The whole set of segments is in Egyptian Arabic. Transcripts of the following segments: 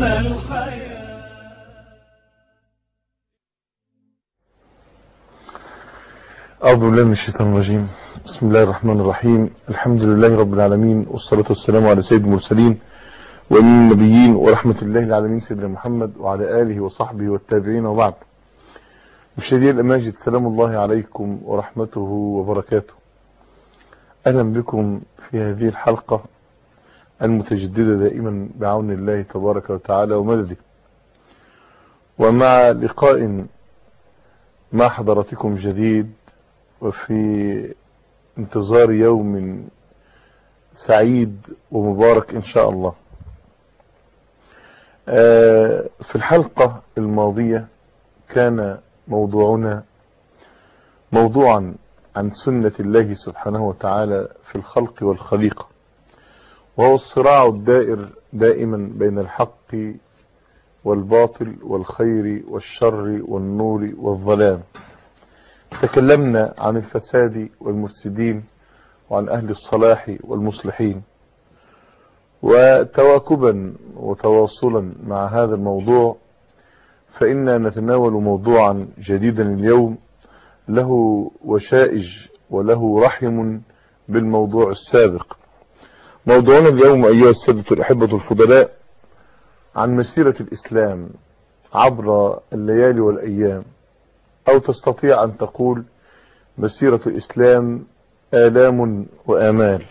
الخير أعوذ بالله من الشيطان الرجيم بسم الله الرحمن الرحيم الحمد لله رب العالمين والصلاة والسلام على سيد المرسلين ومن النبيين ورحمة الله العالمين سيدنا محمد وعلى آله وصحبه والتابعين وبعد مشاهدي الأماجد سلام الله عليكم ورحمته وبركاته أهلا بكم في هذه الحلقة المتجددة دائما بعون الله تبارك وتعالى ومدده ومع لقاء مع حضراتكم جديد وفي انتظار يوم سعيد ومبارك إن شاء الله في الحلقة الماضية كان موضوعنا موضوعا عن سنة الله سبحانه وتعالى في الخلق والخليقة وهو الصراع الدائر دائما بين الحق والباطل والخير والشر والنور والظلام تكلمنا عن الفساد والمفسدين وعن أهل الصلاح والمصلحين وتواكبا وتواصلا مع هذا الموضوع فإنا نتناول موضوعا جديدا اليوم له وشائج وله رحم بالموضوع السابق موضوعنا اليوم أيها السادة الأحبة الفضلاء عن مسيرة الإسلام عبر الليالي والأيام أو تستطيع أن تقول مسيرة الإسلام آلام وآمال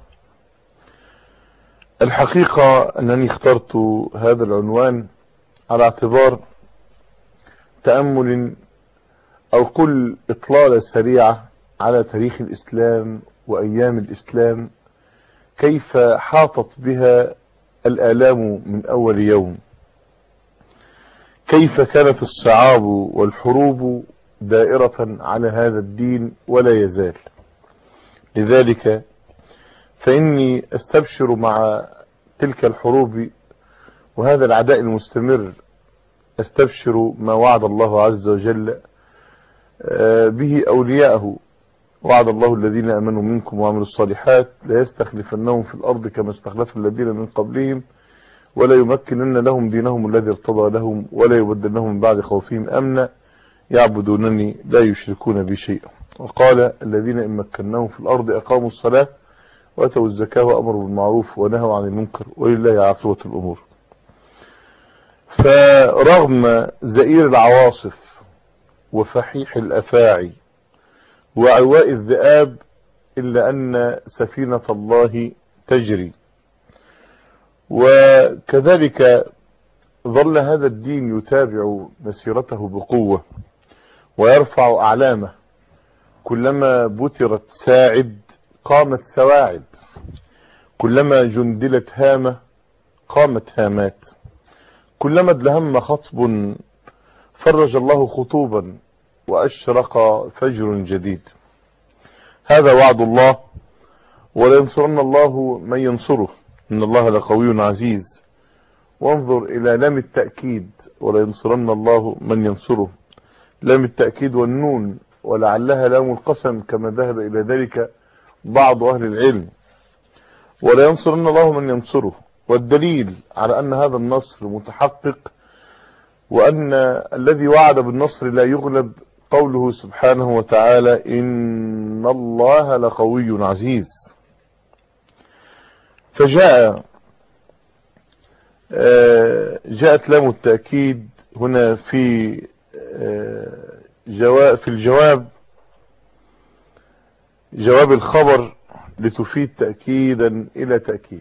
الحقيقة أنني اخترت هذا العنوان على اعتبار تأمل أو قل إطلالة سريعة على تاريخ الإسلام وأيام الإسلام كيف حاطت بها الآلام من أول يوم كيف كانت الصعاب والحروب دائرة على هذا الدين ولا يزال لذلك فإني أستبشر مع تلك الحروب وهذا العداء المستمر أستبشر ما وعد الله عز وجل به أولياءه وعد الله الذين أمنوا منكم وعملوا الصالحات لا يستخلفنهم في الأرض كما استخلف الذين من قبلهم ولا يمكنن لهم دينهم الذي ارتضى لهم ولا يبدلنهم من بعد خوفهم أمنا يعبدونني لا يشركون بي شيئا وقال الذين إن مكناهم في الأرض أقاموا الصلاة وأتوا الزكاة وأمروا بالمعروف ونهوا عن المنكر ولله عاقبة الأمور فرغم زئير العواصف وفحيح الأفاعي وعواء الذئاب إلا أن سفينة الله تجري وكذلك ظل هذا الدين يتابع مسيرته بقوة ويرفع أعلامه كلما بترت ساعد قامت سواعد كلما جندلت هامة قامت هامات كلما ادلهم خطب فرج الله خطوبا وأشرق فجر جديد هذا وعد الله ولينصرن الله من ينصره إن الله لقوي عزيز وانظر إلى لام التأكيد ولينصرن الله من ينصره لام التأكيد والنون ولعلها لام القسم كما ذهب إلى ذلك بعض أهل العلم ولينصرن الله من ينصره والدليل على أن هذا النصر متحقق وأن الذي وعد بالنصر لا يغلب قوله سبحانه وتعالى إن الله لقوي عزيز فجاء جاءت لام التأكيد هنا في جواب في الجواب جواب الخبر لتفيد تأكيدا إلى تأكيد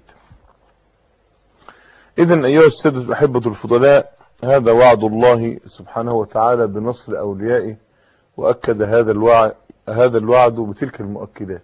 إذن أيها السادة الأحبة الفضلاء هذا وعد الله سبحانه وتعالى بنصر أوليائه وأكد هذا الوعد هذا الوعد بتلك المؤكدات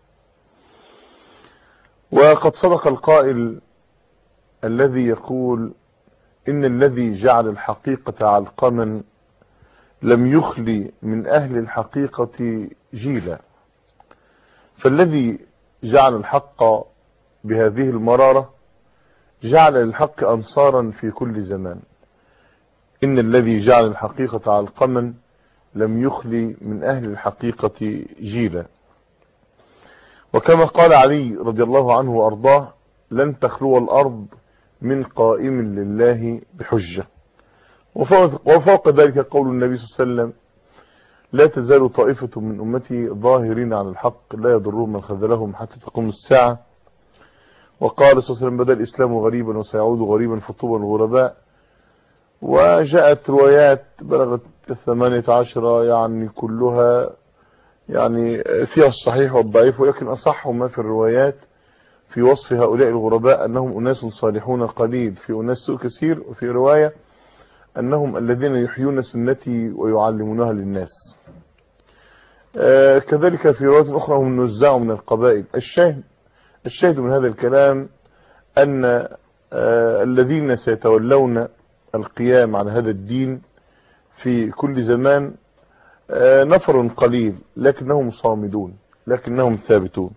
وقد صدق القائل الذي يقول إن الذي جعل الحقيقة علقما لم يخلي من أهل الحقيقة جيلا فالذي جعل الحق بهذه المرارة جعل للحق أنصارا في كل زمان إن الذي جعل الحقيقة علقما لم يخلي من أهل الحقيقة جيلا وكما قال علي رضي الله عنه وأرضاه لن تخلو الأرض من قائم لله بحجة وفوق, وفوق ذلك قول النبي صلى الله عليه وسلم لا تزال طائفة من أمتي ظاهرين على الحق لا يضرهم من خذلهم حتى تقوم الساعة وقال صلى الله عليه وسلم بدأ الإسلام غريبا وسيعود غريبا فطوبا الغرباء وجاءت روايات بلغت 18 يعني كلها يعني فيها الصحيح والضعيف ولكن أصح ما في الروايات في وصف هؤلاء الغرباء أنهم أناس صالحون قليل في أناس سوء كثير وفي رواية أنهم الذين يحيون سنتي ويعلمونها للناس آه كذلك في رواية أخرى هم نزاع من القبائل الشاهد الشاهد من هذا الكلام أن آه الذين سيتولون القيام على هذا الدين في كل زمان آه نفر قليل لكنهم صامدون لكنهم ثابتون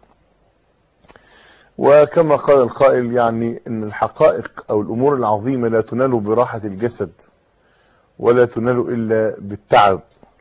وكما قال القائل يعني ان الحقائق او الامور العظيمة لا تنال براحة الجسد ولا تنال الا بالتعب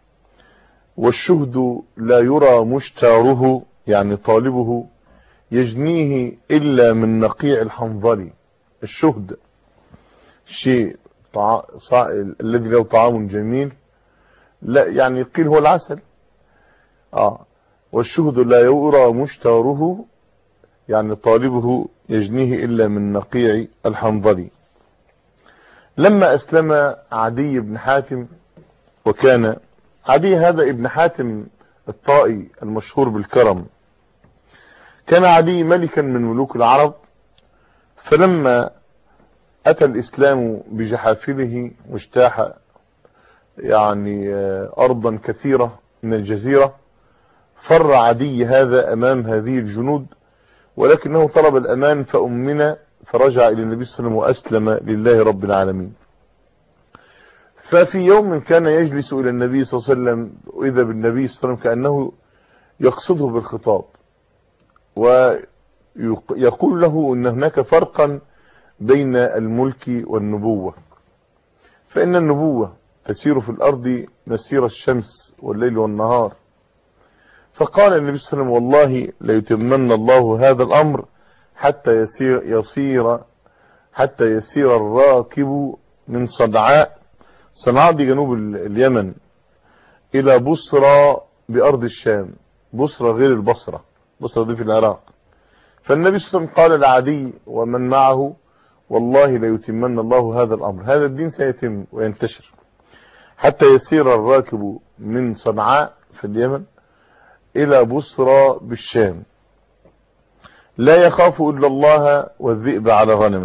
والشهد لا يرى مشتاره يعني طالبه يجنيه الا من نقيع الحنظلي الشهد شيء طع... صع... الذي له طعام جميل لا يعني قيل هو العسل اه والشهد لا يرى مشتاره يعني طالبه يجنيه إلا من نقيع الحنظلي لما أسلم عدي بن حاتم وكان عدي هذا ابن حاتم الطائي المشهور بالكرم كان عدي ملكا من ملوك العرب فلما أتى الإسلام بجحافله واجتاح يعني أرضا كثيرة من الجزيرة فر عدي هذا أمام هذه الجنود ولكنه طلب الأمان فأمنا فرجع إلى النبي صلى الله عليه وسلم وأسلم لله رب العالمين ففي يوم كان يجلس إلى النبي صلى الله عليه وسلم وإذا بالنبي صلى الله عليه وسلم كأنه يقصده بالخطاب ويقول له أن هناك فرقا بين الملك والنبوة فإن النبوة تسير في الأرض مسير الشمس والليل والنهار فقال النبي صلى الله عليه وسلم والله ليتمن الله هذا الأمر حتى يسير, يصير حتى يسير الراكب من صنعاء صنعاء دي جنوب اليمن إلى بصرى بأرض الشام بصرى غير البصرة بصرى دي في العراق فالنبي صلى الله عليه وسلم قال لعدي ومن معه والله ليتمن الله هذا الأمر هذا الدين سيتم وينتشر حتى يسير الراكب من صنعاء في اليمن إلى بصرى بالشام لا يخاف إلا الله والذئب على غنمه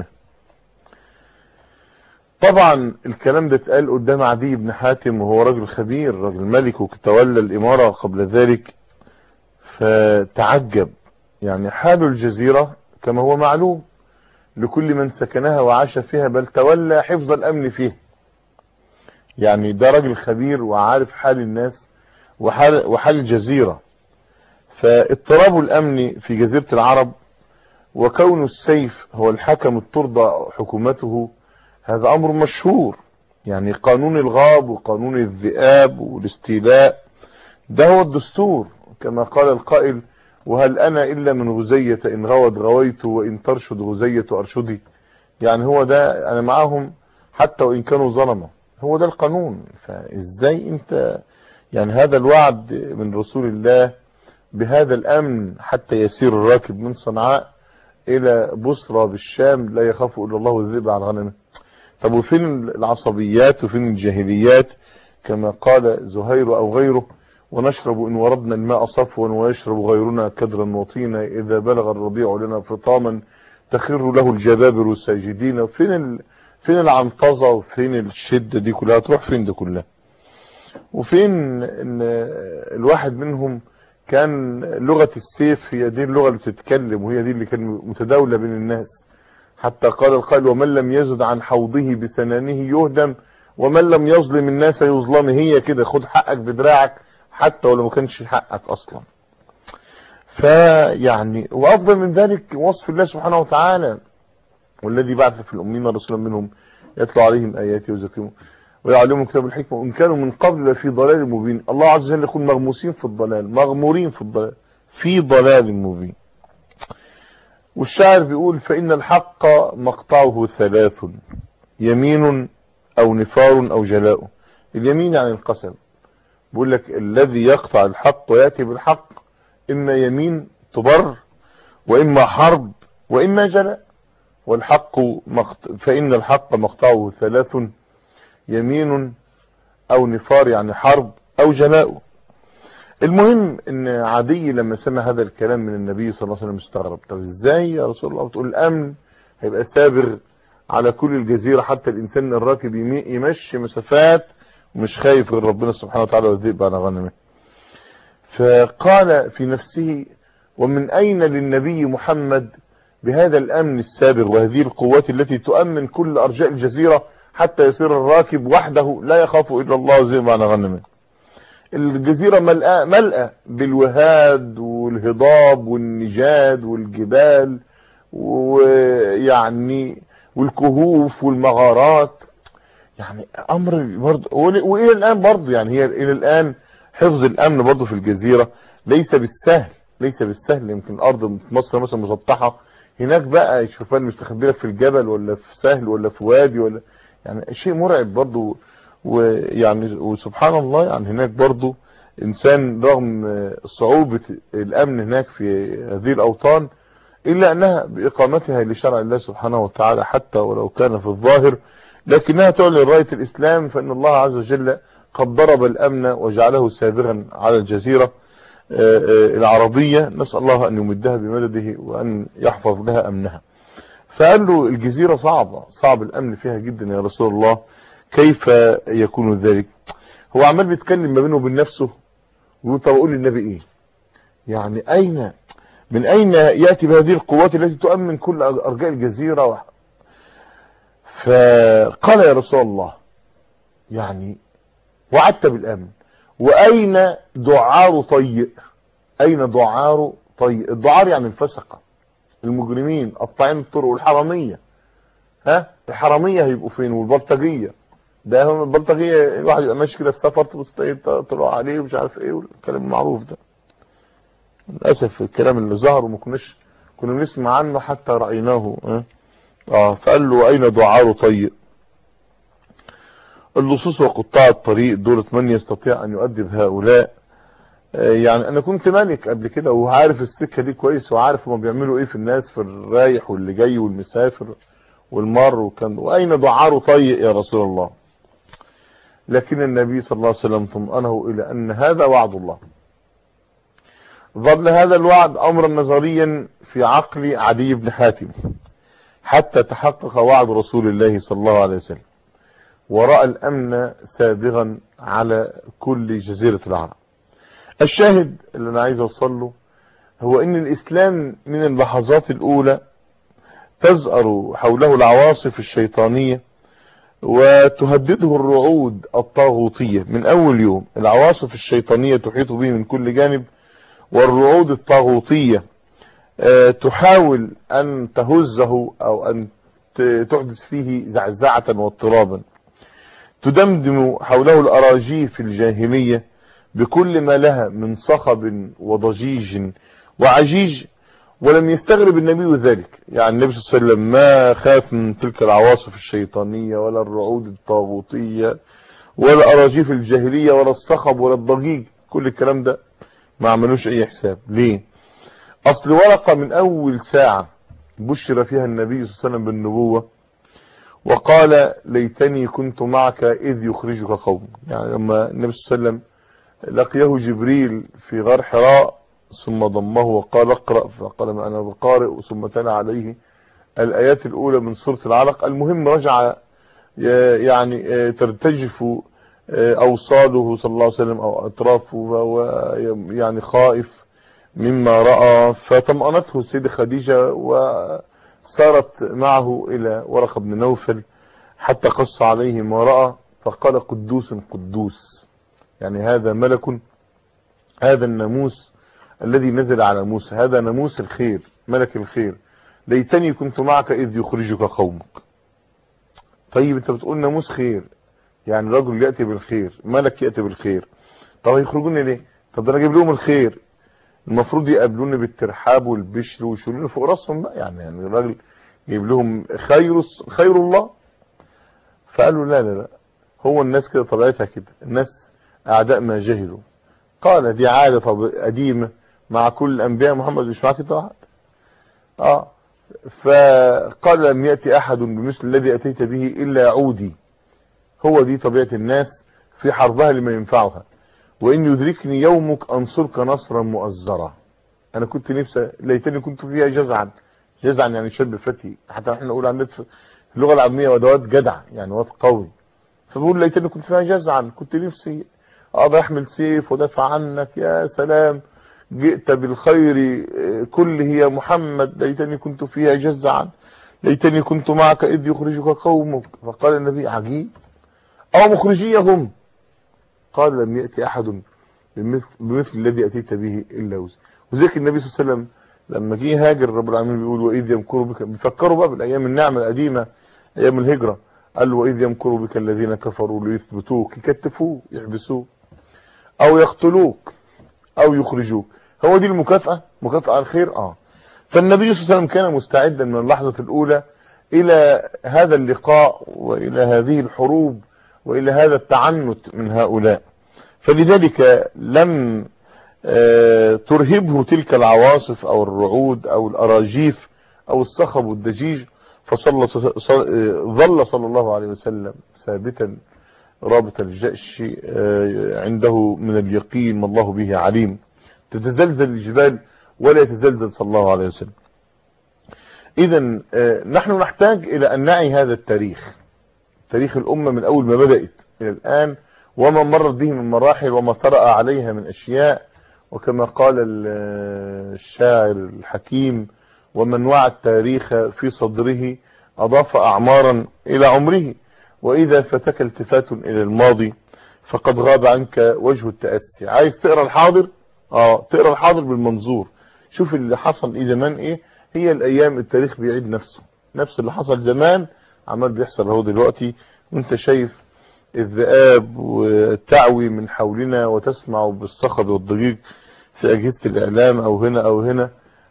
طبعا الكلام ده اتقال قدام عدي بن حاتم وهو راجل خبير راجل ملك وتولى الإمارة قبل ذلك فتعجب يعني حال الجزيرة كما هو معلوم لكل من سكنها وعاش فيها بل تولى حفظ الأمن فيها يعني ده راجل خبير وعارف حال الناس وحال, وحال الجزيرة فاضطراب الامن في جزيرة العرب وكون السيف هو الحكم الترضى حكومته هذا امر مشهور يعني قانون الغاب وقانون الذئاب والاستيلاء ده هو الدستور كما قال القائل وهل انا الا من غزية ان غوت غويت وان ترشد غزية ارشدي يعني هو ده انا معاهم حتى وان كانوا ظلمة هو ده القانون فازاي انت يعني هذا الوعد من رسول الله بهذا الامن حتى يسير الراكب من صنعاء الى بصرى بالشام لا يخاف الا الله الذئب على غنمه طب وفين العصبيات وفين الجاهليات كما قال زهير او غيره ونشرب ان وردنا الماء صفوا ويشرب غيرنا كدرا وطينا اذا بلغ الرضيع لنا فطاما تخر له الجبابر ساجدين فين ال... فين العنطزه وفين الشده دي كلها تروح فين دي كلها وفين ان الواحد منهم كان لغة السيف هي دي اللغة اللي بتتكلم وهي دي اللي كان متداولة بين الناس حتى قال القائل ومن لم يزد عن حوضه بسنانه يهدم ومن لم يظلم الناس يظلم هي كده خد حقك بدراعك حتى ولو ما كانش حقك اصلا فيعني وافضل من ذلك وصف الله سبحانه وتعالى والذي بعث في الامين رسولا منهم يتلو عليهم اياته ويزكيهم ويعلمهم كتاب الحكمة وإن كانوا من قبل في ضلال مبين الله عز وجل يقول مغموسين في الضلال مغمورين في الضلال في ضلال مبين والشاعر بيقول فإن الحق مقطعه ثلاث يمين أو نفار أو جلاء اليمين يعني القسم بيقول لك الذي يقطع الحق ويأتي بالحق إما يمين تبر وإما حرب وإما جلاء والحق مقط... فإن الحق مقطعه ثلاث يمين أو نفار يعني حرب أو جلاء المهم ان عدي لما سمع هذا الكلام من النبي صلى الله عليه وسلم استغرب طب ازاي يا رسول الله بتقول الامن هيبقى سابغ على كل الجزيرة حتى الانسان الراكب يمشي مسافات ومش خايف غير ربنا سبحانه وتعالى والذئب على غنمه فقال في نفسه ومن اين للنبي محمد بهذا الامن السابغ وهذه القوات التي تؤمن كل ارجاء الجزيرة حتى يصير الراكب وحده لا يخاف الا الله والذئب على غنمه الجزيرة ملأة, ملأة بالوهاد والهضاب والنجاد والجبال ويعني والكهوف والمغارات يعني امر برضه والى الان برضه يعني هي الى الان حفظ الامن برضه في الجزيرة ليس بالسهل ليس بالسهل يمكن ارض مصر مثلا مسطحة هناك بقى يشوفها مستخبيه في الجبل ولا في سهل ولا في وادي ولا يعني شيء مرعب برضه ويعني وسبحان الله يعني هناك برضو انسان رغم صعوبة الامن هناك في هذه الاوطان الا انها باقامتها لشرع الله سبحانه وتعالى حتى ولو كان في الظاهر لكنها تعلن راية الاسلام فان الله عز وجل قد ضرب الامن وجعله سابغا على الجزيرة العربية نسأل الله ان يمدها بمدده وان يحفظ لها امنها فقال له الجزيرة صعبة صعب الامن فيها جدا يا رسول الله كيف يكون ذلك هو عمال بيتكلم ما بينه وبين نفسه ويقول طب اقول للنبي ايه يعني اين من اين ياتي بهذه القوات التي تؤمن كل ارجاء الجزيره فقال يا رسول الله يعني وعدت بالامن واين دعار طيء اين دعار طيء الدعار يعني الفسقه المجرمين قطاعين الطرق والحراميه ها الحراميه هيبقوا فين والبلطجيه ده هم البلطجيه الواحد يبقى ماشي كده في سفر طلعوا عليه ومش عارف ايه والكلام المعروف ده للاسف الكلام اللي ظهر وما كناش كنا بنسمع عنه حتى رايناه اه, آه فقال له اين دعار طيء اللصوص وقطاع الطريق دولة من يستطيع ان يؤدب هؤلاء آه يعني انا كنت ملك قبل كده وعارف السكه دي كويس وعارف هما بيعملوا ايه في الناس في الرايح واللي جاي والمسافر والمر وكان واين دعار طيء يا رسول الله لكن النبي صلى الله عليه وسلم طمأنه إلى أن هذا وعد الله ظل هذا الوعد أمرا نظريا في عقل عدي بن حاتم حتى تحقق وعد رسول الله صلى الله عليه وسلم ورأى الأمن سابغا على كل جزيرة العرب الشاهد اللي أنا عايز أوصل له هو أن الإسلام من اللحظات الأولى تزأر حوله العواصف الشيطانية وتهدده الرعود الطاغوتية من اول يوم العواصف الشيطانية تحيط به من كل جانب والرعود الطاغوتية تحاول ان تهزه او ان تحدث فيه زعزعة واضطرابا تدمدم حوله الاراجيف الجاهمية بكل ما لها من صخب وضجيج وعجيج ولم يستغرب النبي ذلك يعني النبي صلى الله عليه وسلم ما خاف من تلك العواصف الشيطانية ولا الرعود الطاغوتية ولا الأراجيف الجاهلية ولا الصخب ولا الضجيج كل الكلام ده ما عملوش اي حساب ليه اصل ورقة من اول ساعة بشر فيها النبي صلى الله عليه وسلم بالنبوة وقال ليتني كنت معك اذ يخرجك قوم يعني لما النبي صلى الله عليه وسلم لقيه جبريل في غار حراء ثم ضمه وقال اقرأ فقال ما انا بقارئ ثم تلا عليه الايات الاولى من سورة العلق المهم رجع يعني ترتجف اوصاله صلى الله عليه وسلم او اطرافه وهو يعني خائف مما رأى فطمأنته السيدة خديجة وسارت معه الى ورقة بن نوفل حتى قص عليه ما رأى فقال قدوس قدوس يعني هذا ملك هذا الناموس الذي نزل على موسى هذا ناموس الخير ملك الخير ليتني كنت معك اذ يخرجك قومك طيب انت بتقول ناموس خير يعني رجل يأتي بالخير ملك يأتي بالخير طب هيخرجوني ليه طب ده انا اجيب لهم الخير المفروض يقابلوني بالترحاب والبشر ويشيلوني فوق راسهم بقى يعني يعني الراجل جايب لهم خير خير الله فقالوا لا لا لا هو الناس كده طبيعتها كده الناس اعداء ما جهلوا قال دي عاده قديمه مع كل الانبياء محمد مش معاك انت واحد اه فقال لم ياتي احد بمثل الذي اتيت به الا عودي هو دي طبيعه الناس في حربها لما ينفعها وان يدركني يومك انصرك نصرا مؤزرا انا كنت نفسي ليتني كنت فيها جزعا جزعا يعني شاب فتي حتى احنا نقول عن في اللغه العاميه ودوات جدع يعني واد قوي فبقول ليتني كنت فيها جزعا كنت نفسي اقدر احمل سيف ودافع عنك يا سلام جئت بالخير كله يا محمد ليتني كنت فيها جزعا ليتني كنت معك اذ يخرجك قومك فقال النبي عجيب او مخرجيهم قال لم يأتي أحد بمثل, بمثل الذي أتيت به إلا وزي وذلك النبي صلى الله عليه وسلم لما جه هاجر رب العالمين بيقول وإذ يمكروا بك بيفكروا بقى بالأيام النعمة القديمة أيام الهجرة قال وإذ يمكروا بك الذين كفروا ليثبتوك يكتفوه يحبسوه أو يقتلوك أو يخرجوك هو دي المكافأة مكافأة على الخير آه فالنبي صلى الله عليه وسلم كان مستعدا من اللحظة الأولى إلى هذا اللقاء وإلى هذه الحروب وإلى هذا التعنت من هؤلاء فلذلك لم ترهبه تلك العواصف أو الرعود أو الأراجيف أو الصخب والدجيج فصلى ظل صلى الله عليه وسلم ثابتا رابط الجأش عنده من اليقين ما الله به عليم تتزلزل الجبال ولا يتزلزل صلى الله عليه وسلم إذا نحن نحتاج إلى أن نعي هذا التاريخ تاريخ الأمة من أول ما بدأت إلى الآن وما مرت به من مراحل وما طرأ عليها من أشياء وكما قال الشاعر الحكيم ومن وعى التاريخ في صدره أضاف أعمارا إلى عمره وإذا فتك التفات إلى الماضي فقد غاب عنك وجه التأسي عايز تقرأ الحاضر اه تقرأ الحاضر بالمنظور شوف اللي حصل إيه زمان إيه هي الأيام التاريخ بيعيد نفسه نفس اللي حصل زمان عمال بيحصل اهو دلوقتي وانت شايف الذئاب والتعوي من حولنا وتسمع بالصخب والضجيج في أجهزة الإعلام أو هنا أو هنا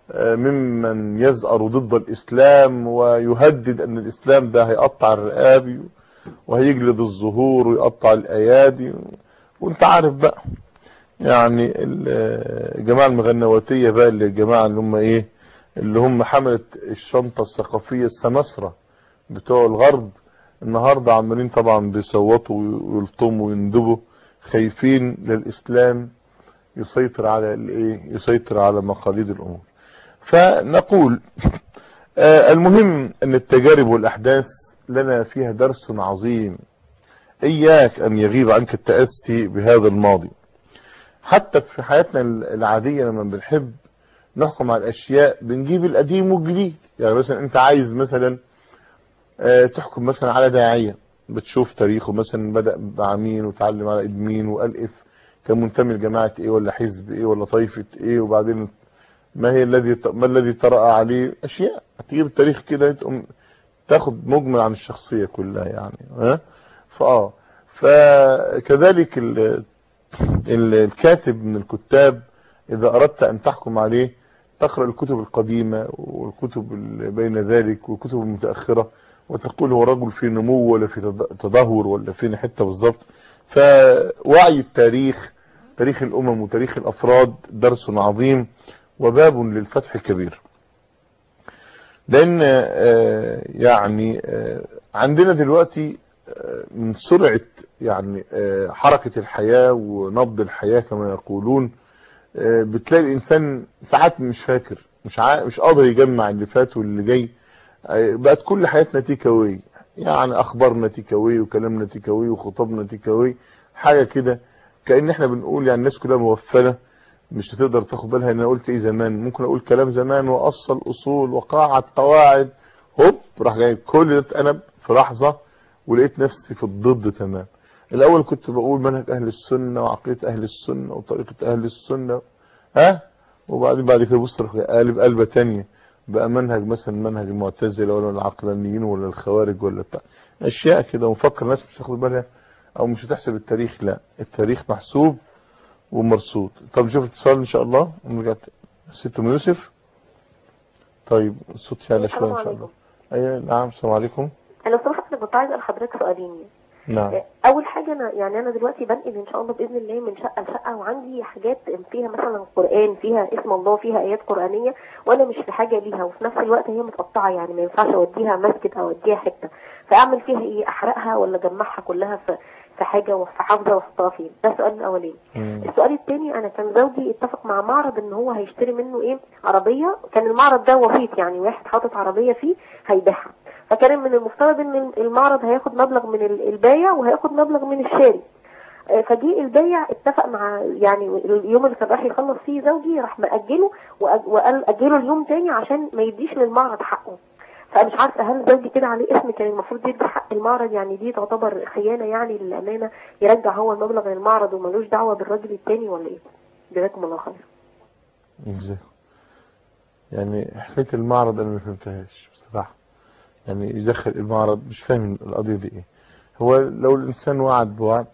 ممن يزأر ضد الإسلام ويهدد أن الإسلام ده هيقطع الرقاب وهيجلد الظهور ويقطع الأيادي وانت عارف بقى يعني الجماعة المغنواتية بقى اللي الجماعة اللي هم ايه اللي هم حملت الشنطة الثقافية السمسرة بتوع الغرب النهاردة عمالين طبعا بيصوتوا ويلطموا ويندبوا خايفين للإسلام يسيطر على الايه يسيطر على مقاليد الأمور فنقول آه المهم ان التجارب والأحداث لنا فيها درس عظيم إياك أن يغيب عنك التأسي بهذا الماضي حتى في حياتنا العادية لما بنحب نحكم على الأشياء بنجيب القديم والجديد يعني مثلا أنت عايز مثلا آه تحكم مثلا على داعية بتشوف تاريخه مثلا بدأ مع مين وتعلم على ايد مين وألف كان منتمي لجماعة ايه ولا حزب ايه ولا طائفة ايه وبعدين ما هي الذي ما الذي طرأ عليه اشياء هتجيب التاريخ كده تقوم تاخد مجمل عن الشخصية كلها يعني ها فاه فكذلك الكاتب من الكتاب اذا اردت ان تحكم عليه تقرأ الكتب القديمة والكتب بين ذلك والكتب المتأخرة وتقول هو رجل في نمو ولا في تدهور ولا فين حتة بالظبط فوعي التاريخ تاريخ الامم وتاريخ الافراد درس عظيم وباب للفتح كبير لان يعني عندنا دلوقتي من سرعة يعني حركة الحياة ونبض الحياة كما يقولون بتلاقي الانسان ساعات مش فاكر مش مش قادر يجمع اللي فات واللي جاي بقت كل حياتنا تيكاوي يعني اخبارنا تيكاوي وكلامنا تيكاوي وخطابنا تيكاوي حاجه كده كان احنا بنقول يعني الناس كلها مغفله مش هتقدر تاخد بالها ان انا قلت ايه زمان ممكن اقول كلام زمان واصل اصول وقاعد قواعد هوب راح جاي كل ده اتقلب في لحظه ولقيت نفسي في الضد تمام الاول كنت بقول منهج اهل السنه وعقيده اهل السنه وطريقه اهل السنه ها وبعدين بعد كده بص قالب قلبه ثانيه بقى منهج مثلا منهج المعتزله ولا العقلانيين ولا الخوارج ولا بتاع اشياء كده ومفكر ناس مش هتاخد بالها او مش هتحسب التاريخ لا التاريخ محسوب ومرصود طب نشوف اتصال ان شاء الله ونرجع ست ام يوسف طيب الصوت يعلى شويه ان شاء الله ايوه نعم السلام عليكم انا سمحت انا كنت عايزه لحضرتك سؤالين نعم اول حاجه انا يعني انا دلوقتي بنقل ان شاء الله باذن الله من شقه لشقه وعندي حاجات فيها مثلا قران فيها اسم الله فيها ايات قرانيه وانا مش في حاجه ليها وفي نفس الوقت هي متقطعه يعني ما ينفعش اوديها مسجد او اوديها حته فاعمل فيها ايه احرقها ولا اجمعها كلها في في حاجه وفي حافظه واحطها فين ده السؤال الاولاني السؤال الثاني انا كان زوجي اتفق مع معرض ان هو هيشتري منه ايه عربيه كان المعرض ده وسيط يعني واحد حاطط عربيه فيه هيبيعها فكان من المفترض ان المعرض هياخد مبلغ من البايع وهياخد مبلغ من الشاري فجي البايع اتفق مع يعني اليوم اللي كان راح يخلص فيه زوجي راح مأجله وقال أجله اليوم تاني عشان ما يديش للمعرض حقه فمش عارفه هل زوجي كده عليه اسم كان المفروض يدي حق المعرض يعني دي تعتبر خيانه يعني للامانه يرجع هو المبلغ للمعرض وملوش دعوه بالراجل التاني ولا ايه؟ جزاكم الله خير. جزاكم. يعني حكايه المعرض انا ما فهمتهاش بصراحه. يعني يدخل المعرض مش فاهم القضيه دي ايه. هو لو الانسان وعد بوعد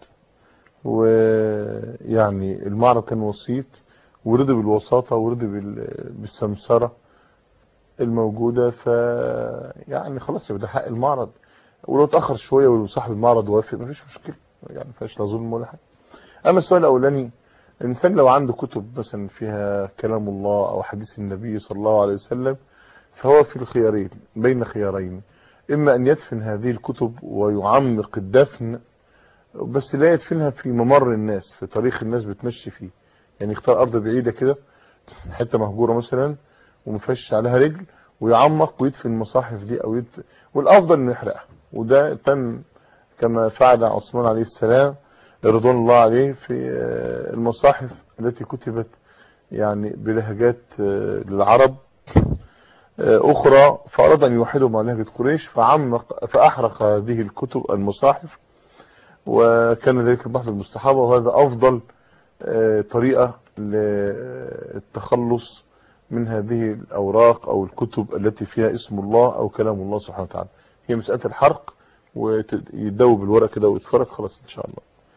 ويعني المعرض كان وسيط ورضي بالوساطه ورضي بالسمسره الموجودة ف يعني خلاص يبقى ده حق المعرض ولو اتأخر شوية وصاحب المعرض وافق مفيش مشكلة يعني ما فيهاش لا ظلم ولا حاجة أما السؤال الأولاني الإنسان لو عنده كتب مثلا فيها كلام الله أو حديث النبي صلى الله عليه وسلم فهو في الخيارين بين خيارين إما أن يدفن هذه الكتب ويعمق الدفن بس لا يدفنها في ممر الناس في طريق الناس بتمشي فيه يعني يختار أرض بعيدة كده حتة مهجورة مثلا ومفش عليها رجل ويعمق ويدفن المصاحف دي او يدفن والافضل انه يحرقها وده تم كما فعل عثمان عليه السلام رضوان الله عليه في المصاحف التي كتبت يعني بلهجات للعرب اخرى فاراد ان يوحدوا مع لهجه قريش فعمق فاحرق هذه الكتب المصاحف وكان ذلك البحث المستحابه وهذا افضل طريقه للتخلص من هذه الأوراق أو الكتب التي فيها اسم الله أو كلام الله سبحانه وتعالى هي مسألة الحرق ويدوب الورق كده ويتفرق خلاص إن شاء الله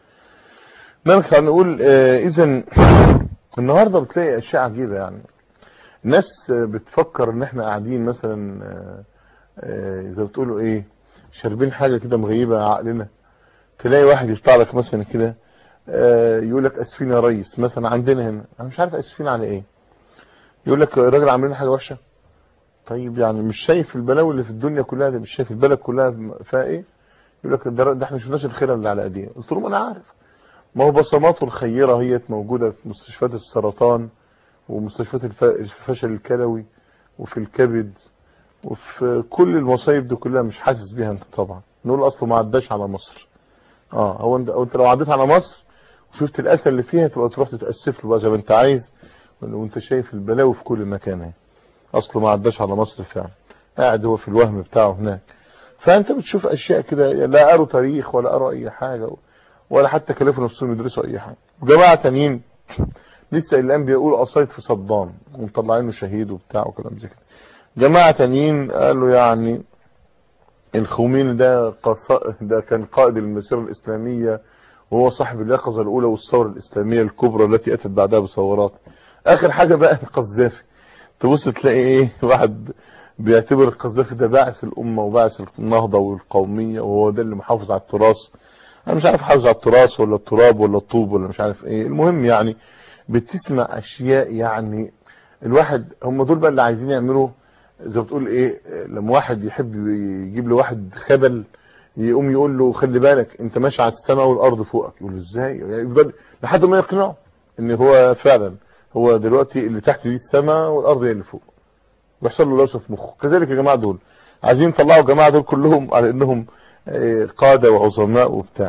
نرجع نقول آه إذا النهاردة بتلاقي أشياء عجيبة يعني الناس بتفكر إن إحنا قاعدين مثلا آه آه زي بتقولوا إيه شاربين حاجة كده مغيبة عقلنا تلاقي واحد يطلع لك مثلا كده يقول لك اسفين يا ريس مثلا عندنا هنا انا مش عارف اسفين على ايه يقول لك الراجل عاملين حاجه وحشه طيب يعني مش شايف البلاوي اللي في الدنيا كلها دي مش شايف البلد كلها فيها ايه يقول لك ده, ده احنا ما شفناش الخيره اللي على ايدينا قلت له انا عارف ما هو بصماته الخيره هي موجوده في مستشفيات السرطان ومستشفيات الفشل الكلوي وفي الكبد وفي كل المصايب دي كلها مش حاسس بيها انت طبعا نقول اصله ما عداش على مصر اه هو انت, انت لو عديت على مصر وشفت الاسى اللي فيها تبقى تروح تتاسف له بقى زي ما انت عايز وانت شايف البلاوي في كل مكان اهي اصله ما عداش على مصر فعلا قاعد هو في الوهم بتاعه هناك فانت بتشوف اشياء كده لا قروا تاريخ ولا قروا اي حاجه ولا حتى كلفوا نفسهم يدرسوا اي حاجه جماعه تانيين لسه الان بيقولوا قصايد في صدام ومطلعينه شهيد وبتاع وكلام زي كده جماعه تانيين قالوا يعني الخميني ده ده كان قائد المسيره الاسلاميه وهو صاحب اليقظه الاولى والثوره الاسلاميه الكبرى التي اتت بعدها بثورات اخر حاجه بقى القذافي تبص تلاقي ايه واحد بيعتبر القذافي ده باعث الامه وباعث النهضه والقوميه وهو ده اللي محافظ على التراث انا مش عارف حافظ على التراث ولا التراب ولا الطوب ولا مش عارف ايه المهم يعني بتسمع اشياء يعني الواحد هم دول بقى اللي عايزين يعملوا زي ما بتقول ايه لما واحد يحب يجيب له واحد خبل يقوم يقول له خلي بالك انت ماشي على السماء والارض فوقك يقول له ازاي يعني يفضل لحد ما يقنعه ان هو فعلا هو دلوقتي اللي تحت دي السماء والارض هي اللي فوق ويحصل له لوسه في مخه كذلك يا جماعه دول عايزين يطلعوا الجماعه دول كلهم على انهم قاده وعظماء وبتاع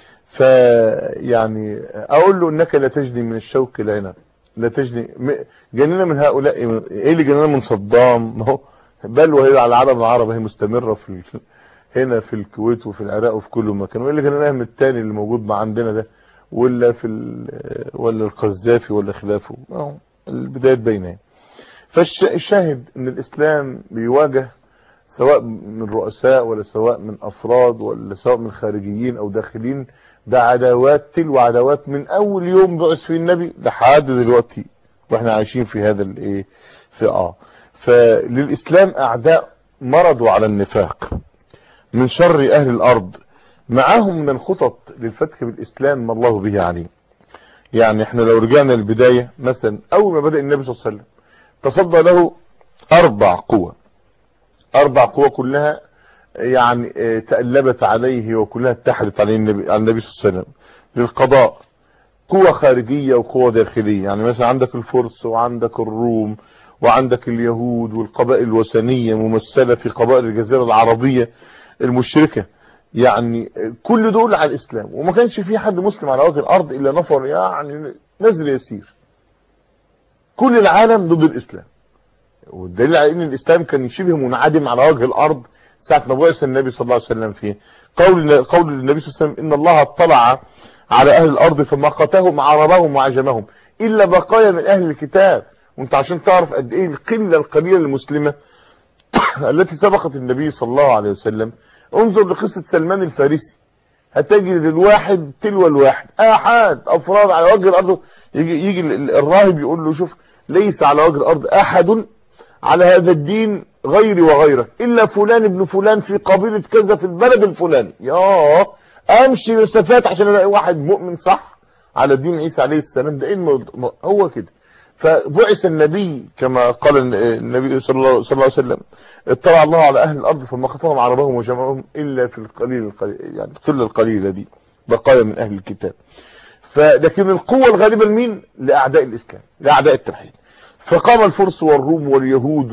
فيعني اقول له انك لا تجني من الشوك العنب لا تجني جنينا من هؤلاء ايه اللي جنينا من صدام ما هو بل وهي على العالم العربي هي مستمره في هنا في الكويت وفي العراق وفي كل مكان وايه اللي جنيناها من الثاني اللي موجود مع عندنا ده ولا في ولا القذافي ولا خلافه البدايات باينه فالشاهد ان الاسلام بيواجه سواء من رؤساء ولا سواء من افراد ولا سواء من خارجيين او داخلين ده عداوات تلو عداوات من اول يوم بعث فيه النبي لحد دلوقتي واحنا عايشين في هذا الايه في اه فللاسلام اعداء مرضوا على النفاق من شر اهل الارض معاهم من الخطط للفتك بالاسلام ما الله به عليم يعني احنا لو رجعنا للبداية مثلا اول ما بدأ النبي صلى الله عليه وسلم تصدى له اربع قوى اربع قوى كلها يعني اه تألبت عليه وكلها اتحدت عليه النبي, على النبي صلى الله عليه وسلم للقضاء قوة خارجية وقوة داخلية يعني مثلا عندك الفرس وعندك الروم وعندك اليهود والقبائل الوثنية ممثلة في قبائل الجزيرة العربية المشركة يعني كل دول على الاسلام وما كانش في حد مسلم على وجه الارض الا نفر يعني نزل يسير كل العالم ضد الاسلام والدليل على ان الاسلام كان شبه منعدم على وجه الارض ساعه ما بعث النبي صلى الله عليه وسلم فيه قول قول النبي صلى الله عليه وسلم ان الله اطلع على اهل الارض فمقتهم عربهم وعجمهم الا بقايا من اهل الكتاب وانت عشان تعرف قد ايه القله القليله المسلمه التي سبقت النبي صلى الله عليه وسلم انظر لقصة سلمان الفارسي هتجد الواحد تلو الواحد احد افراد على وجه الارض يجي, يجي الراهب يقول له شوف ليس على وجه الارض احد على هذا الدين غيري وغيرك الا فلان ابن فلان في قبيلة كذا في البلد الفلاني يا امشي مسافات عشان الاقي واحد مؤمن صح على دين عيسى عليه السلام ده ايه هو كده فبعث النبي كما قال النبي صلى الله عليه وسلم اطلع الله على اهل الارض فما قتلهم عربهم وجمعهم الا في القليل القليل يعني القله القليله دي بقايا من اهل الكتاب فلكن القوه الغالبه لمين لاعداء الاسلام لاعداء التوحيد فقام الفرس والروم واليهود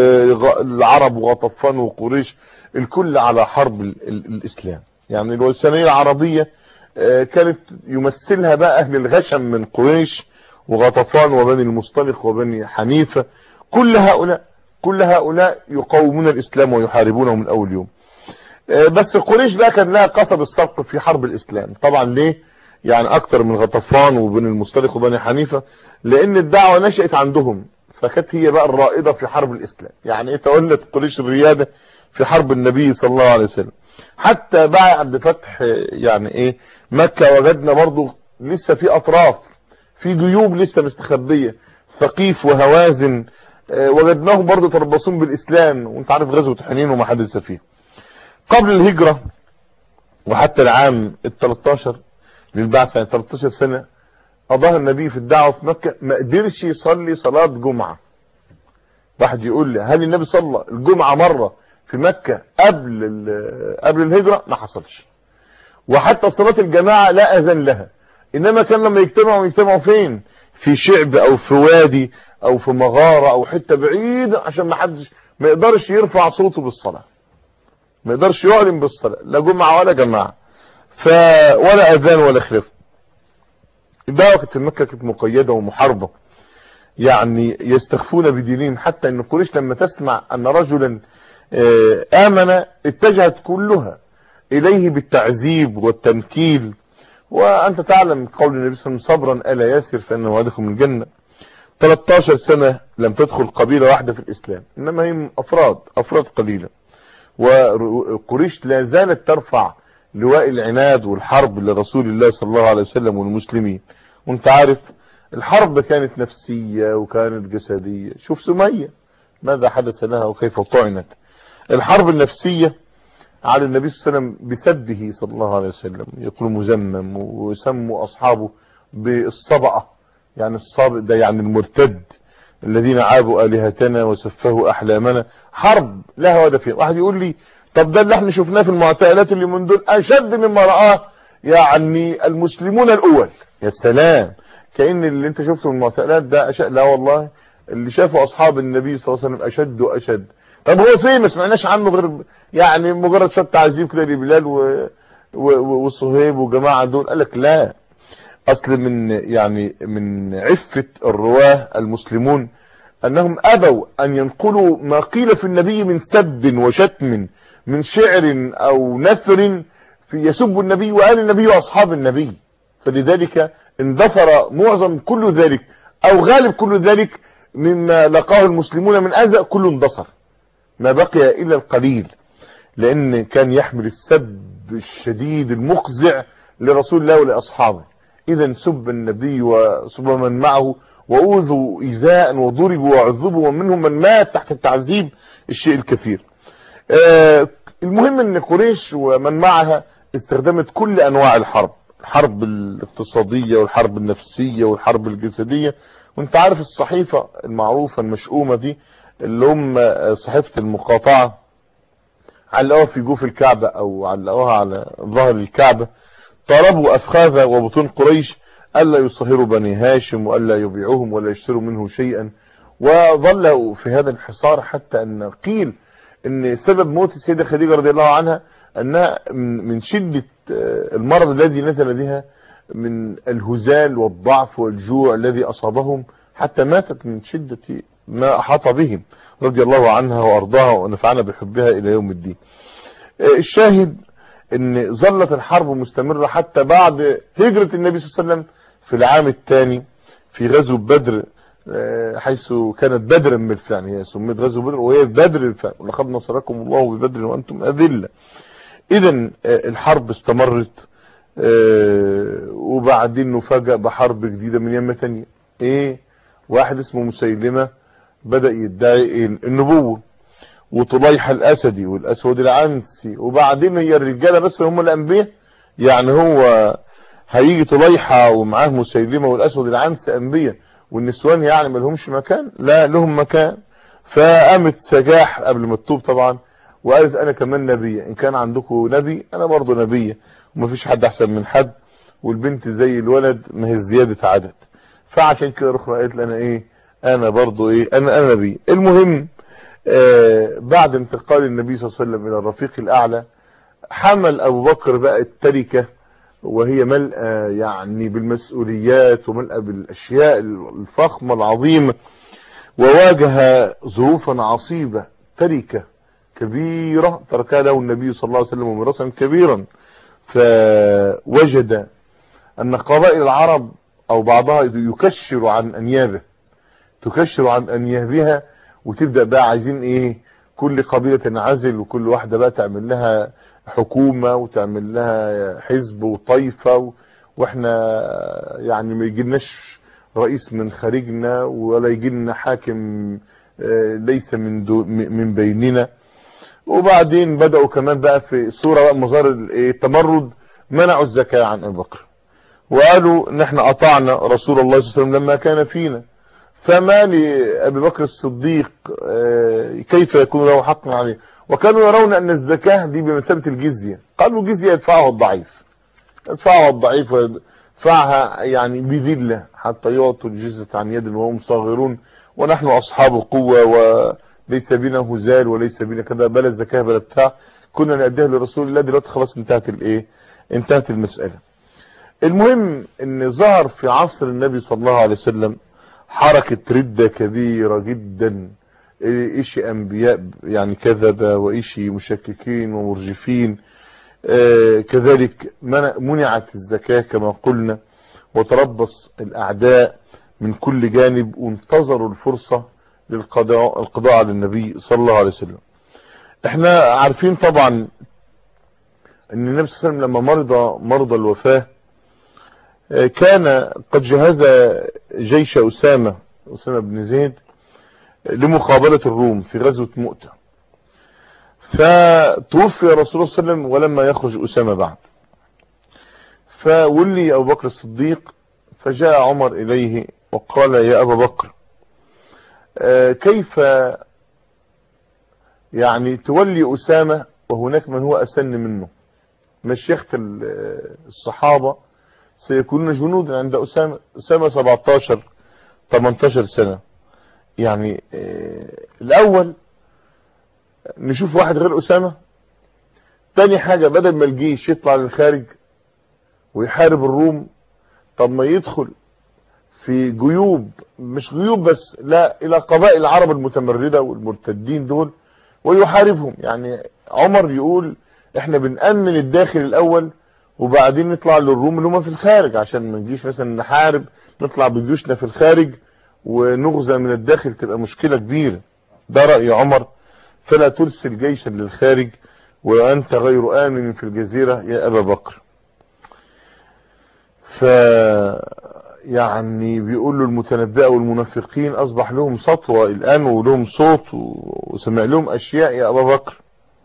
والعرب وغطفان وقريش الكل على حرب الاسلام يعني الوثنيه العربيه كانت يمثلها بقى اهل الغشم من قريش وغطفان وبني المصطلق وبني حنيفة كل هؤلاء كل هؤلاء يقاومون الإسلام ويحاربونه من أول يوم بس قريش بقى كان لها قصب السبق في حرب الإسلام طبعا ليه يعني أكتر من غطفان وبني المصطلق وبني حنيفة لأن الدعوة نشأت عندهم فكانت هي بقى الرائدة في حرب الإسلام يعني ايه تولت قريش الريادة في حرب النبي صلى الله عليه وسلم حتى بعد فتح يعني ايه مكة وجدنا برضو لسه في أطراف في جيوب لسه مستخبية ثقيف وهوازن أه وجدناهم برضو تربصون بالإسلام وانت عارف غزوة حنين وما حدث فيه قبل الهجرة وحتى العام ال 13 للبعث يعني 13 سنة قضاها النبي في الدعوة في مكة ما قدرش يصلي صلاة جمعة واحد يقول لي هل النبي صلى الجمعة مرة في مكة قبل قبل الهجرة ما حصلش وحتى صلاة الجماعة لا أذن لها انما كان لما يجتمعوا يجتمعوا فين في شعب او في وادي او في مغارة او حتة بعيدة عشان ما حدش ما يقدرش يرفع صوته بالصلاة ما يقدرش يعلن بالصلاة لا جمعة ولا جماعة ف ولا اذان ولا خلاف الدعوة كانت في مكة كانت مقيدة ومحاربة يعني يستخفون بدينهم حتى ان قريش لما تسمع ان رجلا امن اتجهت كلها اليه بالتعذيب والتنكيل وأنت تعلم قول النبي صلى الله عليه وسلم صبرا ألا ياسر فإن وعدكم الجنة 13 سنة لم تدخل قبيلة واحدة في الإسلام إنما هي أفراد أفراد قليلة وقريش لا زالت ترفع لواء العناد والحرب لرسول الله صلى الله عليه وسلم والمسلمين وانت عارف الحرب كانت نفسية وكانت جسدية شوف سمية ماذا حدث لها وكيف طعنت الحرب النفسية على النبي صلى الله عليه وسلم بسبه صلى الله عليه وسلم يقول مزمم ويسموا أصحابه بالصبأة يعني الصابئ ده يعني المرتد الذين عابوا آلهتنا وسفهوا أحلامنا حرب لا هدف فيها واحد يقول لي طب ده اللي احنا شفناه في المعتقلات اللي من دول أشد مما رآه يعني المسلمون الأول يا سلام كأن اللي انت شفته من المعتقلات ده أشد لا والله اللي شافوا أصحاب النبي صلى الله عليه وسلم أشد وأشد طب هو فين ما سمعناش عنه غير يعني مجرد شويه تعذيب كده لبلال و... و... وصهيب وجماعه دول قال لك لا اصل من يعني من عفه الرواه المسلمون انهم ابوا ان ينقلوا ما قيل في النبي من سب وشتم من شعر او نثر في يسب النبي وآل النبي واصحاب النبي فلذلك اندثر معظم كل ذلك او غالب كل ذلك مما لقاه المسلمون من اذى كله اندثر ما بقي الا القليل لان كان يحمل السب الشديد المقزع لرسول الله ولاصحابه اذا سب النبي وسب من معه واوذوا ايذاء وضربوا وعذبوا ومنهم من مات تحت التعذيب الشيء الكثير آه المهم ان قريش ومن معها استخدمت كل انواع الحرب الحرب الاقتصادية والحرب النفسية والحرب الجسدية وانت عارف الصحيفة المعروفة المشؤومة دي اللي هم صحيفة المقاطعة علقوها في جوف الكعبة او علقوها على ظهر الكعبة طلبوا افخاذ وبطون قريش الا يصهروا بني هاشم والا يبيعوهم ولا يشتروا منه شيئا وظلوا في هذا الحصار حتى ان قيل ان سبب موت السيدة خديجة رضي الله عنها انها من شدة المرض الذي نزل بها من الهزال والضعف والجوع الذي اصابهم حتى ماتت من شدة ما احاط بهم رضي الله عنها وارضاها ونفعنا بحبها الى يوم الدين الشاهد ان ظلت الحرب مستمرة حتى بعد هجرة النبي صلى الله عليه وسلم في العام الثاني في غزو بدر حيث كانت بدرا بالفعل هي سميت غزو بدر وهي بدر بالفعل ولقد نصركم الله ببدر وانتم اذله اذا الحرب استمرت وبعدين نفاجئ بحرب جديدة من يمة تانية ايه واحد اسمه مسيلمة بدأ يدعي النبوة وطليحة الاسدي والاسود العنسي وبعدين هي الرجالة بس هم الانبياء يعني هو هيجي طليحة ومعاه مسيلمة والاسود العنسي انبياء والنسوان يعني ما لهمش مكان لا لهم مكان فقامت سجاح قبل ما تتوب طبعا وقالت انا كمان نبية ان كان عندكم نبي انا برضه نبية ومفيش حد احسن من حد والبنت زي الولد ما هي زيادة عدد فعشان كده الاخرى قالت انا ايه انا برضه ايه انا انا نبي المهم آه بعد انتقال النبي صلى الله عليه وسلم الى الرفيق الاعلى حمل ابو بكر بقى التركة وهي ملأة يعني بالمسؤوليات وملأة بالاشياء الفخمة العظيمة وواجه ظروفا عصيبة تركة كبيرة تركها له النبي صلى الله عليه وسلم وميراثا كبيرا فوجد ان قبائل العرب او بعضها يكشر عن انيابه تكشر عن انيابها وتبدأ بقى عايزين ايه كل قبيلة تنعزل وكل واحدة بقى تعمل لها حكومة وتعمل لها حزب وطائفة واحنا يعني ما يجيلناش رئيس من خارجنا ولا يجيلنا حاكم ليس من دو من بيننا وبعدين بدأوا كمان بقى في صورة بقى مظاهر التمرد منعوا الزكاة عن ابي بكر وقالوا ان احنا قطعنا رسول الله صلى الله عليه وسلم لما كان فينا فما لأبي بكر الصديق كيف يكون له حق عليه وكانوا يرون ان الزكاة دي بمثابة الجزية قالوا الجزية يدفعها الضعيف يدفعها الضعيف ويدفعها يعني بذلة حتى يعطوا الجزية عن يد وهم صاغرون ونحن اصحاب قوة وليس بنا هزال وليس بنا كذا بلا الزكاة بلا بتاع كنا نأديها لرسول الله دلوقتي خلاص انتهت الايه انتهت المسألة المهم ان ظهر في عصر النبي صلى الله عليه وسلم حركة ردة كبيرة جدا ايشي انبياء يعني كذبة وايشي مشككين ومرجفين آه كذلك منعت الزكاة كما قلنا وتربص الاعداء من كل جانب وانتظروا الفرصة للقضاء القضاء على النبي صلى الله عليه وسلم احنا عارفين طبعا ان النبي صلى الله عليه وسلم لما مرض مرض الوفاة كان قد جهز جيش أسامة أسامة بن زيد لمقابلة الروم في غزوة مؤتة فتوفي رسول الله صلى الله عليه وسلم ولما يخرج أسامة بعد فولي أبو بكر الصديق فجاء عمر إليه وقال يا أبا بكر كيف يعني تولي أسامة وهناك من هو أسن منه مشيخة الصحابة سيكونون جنودا عند أسامة أسامة 17 18 سنة يعني الأول نشوف واحد غير أسامة تاني حاجة بدل ما الجيش يطلع للخارج ويحارب الروم طب ما يدخل في جيوب مش جيوب بس لا إلى قبائل العرب المتمردة والمرتدين دول ويحاربهم يعني عمر يقول احنا بنأمن الداخل الأول وبعدين نطلع للروم اللي هم في الخارج عشان ما نجيش مثلا نحارب نطلع بجيوشنا في الخارج ونغزى من الداخل تبقى مشكلة كبيرة ده رأي عمر فلا ترسل جيشا للخارج وأنت غير آمن في الجزيرة يا أبا بكر ف يعني بيقول له المتنبئة والمنافقين أصبح لهم سطوة الآن ولهم صوت وسمع لهم أشياء يا أبا بكر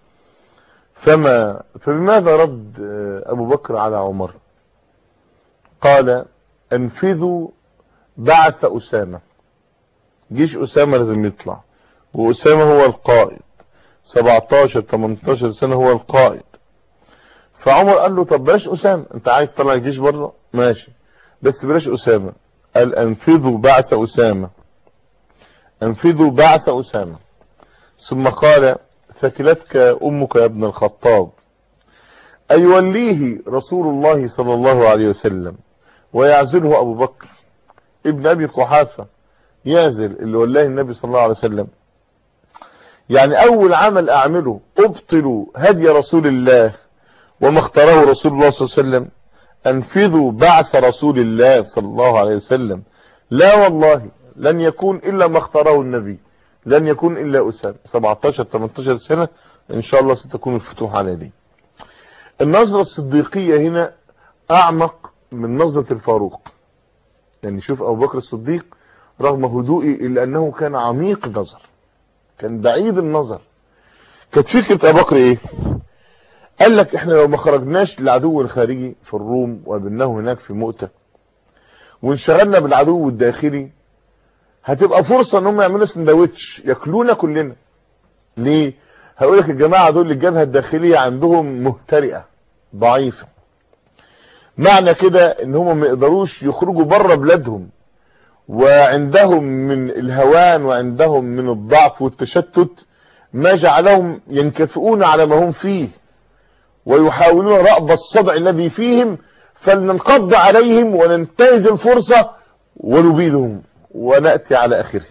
فما فبماذا رد أبو بكر على عمر قال انفذوا بعث أسامة جيش أسامة لازم يطلع وأسامة هو القائد 17 18 سنة هو القائد فعمر قال له طب بلاش أسامة انت عايز تطلع الجيش بره ماشي بس بلاش أسامة قال انفذوا بعث أسامة انفذوا بعث أسامة ثم قال ثكلتك أمك يا ابن الخطاب أيوليه رسول الله صلى الله عليه وسلم ويعزله أبو بكر ابن أبي قحافة يعزل اللي ولاه النبي صلى الله عليه وسلم يعني أول عمل أعمله أبطل هدي رسول الله وما اختاره رسول الله صلى الله عليه وسلم أنفذوا بعث رسول الله صلى الله عليه وسلم لا والله لن يكون إلا ما اختاره النبي لن يكون إلا أسامة 17 18 سنة إن شاء الله ستكون الفتوح على دي النظرة الصديقية هنا أعمق من نظرة الفاروق يعني شوف أبو بكر الصديق رغم هدوئه إلا أنه كان عميق النظر كان بعيد النظر كانت فكرة أبو بكر إيه قال لك إحنا لو ما خرجناش للعدو الخارجي في الروم وقابلناه هناك في مؤتة وانشغلنا بالعدو الداخلي هتبقى فرصة انهم يعملوا سندوتش ياكلونا كلنا ليه هقول لك الجماعة دول الجبهة الداخلية عندهم مهترئة ضعيفة معنى كده ان هم ما يقدروش يخرجوا بره بلادهم وعندهم من الهوان وعندهم من الضعف والتشتت ما جعلهم ينكفئون على ما هم فيه ويحاولون رأب الصدع الذي فيهم فلننقض عليهم وننتهز الفرصة ونبيدهم ونأتي على آخره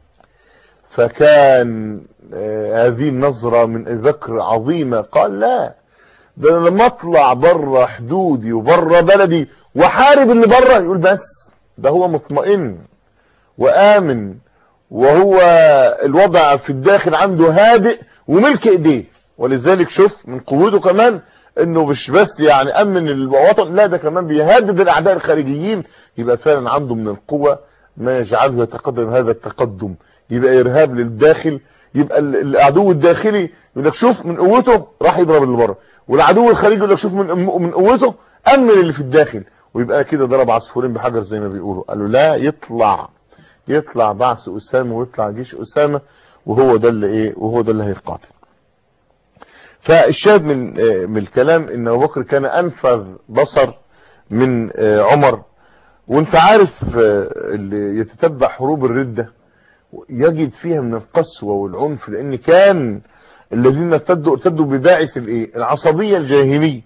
فكان هذه النظرة من ذكر عظيمة قال لا ده انا لما اطلع بره حدودي وبره بلدي وحارب اللي بره يقول بس ده هو مطمئن وآمن وهو الوضع في الداخل عنده هادئ وملك ايديه ولذلك شوف من قوته كمان انه مش بس يعني امن الوطن لا ده كمان بيهدد الاعداء الخارجيين يبقى فعلا عنده من القوة ما يجعله يتقدم هذا التقدم يبقى ارهاب للداخل يبقى العدو الداخلي يقول لك شوف من قوته راح يضرب اللي بره والعدو الخارجي يقول لك شوف من من قوته امن اللي في الداخل ويبقى كده ضرب عصفورين بحجر زي ما بيقولوا قالوا لا يطلع يطلع بعث اسامه ويطلع جيش اسامه وهو ده اللي ايه وهو ده اللي هيقاتل فالشاهد من من الكلام ان ابو بكر كان انفذ بصر من عمر وانت عارف اللي يتتبع حروب الرده يجد فيها من القسوه والعنف لان كان الذين ارتدوا ارتدوا بباعث الايه العصبيه الجاهليه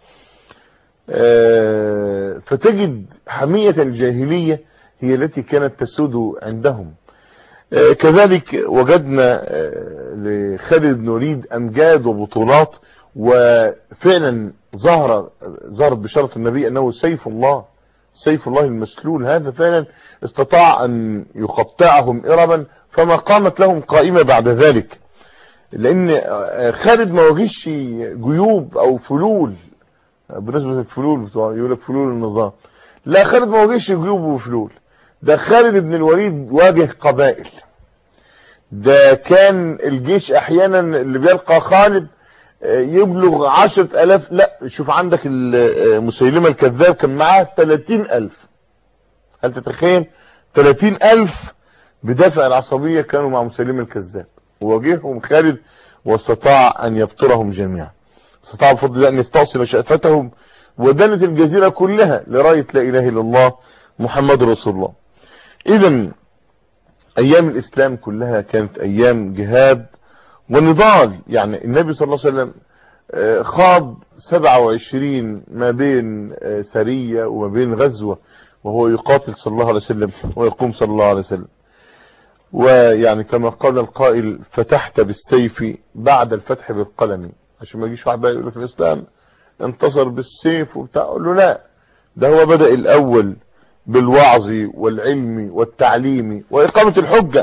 فتجد حميه الجاهليه هي التي كانت تسود عندهم كذلك وجدنا لخالد بن وليد امجاد وبطولات وفعلا ظهر ظهرت بشرط النبي انه سيف الله سيف الله المسلول هذا فعلا استطاع ان يقطعهم اربا فما قامت لهم قائمة بعد ذلك لان خالد ما واجهش جيوب او فلول بالنسبة للفلول يقول لك فلول النظام لا خالد ما واجهش جيوب وفلول ده خالد بن الوليد واجه قبائل ده كان الجيش احيانا اللي بيلقى خالد يبلغ عشرة الاف لا شوف عندك مسيلمة الكذاب كان معاه تلاتين الف هل تتخيل تلاتين الف بدافع العصبية كانوا مع مسيلمة الكذاب وواجههم خالد واستطاع ان يبطرهم جميعا استطاع بفضل الله ان يستأصل شأفتهم ودنت الجزيرة كلها لراية لا اله الا الله محمد رسول الله اذا ايام الاسلام كلها كانت ايام جهاد ونضال يعني النبي صلى الله عليه وسلم خاض 27 ما بين سرية وما بين غزوة وهو يقاتل صلى الله عليه وسلم ويقوم صلى الله عليه وسلم ويعني كما قال القائل فتحت بالسيف بعد الفتح بالقلم عشان ما يجيش واحد بقى يقول لك الاسلام انتصر بالسيف وبتاع اقول له لا ده هو بدأ الاول بالوعظ والعلم والتعليم وإقامة الحجة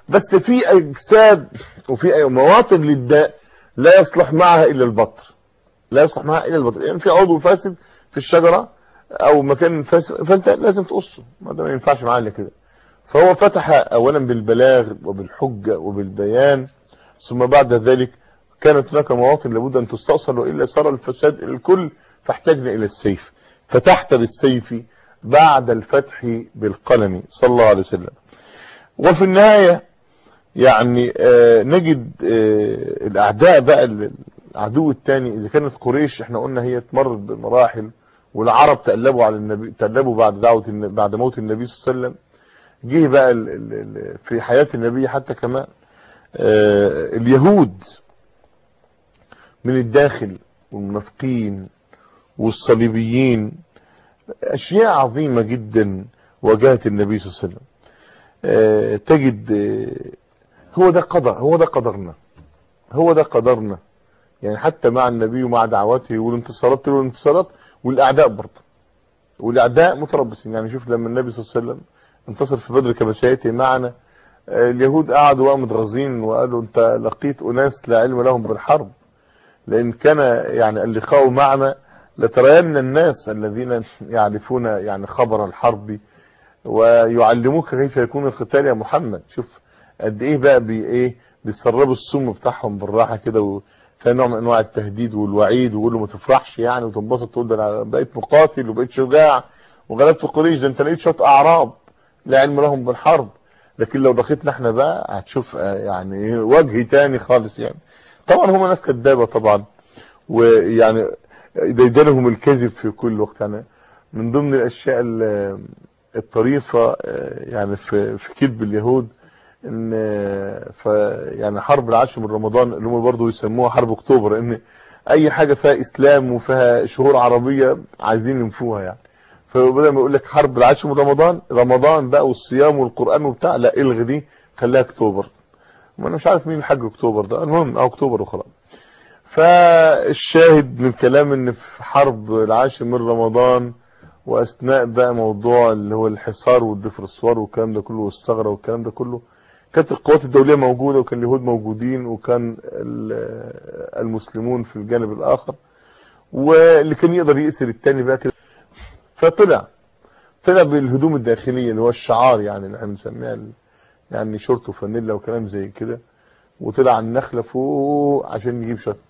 بس في اجساد وفي مواطن للداء لا يصلح معها الا البطر لا يصلح معها الا البطر يعني في عضو فاسد في الشجره او مكان فاسد فانت لازم تقصه ما ده ما ينفعش معاه الا كده فهو فتح اولا بالبلاغ وبالحجه وبالبيان ثم بعد ذلك كانت هناك مواطن لابد ان تستأصل والا صار الفساد الكل فاحتاجنا الى السيف فتحت بالسيف بعد الفتح بالقلم صلى الله عليه وسلم وفي النهاية يعني آه نجد آه الاعداء بقى العدو الثاني اذا كانت قريش احنا قلنا هي تمر بمراحل والعرب تقلبوا على النبي تقلبوا بعد دعوه بعد موت النبي صلى الله عليه وسلم جه بقى ال ال في حياه النبي حتى كمان آه اليهود من الداخل والمنافقين والصليبيين اشياء عظيمة جدا واجهت النبي صلى الله عليه وسلم آه تجد آه هو ده قدر هو ده قدرنا هو ده قدرنا يعني حتى مع النبي ومع دعوته والانتصارات والانتصارات والاعداء برضه والاعداء متربصين يعني شوف لما النبي صلى الله عليه وسلم انتصر في بدر كمشايته معنا آه اليهود قعدوا بقى متغاظين وقالوا انت لقيت اناس لا علم لهم بالحرب لان كان يعني اللقاء معنا لترين الناس الذين يعرفون يعني خبر الحرب ويعلموك كيف يكون القتال يا محمد شوف قد ايه بقى بي ايه بيسربوا السم بتاعهم بالراحه كده وفيها نوع من انواع التهديد والوعيد ويقول له ما تفرحش يعني وتنبسط تقول ده انا بقيت مقاتل وبقيت شجاع وغلبت قريش ده انت لقيت شويه اعراب لا علم لهم بالحرب لكن لو دخلتنا احنا بقى هتشوف يعني وجه تاني خالص يعني طبعا هم ناس كدابه طبعا ويعني ديدنهم الكذب في كل وقت يعني من ضمن الاشياء الطريفة يعني في في كذب اليهود ان ف يعني حرب العاشر من رمضان اللي هم برضه يسموها حرب اكتوبر ان اي حاجة فيها اسلام وفيها شهور عربية عايزين ينفوها يعني فبدل ما يقول لك حرب العاشر من رمضان رمضان بقى والصيام والقرآن وبتاع لا الغي دي خليها اكتوبر ما انا مش عارف مين الحاج اكتوبر ده المهم اكتوبر وخلاص فالشاهد من كلام ان في حرب العاشر من رمضان واثناء بقى موضوع اللي هو الحصار والدفرسوار والكلام ده كله والثغره والكلام ده كله كانت القوات الدوليه موجوده وكان اليهود موجودين وكان المسلمون في الجانب الاخر واللي كان يقدر يأسر التاني بقى كده فطلع طلع بالهدوم الداخليه اللي هو الشعار يعني اللي احنا بنسميها يعني شورت وفانيلا وكلام زي كده وطلع على النخله فوق عشان يجيب شط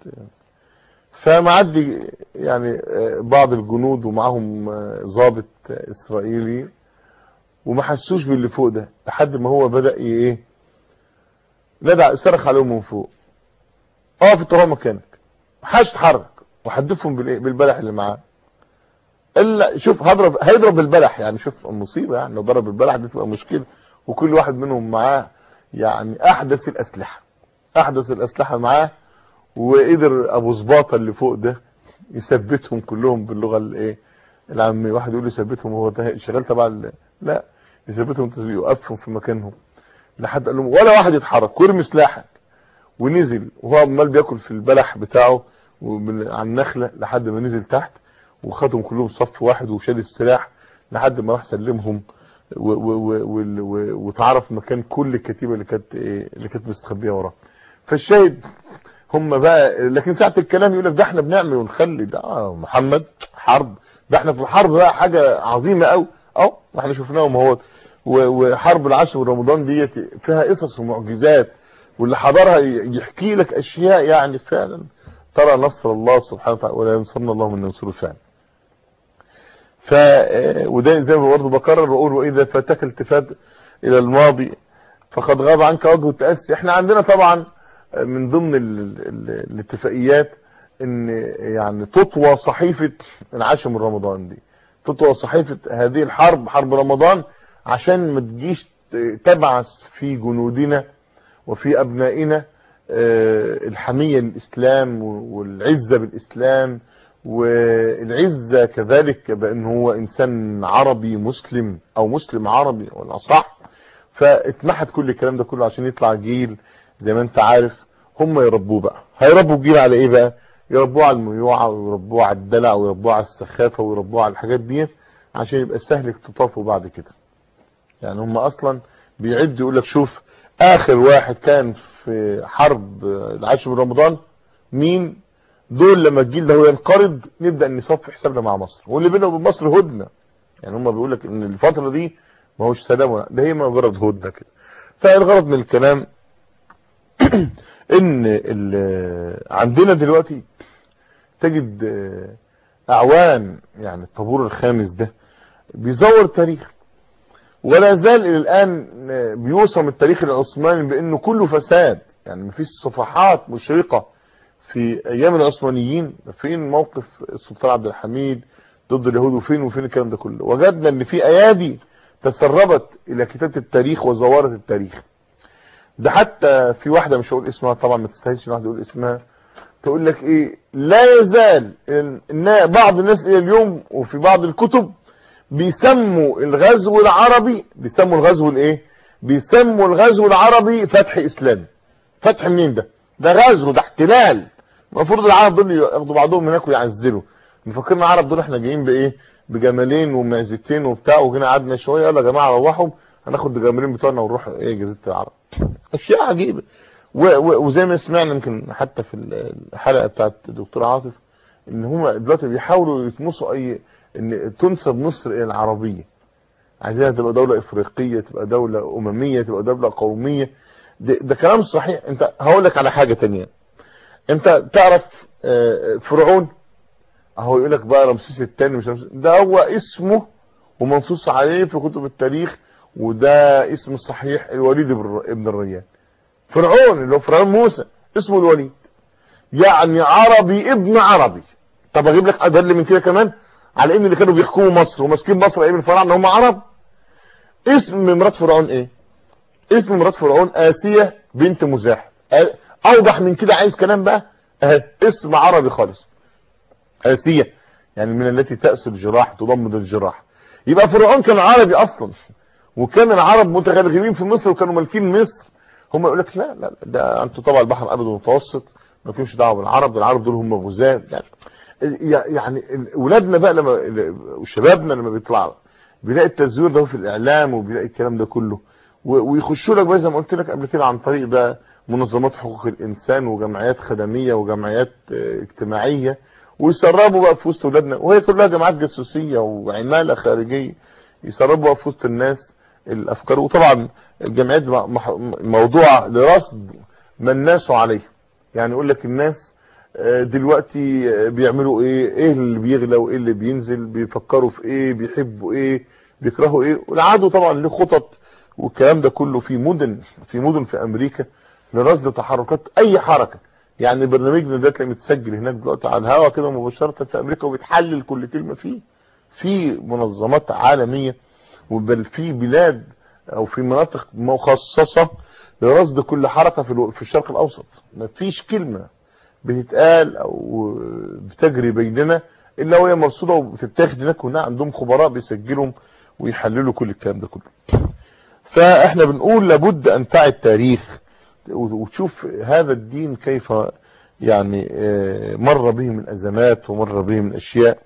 فمعدي يعني بعض الجنود ومعاهم ضابط اسرائيلي وما حسوش باللي فوق ده لحد ما هو بدا ايه ندع صرخ عليهم من فوق اقف انت مكانك محدش تتحرك وحدفهم بالايه بالبلح اللي معاه الا شوف هضرب هيضرب بالبلح يعني شوف المصيبه يعني لو ضرب بالبلح دي تبقى مشكله وكل واحد منهم معاه يعني احدث الاسلحه احدث الاسلحه معاه وقدر ابو زباطه اللي فوق ده يثبتهم كلهم باللغه الايه العاميه واحد يقول لي ثبتهم هو ده شغال تبع لا يثبتهم تثبيت يوقفهم في مكانهم لحد قال لهم ولا واحد يتحرك وارمي سلاحك ونزل وهو عمال بياكل في البلح بتاعه على النخله لحد ما نزل تحت وخدهم كلهم صف واحد وشال السلاح لحد ما راح سلمهم وتعرف مكان كل الكتيبه اللي كانت اللي كانت مستخبيه وراه فالشاهد هم بقى لكن ساعه الكلام يقول لك ده احنا بنعمل ونخلي ده آه محمد حرب ده احنا في الحرب بقى حاجه عظيمه قوي اهو احنا شفناهم اهو وحرب العشر رمضان ديت فيها قصص ومعجزات واللي حضرها يحكي لك اشياء يعني فعلا ترى نصر الله سبحانه وتعالى ولا ينصرنا الله من ينصره فعلا ف وده زي ما برضه بكرر بقول واذا فاتك التفات الى الماضي فقد غاب عنك وجه التاسي احنا عندنا طبعا من ضمن ال ال الاتفاقيات ان يعني تطوى صحيفه العاشر من رمضان دي تطوى صحيفه هذه الحرب حرب رمضان عشان ما تجيش تبعث في جنودنا وفي ابنائنا الحميه للاسلام والعزه بالاسلام والعزه كذلك بان هو انسان عربي مسلم او مسلم عربي ولا صح فاتمحت كل الكلام ده كله عشان يطلع جيل زي ما انت عارف هم يربوه بقى هيربوا الجيل على ايه بقى يربوه على الميوعه ويربوه على الدلع ويربوه على السخافه ويربوه على الحاجات ديت عشان يبقى سهل اكتطافه بعد كده يعني هم اصلا بيعد يقول لك شوف اخر واحد كان في حرب العاشر من رمضان مين دول لما الجيل ده هو ينقرض نبدا نصفي حسابنا مع مصر واللي بيننا وبين مصر هدنه يعني هم بيقول لك ان الفتره دي ما هوش سلام ولا ده هي مجرد هدنه كده فالغرض من الكلام ان عندنا دلوقتي تجد اعوان يعني الطابور الخامس ده بيزور التاريخ ولا زال الى الان بيوصم التاريخ العثماني بانه كله فساد يعني مفيش صفحات مشرقه في ايام العثمانيين فين موقف السلطان عبد الحميد ضد اليهود وفين وفين الكلام ده كله وجدنا ان في ايادي تسربت الى كتابه التاريخ وزوارت التاريخ ده حتى في واحده مش هقول اسمها طبعا ما تستاهلش ان واحد يقول اسمها تقول لك ايه لا يزال ان بعض الناس الى اليوم وفي بعض الكتب بيسموا الغزو العربي بيسموا الغزو الايه بيسموا الغزو العربي فتح اسلامي فتح منين ده ده غزو ده احتلال المفروض العرب دول ياخدوا بعضهم هناك ويعزلوا مفكرنا العرب دول احنا جايين بايه بجمالين ومعزتين وبتاع وجينا قعدنا شويه يلا يا جماعه روحوا هناخد الجمالين بتوعنا ونروح ايه جزيره العرب اشياء عجيبه وزي ما سمعنا يمكن حتى في الحلقه بتاعت الدكتور عاطف ان هم دلوقتي بيحاولوا يتمسوا اي ان تنسب مصر الى العربيه عايزينها تبقى دوله افريقيه تبقى دوله امميه تبقى دوله قوميه ده, ده كلام صحيح انت هقول لك على حاجه تانية انت تعرف فرعون اهو يقول لك بقى رمسيس الثاني مش رمسيس ده هو اسمه ومنصوص عليه في كتب التاريخ وده اسم الصحيح الوليد ابن الريان فرعون اللي هو فرعون موسى اسمه الوليد يعني عربي ابن عربي طب اجيب لك ادل من كده كمان على ان اللي كانوا بيحكموا مصر وماسكين مصر ايام الفراعنه هم عرب اسم مرات فرعون ايه اسم مرات فرعون آسية بنت مزاح اوضح من كده عايز كلام بقى اهي اسم عربي خالص آسية يعني من التي تأسر الجراح تضمد الجراح يبقى فرعون كان عربي اصلا وكان العرب متغلغلين في مصر وكانوا مالكين مصر هم يقول لك لا لا ده انتوا طبعا البحر الابيض المتوسط ما لكمش دعوه بالعرب ده العرب دول هم غزاة يعني يعني اولادنا بقى لما وشبابنا لما بيطلعوا بيلاقي التزوير ده في الاعلام وبيلاقي الكلام ده كله ويخشوا لك بقى زي ما قلت لك قبل كده عن طريق بقى منظمات حقوق الانسان وجمعيات خدميه وجمعيات اجتماعيه ويسربوا بقى في وسط اولادنا وهي كلها جماعات جاسوسيه وعماله خارجيه يسربوا بقى في وسط الناس الافكار وطبعا الجمعيات موضوع لرصد من الناس عليه يعني يقول لك الناس دلوقتي بيعملوا ايه ايه اللي بيغلى وايه اللي بينزل بيفكروا في ايه بيحبوا ايه بيكرهوا ايه والعدو طبعا له خطط والكلام ده كله في مدن في مدن في امريكا لرصد تحركات اي حركه يعني برنامجنا ده تلاقيه متسجل هناك دلوقتي على الهواء كده مباشره في امريكا وبيتحلل كل كلمه فيه في منظمات عالميه وبل في بلاد او في مناطق مخصصه لرصد كل حركه في في الشرق الاوسط مفيش كلمه بتتقال او بتجري بيننا الا وهي مرصوده وبتتاخد هناك هنا عندهم خبراء بيسجلهم ويحللوا كل الكلام ده كله فاحنا بنقول لابد ان تعي التاريخ وتشوف هذا الدين كيف يعني مر به من ازمات ومر به من اشياء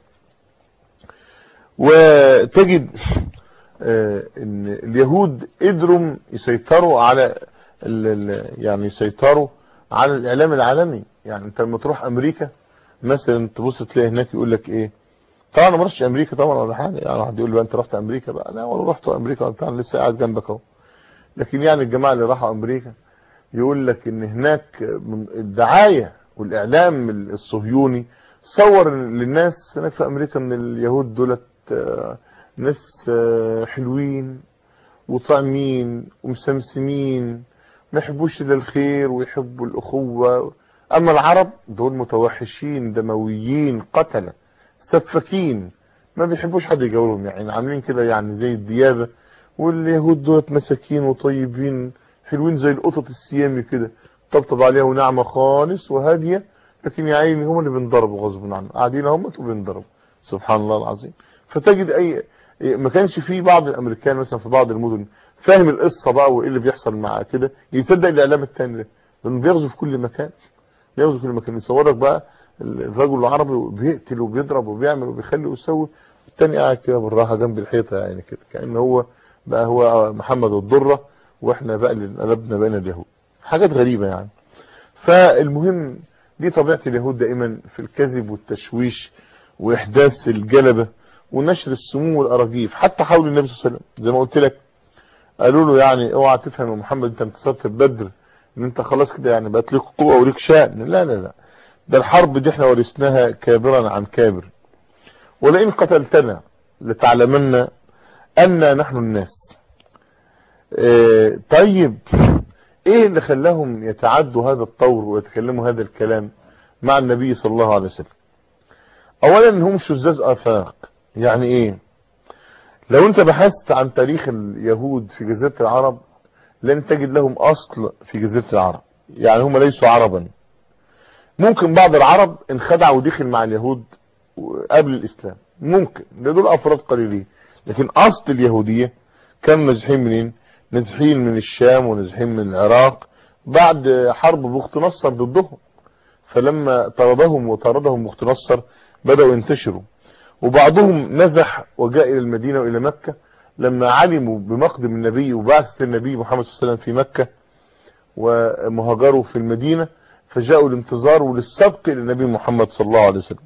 وتجد ان اليهود قدروا يسيطروا على يعني يسيطروا على الاعلام العالمي يعني انت لما تروح امريكا مثلا تبص تلاقي هناك يقول لك ايه طبعا انا ما رحتش امريكا طبعا ولا حاجه يعني واحد يقول لي انت رحت امريكا بقى لا ولا رحت امريكا انت لسه قاعد جنبك اهو لكن يعني الجماعه اللي راحوا امريكا يقول لك ان هناك الدعايه والاعلام الصهيوني صور للناس هناك في امريكا ان اليهود دولت ناس حلوين وطعمين ومسمسمين ما يحبوش الا الخير ويحبوا الاخوه اما العرب دول متوحشين دمويين قتله سفاكين ما بيحبوش حد يجاورهم يعني عاملين كده يعني زي الديابه واليهود دولت مساكين وطيبين حلوين زي القطط السيامي كده طبطب عليها وناعمه خالص وهاديه لكن يا عيني هم اللي بينضربوا غصب عنهم قاعدين هم وبينضربوا سبحان الله العظيم فتجد اي ما كانش في بعض الامريكان مثلا في بعض المدن فاهم القصه بقى وايه اللي بيحصل مع كده يصدق الاعلام الثاني ده لانه بيغزو في كل مكان بيغزو في كل مكان يصورك بقى الرجل العربي بيقتل وبيضرب وبيعمل وبيخلي ويسوي الثاني قاعد كده بالراحه جنب الحيطه يعني كده كان هو بقى هو محمد الضره واحنا بقى اللي قلبنا بين اليهود حاجات غريبة يعني فالمهم دي طبيعة اليهود دائما في الكذب والتشويش واحداث الجلبة ونشر السموم والاراجيف حتى حول النبي صلى الله عليه وسلم زي ما قلت لك قالوا له يعني اوعى تفهم يا محمد انت انتصرت في بدر ان انت خلاص كده يعني بقت لك قوه وليك شأن لا لا لا ده الحرب دي احنا ورثناها كابرا عن كابر ولئن قتلتنا لتعلمن أن نحن الناس اه طيب ايه اللي خلاهم يتعدوا هذا الطور ويتكلموا هذا الكلام مع النبي صلى الله عليه وسلم اولا هم شذاذ افاق يعني ايه لو انت بحثت عن تاريخ اليهود في جزيرة العرب لن تجد لهم اصل في جزيرة العرب يعني هم ليسوا عربا ممكن بعض العرب انخدع ودخل مع اليهود قبل الاسلام ممكن دول افراد قليلين لكن اصل اليهودية كان نزحين منين نزحين من الشام ونزحين من العراق بعد حرب بخت نصر ضدهم فلما طردهم وطردهم بخت نصر بدأوا ينتشروا وبعضهم نزح وجاء الى المدينة والى مكة لما علموا بمقدم النبي وبعثة النبي محمد صلى الله عليه وسلم في مكة ومهاجروا في المدينة فجاءوا الانتظار وللسبق الى النبي محمد صلى الله عليه وسلم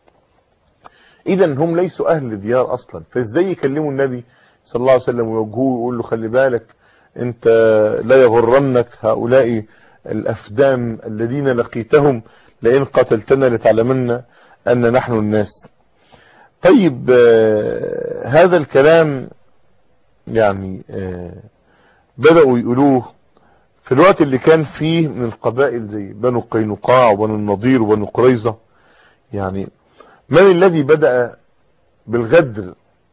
اذا هم ليسوا اهل ديار اصلا فازاي يكلموا النبي صلى الله عليه وسلم ويوجهوه ويقول له خلي بالك انت لا يغرنك هؤلاء الافدام الذين لقيتهم لئن قتلتنا لتعلمن ان نحن الناس طيب آه هذا الكلام يعني آه بدأوا يقولوه في الوقت اللي كان فيه من القبائل زي بنو قينقاع وبنو النضير وبنو قريظة يعني من الذي بدأ بالغدر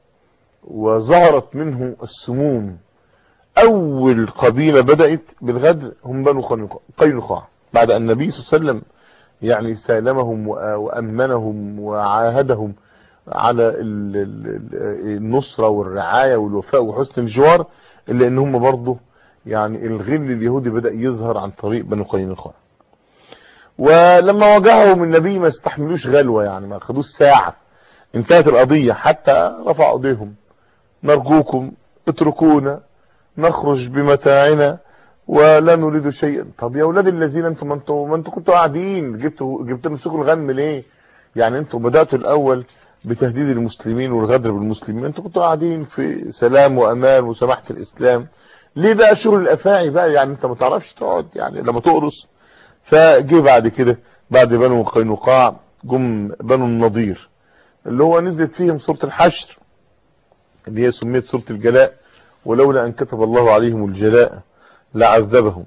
وظهرت منه السموم اول قبيلة بدأت بالغدر هم بنو قينقاع بعد ان النبي صلى الله عليه وسلم يعني سالمهم وامنهم وعاهدهم على النصرة والرعاية والوفاء وحسن الجوار الا ان هم برضه يعني الغل اليهودي بدأ يظهر عن طريق بنو قينقاع ولما واجههم النبي ما استحملوش غلوة يعني ما خدوش ساعة انتهت القضية حتى رفعوا ايديهم نرجوكم اتركونا نخرج بمتاعنا ولا نريد شيئا طب يا اولاد الذين انتم ما انتم ما انتم كنتوا قاعدين جبتوا جبتوا نفسكم الغم ليه يعني انتم بداتوا الاول بتهديد المسلمين والغدر بالمسلمين انتم كنتوا قاعدين في سلام وامان وسماحه الاسلام ليه بقى شغل الافاعي بقى يعني انت ما تعرفش تقعد يعني لما تقرص فجه بعد كده بعد بنو قينقاع جم بنو النضير اللي هو نزلت فيهم سوره الحشر اللي هي سميت سوره الجلاء ولولا ان كتب الله عليهم الجلاء لعذبهم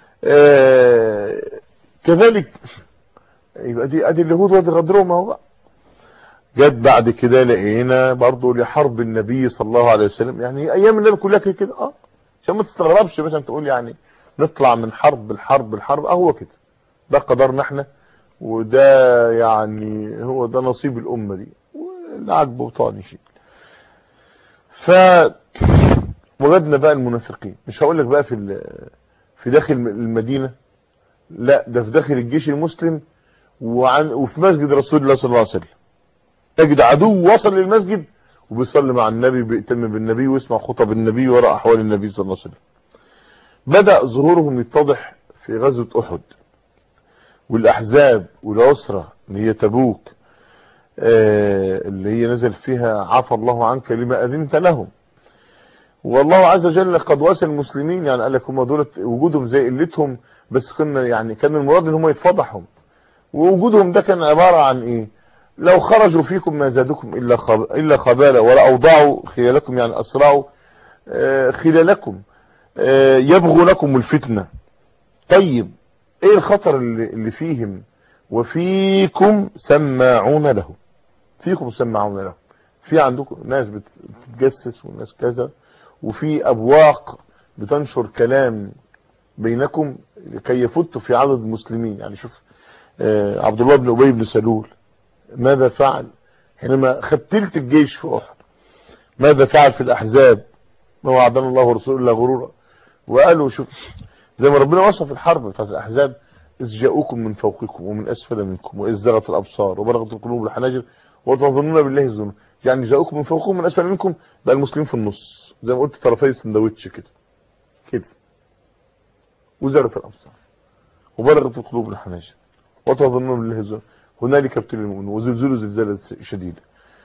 آه كذلك يبقى دي ادي اليهود وادي غدرهم اهو بقى جت بعد كده لقينا برضه لحرب النبي صلى الله عليه وسلم يعني ايام النبي كلها كده اه عشان ما تستغربش مثلا تقول يعني نطلع من حرب الحرب الحرب اهو كده ده قدرنا احنا وده يعني هو ده نصيب الامه دي واللي عاجبه طاني شيء ف وجدنا بقى المنافقين مش هقول لك بقى في في داخل المدينه لا ده في داخل الجيش المسلم وعن وفي مسجد رسول الله صلى الله عليه وسلم تجد عدو وصل للمسجد وبيصلي مع النبي بيتم بالنبي ويسمع خطب النبي وراء احوال النبي صلى الله عليه وسلم بدأ ظهورهم يتضح في غزوة احد والاحزاب والعسرة اللي هي تبوك آه اللي هي نزل فيها عفى الله عنك لما اذنت لهم والله عز وجل قد واسى المسلمين يعني قال لك هم دول وجودهم زي قلتهم بس كنا يعني كان المراد ان هم يتفضحوا ووجودهم ده كان عبارة عن ايه لو خرجوا فيكم ما زادكم الا خب... الا خبالا ولا اوضعوا خلالكم يعني اسرعوا آه خلالكم آه يبغوا لكم الفتنة طيب ايه الخطر اللي, اللي فيهم وفيكم سماعون له فيكم سماعون له في عندكم ناس بتتجسس وناس كذا وفي ابواق بتنشر كلام بينكم لكي يفتوا في عدد المسلمين يعني شوف آه عبد الله بن ابي بن سلول ماذا فعل حينما ختلت الجيش في احد ماذا فعل في الاحزاب ما وعدنا الله ورسوله الا غرورا وقالوا شوف زي ما ربنا وصف الحرب بتاعت الاحزاب اذ جاءوكم من فوقكم ومن اسفل منكم واذ زغت الابصار وبلغت القلوب الحناجر وتظنون بالله الظنون يعني جاءوكم من فوقكم ومن اسفل منكم بقى المسلمين في النص زي ما قلت طرفي السندوتش كده كده وزارة الأبصار وبلغت القلوب الحناجر وتظنون بالله الظن هنالك ابتلي المؤمنون وزلزلوا زلزالة شديدة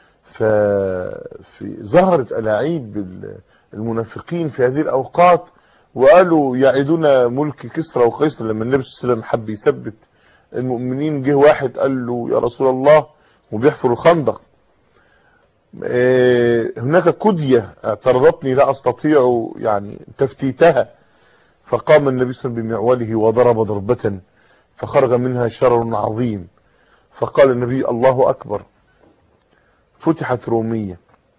ففي ظهرت ألاعيب المنافقين في هذه الأوقات وقالوا يعيدون ملك كسرى وقيصر لما النبي صلى الله عليه وسلم حب يثبت المؤمنين جه واحد قال له يا رسول الله وبيحفر الخندق هناك كدية اعترضتني لا استطيع يعني تفتيتها فقام النبي صلى الله عليه وسلم بمعوله وضرب ضربة فخرج منها شرر عظيم فقال النبي الله أكبر فتحت رومية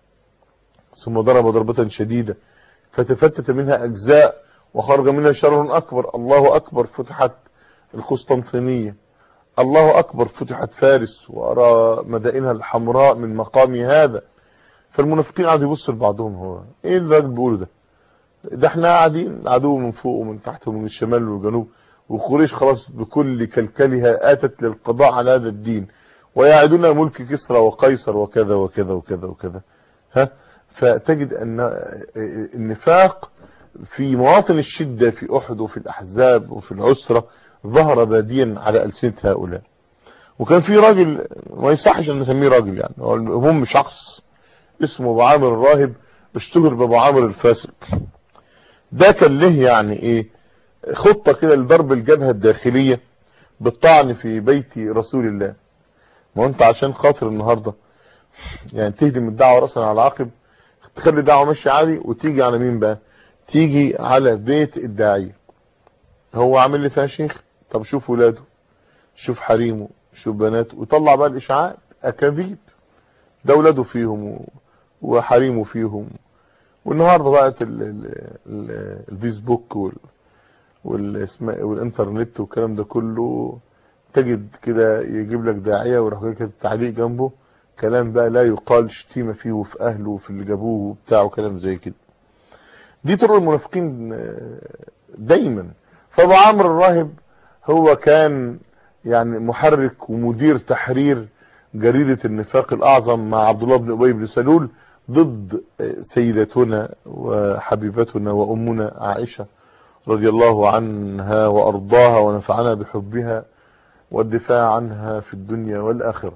ثم ضرب ضربة شديدة فتفتت منها أجزاء وخرج منها شرر أكبر الله أكبر فتحت القسطنطينية الله أكبر فتحت فارس وأرى مدائنها الحمراء من مقام هذا فالمنافقين قاعدوا يبصوا لبعضهم هو ايه اللي الراجل بيقوله ده ده احنا قاعدين عدو من فوق ومن تحت ومن الشمال والجنوب وقريش خلاص بكل كلكلها اتت للقضاء على هذا الدين ويعدون ملك كسرى وقيصر وكذا وكذا وكذا وكذا ها فتجد ان النفاق في مواطن الشدة في احد وفي الاحزاب وفي العسرة ظهر باديا على ألسنة هؤلاء وكان في راجل ما يصحش ان نسميه راجل يعني هو المهم شخص اسمه ابو عامر الراهب اشتهر بابو عامر الفاسق ده كان له يعني ايه خطة كده لضرب الجبهة الداخلية بالطعن في بيت رسول الله ما انت عشان خاطر النهاردة يعني تهدم الدعوة رأسا على عقب تخلي الدعوة ماشية عادي وتيجي على مين بقى تيجي على بيت الداعية هو عامل لي فيها شيخ طب شوف ولاده شوف حريمه شوف بناته وطلع بقى الاشاعات اكاذيب ده ولاده فيهم وحريمه فيهم والنهارده بقت الفيسبوك وال والانترنت والكلام ده كله تجد كده يجيب لك داعيه ويروح جاي كده تعليق جنبه كلام بقى لا يقال شتيمه فيه وفي اهله وفي اللي جابوه وبتاع وكلام زي كده دي طرق المنافقين دايما فابو عمرو الراهب هو كان يعني محرك ومدير تحرير جريدة النفاق الأعظم مع عبد الله بن أبي بن سلول ضد سيدتنا وحبيبتنا وأمنا عائشة رضي الله عنها وأرضاها ونفعنا بحبها والدفاع عنها في الدنيا والآخرة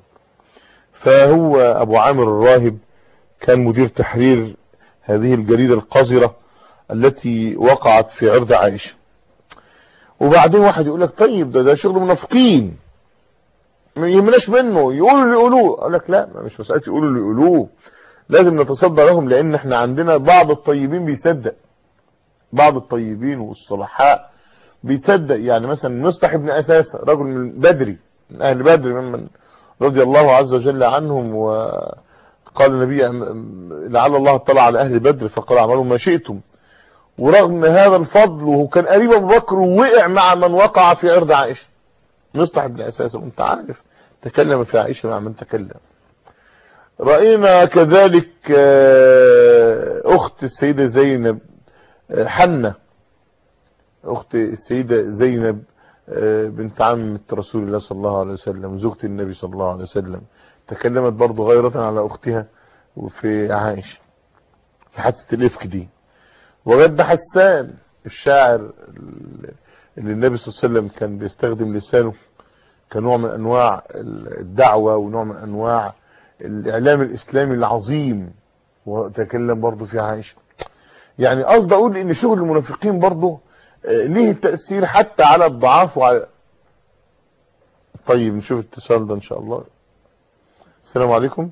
فهو أبو عامر الراهب كان مدير تحرير هذه الجريدة القذرة التي وقعت في عرض عائشة وبعدين واحد يقول لك طيب ده ده شغل منافقين ما يهمناش منه يقولوا اللي يقولوه اقول لك لا مش مساله يقولوا اللي يقولوه لازم نتصدى لهم لان احنا عندنا بعض الطيبين بيصدق بعض الطيبين والصلحاء بيصدق يعني مثلا مصطح ابن اساسه رجل من بدري من اهل بدر ممن رضي الله عز وجل عنهم وقال النبي لعل الله اطلع على اهل بدر فقال اعملوا ما شئتم ورغم هذا الفضل وهو كان قريب ابو بكر ووقع مع من وقع في عرض عائشه مصطح بن اساس وانت عارف تكلم في عائشه مع من تكلم راينا كذلك اخت السيده زينب حنه اخت السيده زينب بنت عمه رسول الله صلى الله عليه وسلم زوجة النبي صلى الله عليه وسلم تكلمت برضه غيرة على اختها وفي عائشه في حادثه الافك دي وجد حسان الشاعر اللي النبي صلى الله عليه وسلم كان بيستخدم لسانه كنوع من انواع الدعوة ونوع من انواع الاعلام الاسلامي العظيم وتكلم برضه في عائشة يعني قصد اقول ان شغل المنافقين برضه ليه تأثير حتى على الضعاف وعلى طيب نشوف الاتصال ده ان شاء الله السلام عليكم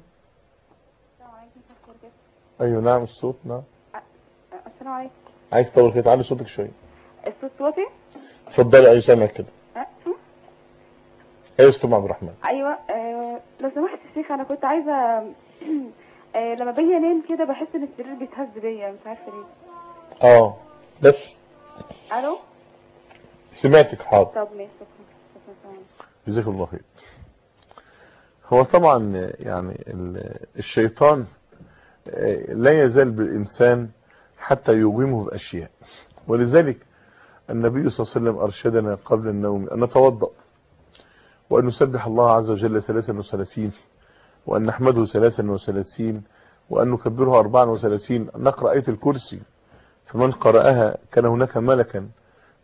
ايوه نعم الصوت نعم السلام عليكم عايز تطول كده تعلي صوتك شويه الصوت واطي اتفضلي اي سامعك كده أه؟ ايوه استاذ عبد الرحمن ايوه آه لو سمحت يا شيخ انا كنت عايزه آه لما باجي انام كده بحس ان السرير بيتهز بيا مش عارفه ليه اه بس الو سمعتك حاضر طب ماشي شكرا شكرا تمام. جزاك الله خير هو طبعا يعني ال- الشيطان آه، لا يزال بالإنسان حتى يوهمه بأشياء ولذلك النبي صلى الله عليه وسلم أرشدنا قبل النوم أن نتوضأ وأن نسبح الله عز وجل ثلاثا وثلاثين وأن نحمده ثلاثا وثلاثين وأن نكبره أربعا وثلاثين أن نقرأ آية الكرسي فمن قرأها كان هناك ملكا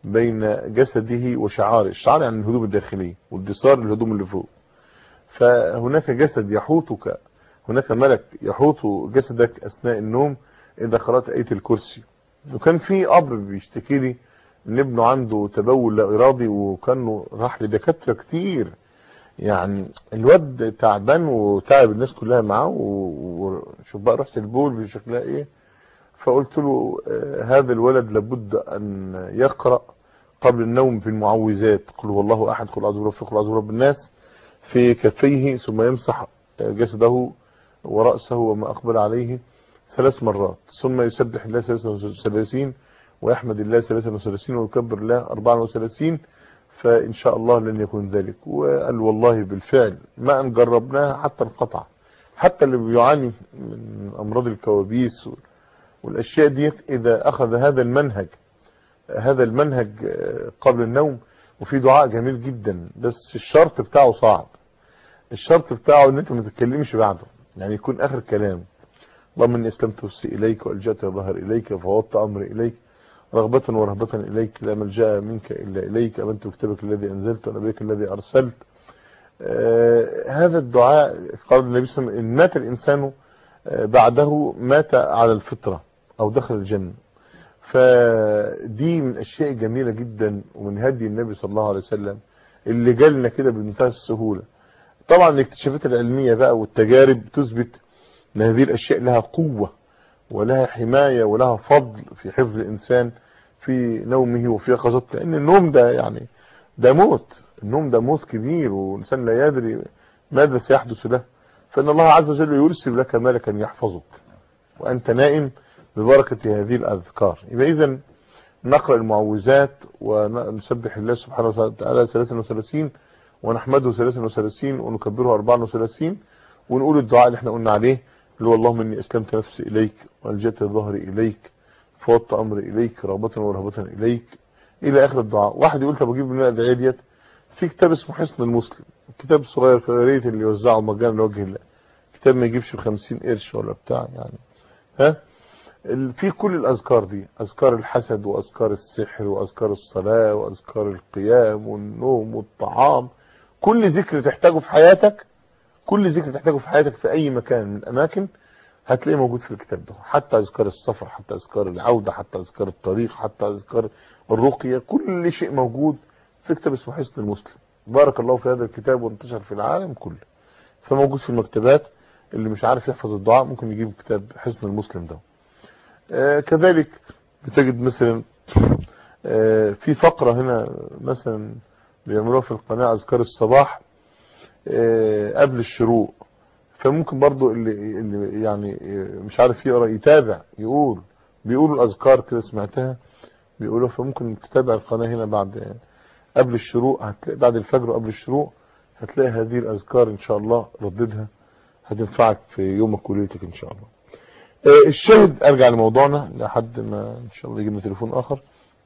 بين جسده وشعاره الشعار يعني الهدوم الداخلية والدسار الهدوم اللي فوق فهناك جسد يحوطك هناك ملك يحوط جسدك أثناء النوم إذا قرأت آية الكرسي وكان في أب بيشتكي لي ان ابنه عنده تبول لا ارادي وكانه راح لدكاتره كتير يعني الواد تعبان وتعب الناس كلها معاه وشوف بقى رحت البول بشكلها ايه فقلت له آه هذا الولد لابد ان يقرا قبل النوم في المعوذات قل هو الله احد قل اعوذ برب قل اعوذ برب الناس في كفيه ثم يمسح جسده وراسه وما اقبل عليه ثلاث مرات ثم يسبح الله 33 ويحمد الله 33 ويكبر الله 34 فإن شاء الله لن يكون ذلك وقال والله بالفعل ما أن جربناها حتى انقطع حتى اللي بيعاني من أمراض الكوابيس والأشياء ديت إذا أخذ هذا المنهج هذا المنهج قبل النوم وفي دعاء جميل جدا بس الشرط بتاعه صعب الشرط بتاعه ان انت ما تتكلمش بعده يعني يكون اخر كلام اللهم اني اسلمت نفسي اليك والجأت ظهر اليك ففوضت امري اليك رغبة ورهبة إليك لا ملجأ منك إلا إليك أمنت بكتابك الذي أنزلت ونبيك الذي أرسلت آه هذا الدعاء قال النبي صلى الله عليه وسلم إن مات الإنسان آه بعده مات على الفطرة أو دخل الجنة فدي من الأشياء الجميلة جدا ومن هدي النبي صلى الله عليه وسلم اللي جالنا كده بمنتهى السهولة طبعا الاكتشافات العلمية بقى والتجارب تثبت ان هذه الأشياء لها قوة ولها حماية ولها فضل في حفظ الإنسان في نومه وفي يقظته لأن النوم ده يعني ده موت النوم ده موت كبير والإنسان لا يدري ماذا سيحدث له فإن الله عز وجل يرسل لك ملكا يحفظك وأنت نائم ببركة هذه الأذكار يبقى إذن نقرأ المعوذات ونسبح الله سبحانه وتعالى 33 ونحمده 33 ونكبره 34 ونقول الدعاء اللي احنا قلنا عليه اللي هو اللهم اني اسلمت نفسي اليك والجت ظهري اليك فوضت امري اليك رغبة ورهبة اليك الى اخر الدعاء واحد يقول طب اجيب من الادعيه ديت في كتاب اسمه حصن المسلم كتاب صغير يا ريت اللي يوزعه مجانا لوجه الله كتاب ما يجيبش ب 50 قرش ولا بتاع يعني ها في كل الاذكار دي اذكار الحسد واذكار السحر واذكار الصلاه واذكار القيام والنوم والطعام كل ذكر تحتاجه في حياتك كل ذكر تحتاجه في حياتك في اي مكان من الاماكن هتلاقيه موجود في الكتاب ده حتى اذكار السفر حتى اذكار العودة حتى اذكار الطريق حتى اذكار الرقية كل شيء موجود في كتاب اسمه حصن المسلم بارك الله في هذا الكتاب وانتشر في العالم كله فموجود في المكتبات اللي مش عارف يحفظ الدعاء ممكن يجيب كتاب حصن المسلم ده آه كذلك بتجد مثلا آه في فقرة هنا مثلا بيعملوها في القناة اذكار الصباح آه قبل الشروق فممكن برضو اللي, اللي يعني مش عارف يقرا يتابع يقول بيقولوا الاذكار كده سمعتها بيقولوا فممكن تتابع القناه هنا بعد قبل الشروق هتلاقي بعد الفجر وقبل الشروق هتلاقي هذه الاذكار ان شاء الله رددها هتنفعك في يومك وليلتك ان شاء الله الشاهد ارجع لموضوعنا لحد ما ان شاء الله يجينا تليفون اخر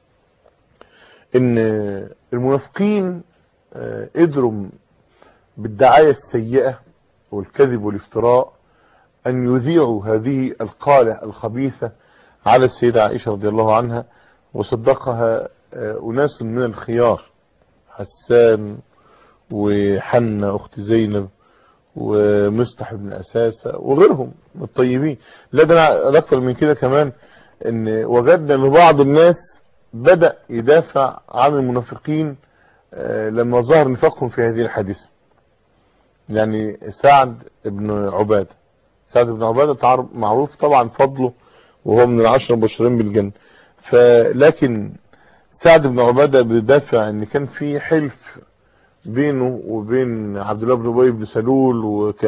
ان المنافقين قدروا بالدعايه السيئه والكذب والافتراء أن يذيعوا هذه القالة الخبيثة على السيدة عائشة رضي الله عنها وصدقها أناس من الخيار حسان وحنة أخت زينب ومصطح بن أساسة وغيرهم من الطيبين لا ده أكثر من كده كمان أن وجدنا أن بعض الناس بدأ يدافع عن المنافقين لما ظهر نفاقهم في هذه الحادثة يعني سعد بن عبادة سعد بن عبادة معروف طبعا فضله وهو من العشر المبشرين بالجنة فلكن سعد بن عبادة بيدافع ان كان في حلف بينه وبين عبد الله بن ابي بن سلول وك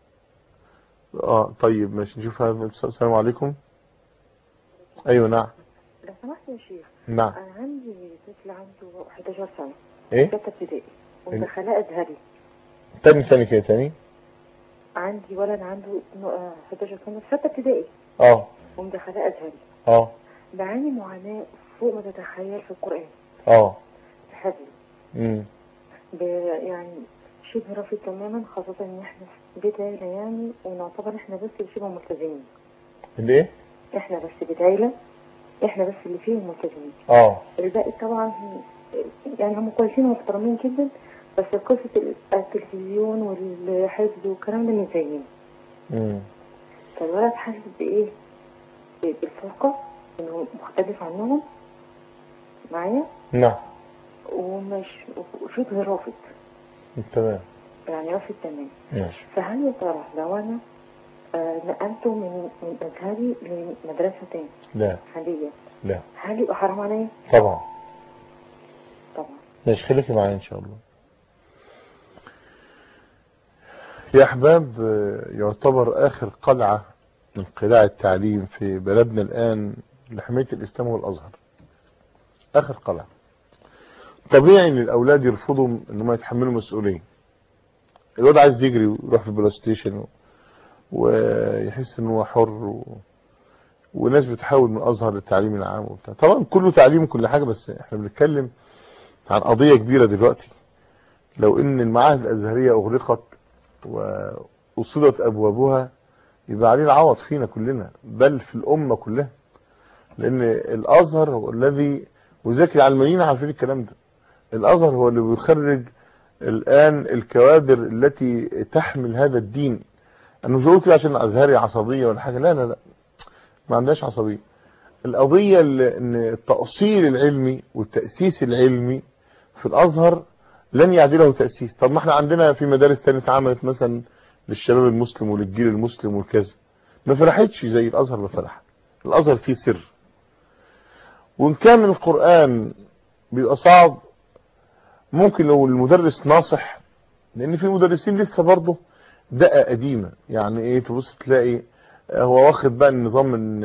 اه طيب ماشي نشوف هذا السلام عليكم ايوه نعم لو سمحت يا شيخ نعم انا عندي طفل عنده 11 سنه ايه ستة ابتدائي ومدخلاه ازهري تاني ثاني كده تاني عندي ولد عنده اتنو- آه، 11 سنه في ستة ابتدائي اه ومدخلاه ازهري اه بعاني معاناه فوق ما تتخيل في القران اه في حفظه امم ب- يعني شبه رافض تماما خاصة ان احنا في بيت عيلة يعني ونعتبر احنا بس اللي شبه ملتزمين الايه احنا بس بيت عيلة احنا بس اللي فيهم ملتزمين اه الباقي طبعا يعني هم كويسين ومحترمين جدا بس قصة ال- التلفزيون والحفظ والكلام ده مش زينا مم. فالولد حاسس بإيه؟ ب- بالفرقة إنه مختلف عنهم معايا نعم ومش وشبه رافض تمام يعني رافض تمام ماشي فهل يا ترى لو أنا آه، نقلته من من أزهري لمدرسة تاني لا عادية لا هل يبقى حرام عليا؟ طبعا طبعا ماشي خليكي معايا ان شاء الله يا احباب آه، يعتبر اخر قلعة من قلاع التعليم في بلدنا الان لحماية الاسلام والازهر اخر قلعة طبيعي ان الاولاد يرفضوا انهم يتحملوا مسؤولية الواد عايز يجري ويروح في البلاي ستيشن و- ويحس ان هو حر و... وناس بتحاول من ازهر للتعليم العام وبتاع طبعا كله تعليم وكل حاجة بس احنا بنتكلم عن قضية كبيرة دلوقتي لو ان المعاهد الازهرية اغلقت وأصدت ابوابها يبقى عليه العوض فينا كلنا بل في الامة كلها لان الازهر هو الذي وذاك العلمانيين عارفين الكلام ده الازهر هو اللي بيخرج الان الكوادر التي تحمل هذا الدين انا مش بقول كده عشان ازهري عصبية ولا حاجة لا لا لا ما عندهاش عصبية القضية اللي ان التأصيل العلمي والتأسيس العلمي في الازهر لن يعدله تأسيس طب ما احنا عندنا في مدارس تانية اتعملت مثلا للشباب المسلم وللجيل المسلم والكذا ما فرحتش زي الازهر ما فرح الازهر فيه سر وان كان القرآن بيبقى صعب ممكن لو المدرس ناصح لان في مدرسين لسه برضه دقة قديمة يعني ايه تبص تلاقي آه، هو واخد بقى النظام من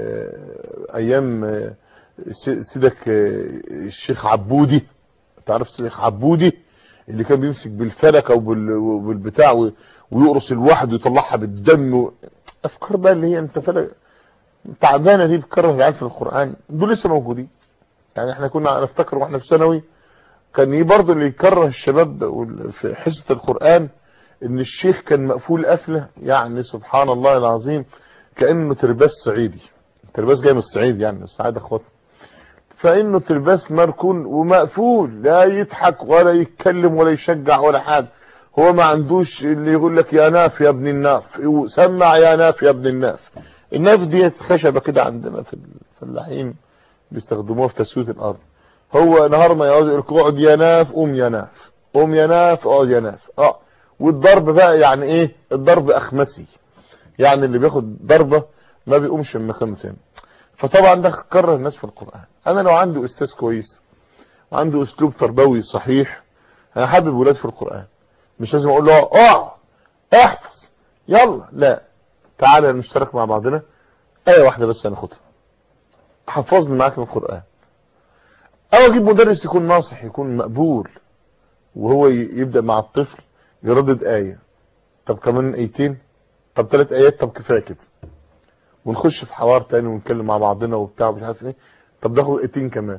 آه، ايام آه، س- سيدك آه، الشيخ عبودي تعرف الشيخ عبودي اللي كان بيمسك بالفلكة وبال- وبالبتاع و- ويقرص الواحد ويطلعها بالدم و... افكار بقى اللي هي انت فلك تعبانه دي بتكره العيال في القران دول لسه موجودين يعني احنا كنا نفتكر واحنا في ثانوي كان ايه برضه اللي يكره الشباب وال- في حصه القران ان الشيخ كان مقفول قفله يعني سبحان الله العظيم كانه ترباس صعيدي ترباس جاي من الصعيد يعني الصعيد اخواتنا فانه ترباس مركون ومقفول لا يضحك ولا يتكلم ولا يشجع ولا حاجه هو ما عندوش اللي يقول لك يا ناف يا ابن الناف سمع يا ناف يا ابن الناف الناف دي خشبه كده عندنا في الفلاحين بيستخدموها في تسويه الارض هو نهار ما يقعد يقول لك اقعد يا ناف قوم يا ناف قوم يا ناف اقعد يا ناف اه والضرب بقى يعني ايه الضرب اخمسي يعني اللي بياخد ضربه ما بيقومش من مكانه تاني فطبعا ده كره الناس في القران انا لو عندي استاذ كويس وعنده اسلوب تربوي صحيح هحبب ولاد في القران مش لازم اقول له اقعد احفظ يلا لا تعالى نشترك مع بعضنا ايه واحده بس هناخدها حفظني معاك من القران او اجيب مدرس يكون ناصح يكون مقبول وهو ي- يبدا مع الطفل يردد ايه طب كمان ايتين طب ثلاث ايات طب كفايه كده ونخش في حوار تاني ونتكلم مع بعضنا وبتاع مش عارف ايه طب ناخد ايتين كمان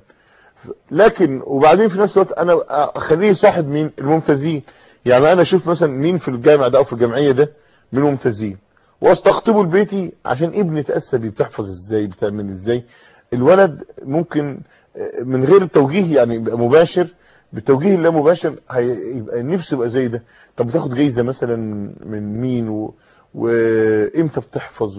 لكن وبعدين في نفس الوقت انا اخليه صاحب مين الممتازين يعني انا اشوف مثلا مين في الجامع ده او في الجمعيه ده من الممتازين واستقطبه لبيتي عشان ابني يتاسى بيه بتحفظ ازاي بتعمل ازاي الولد ممكن آه، من غير توجيه يعني يبقى مباشر بالتوجيه اللا مباشر هيبقى نفسه يبقى زي ده طب بتاخد جايزه مثلا من مين و... وامتى بتحفظ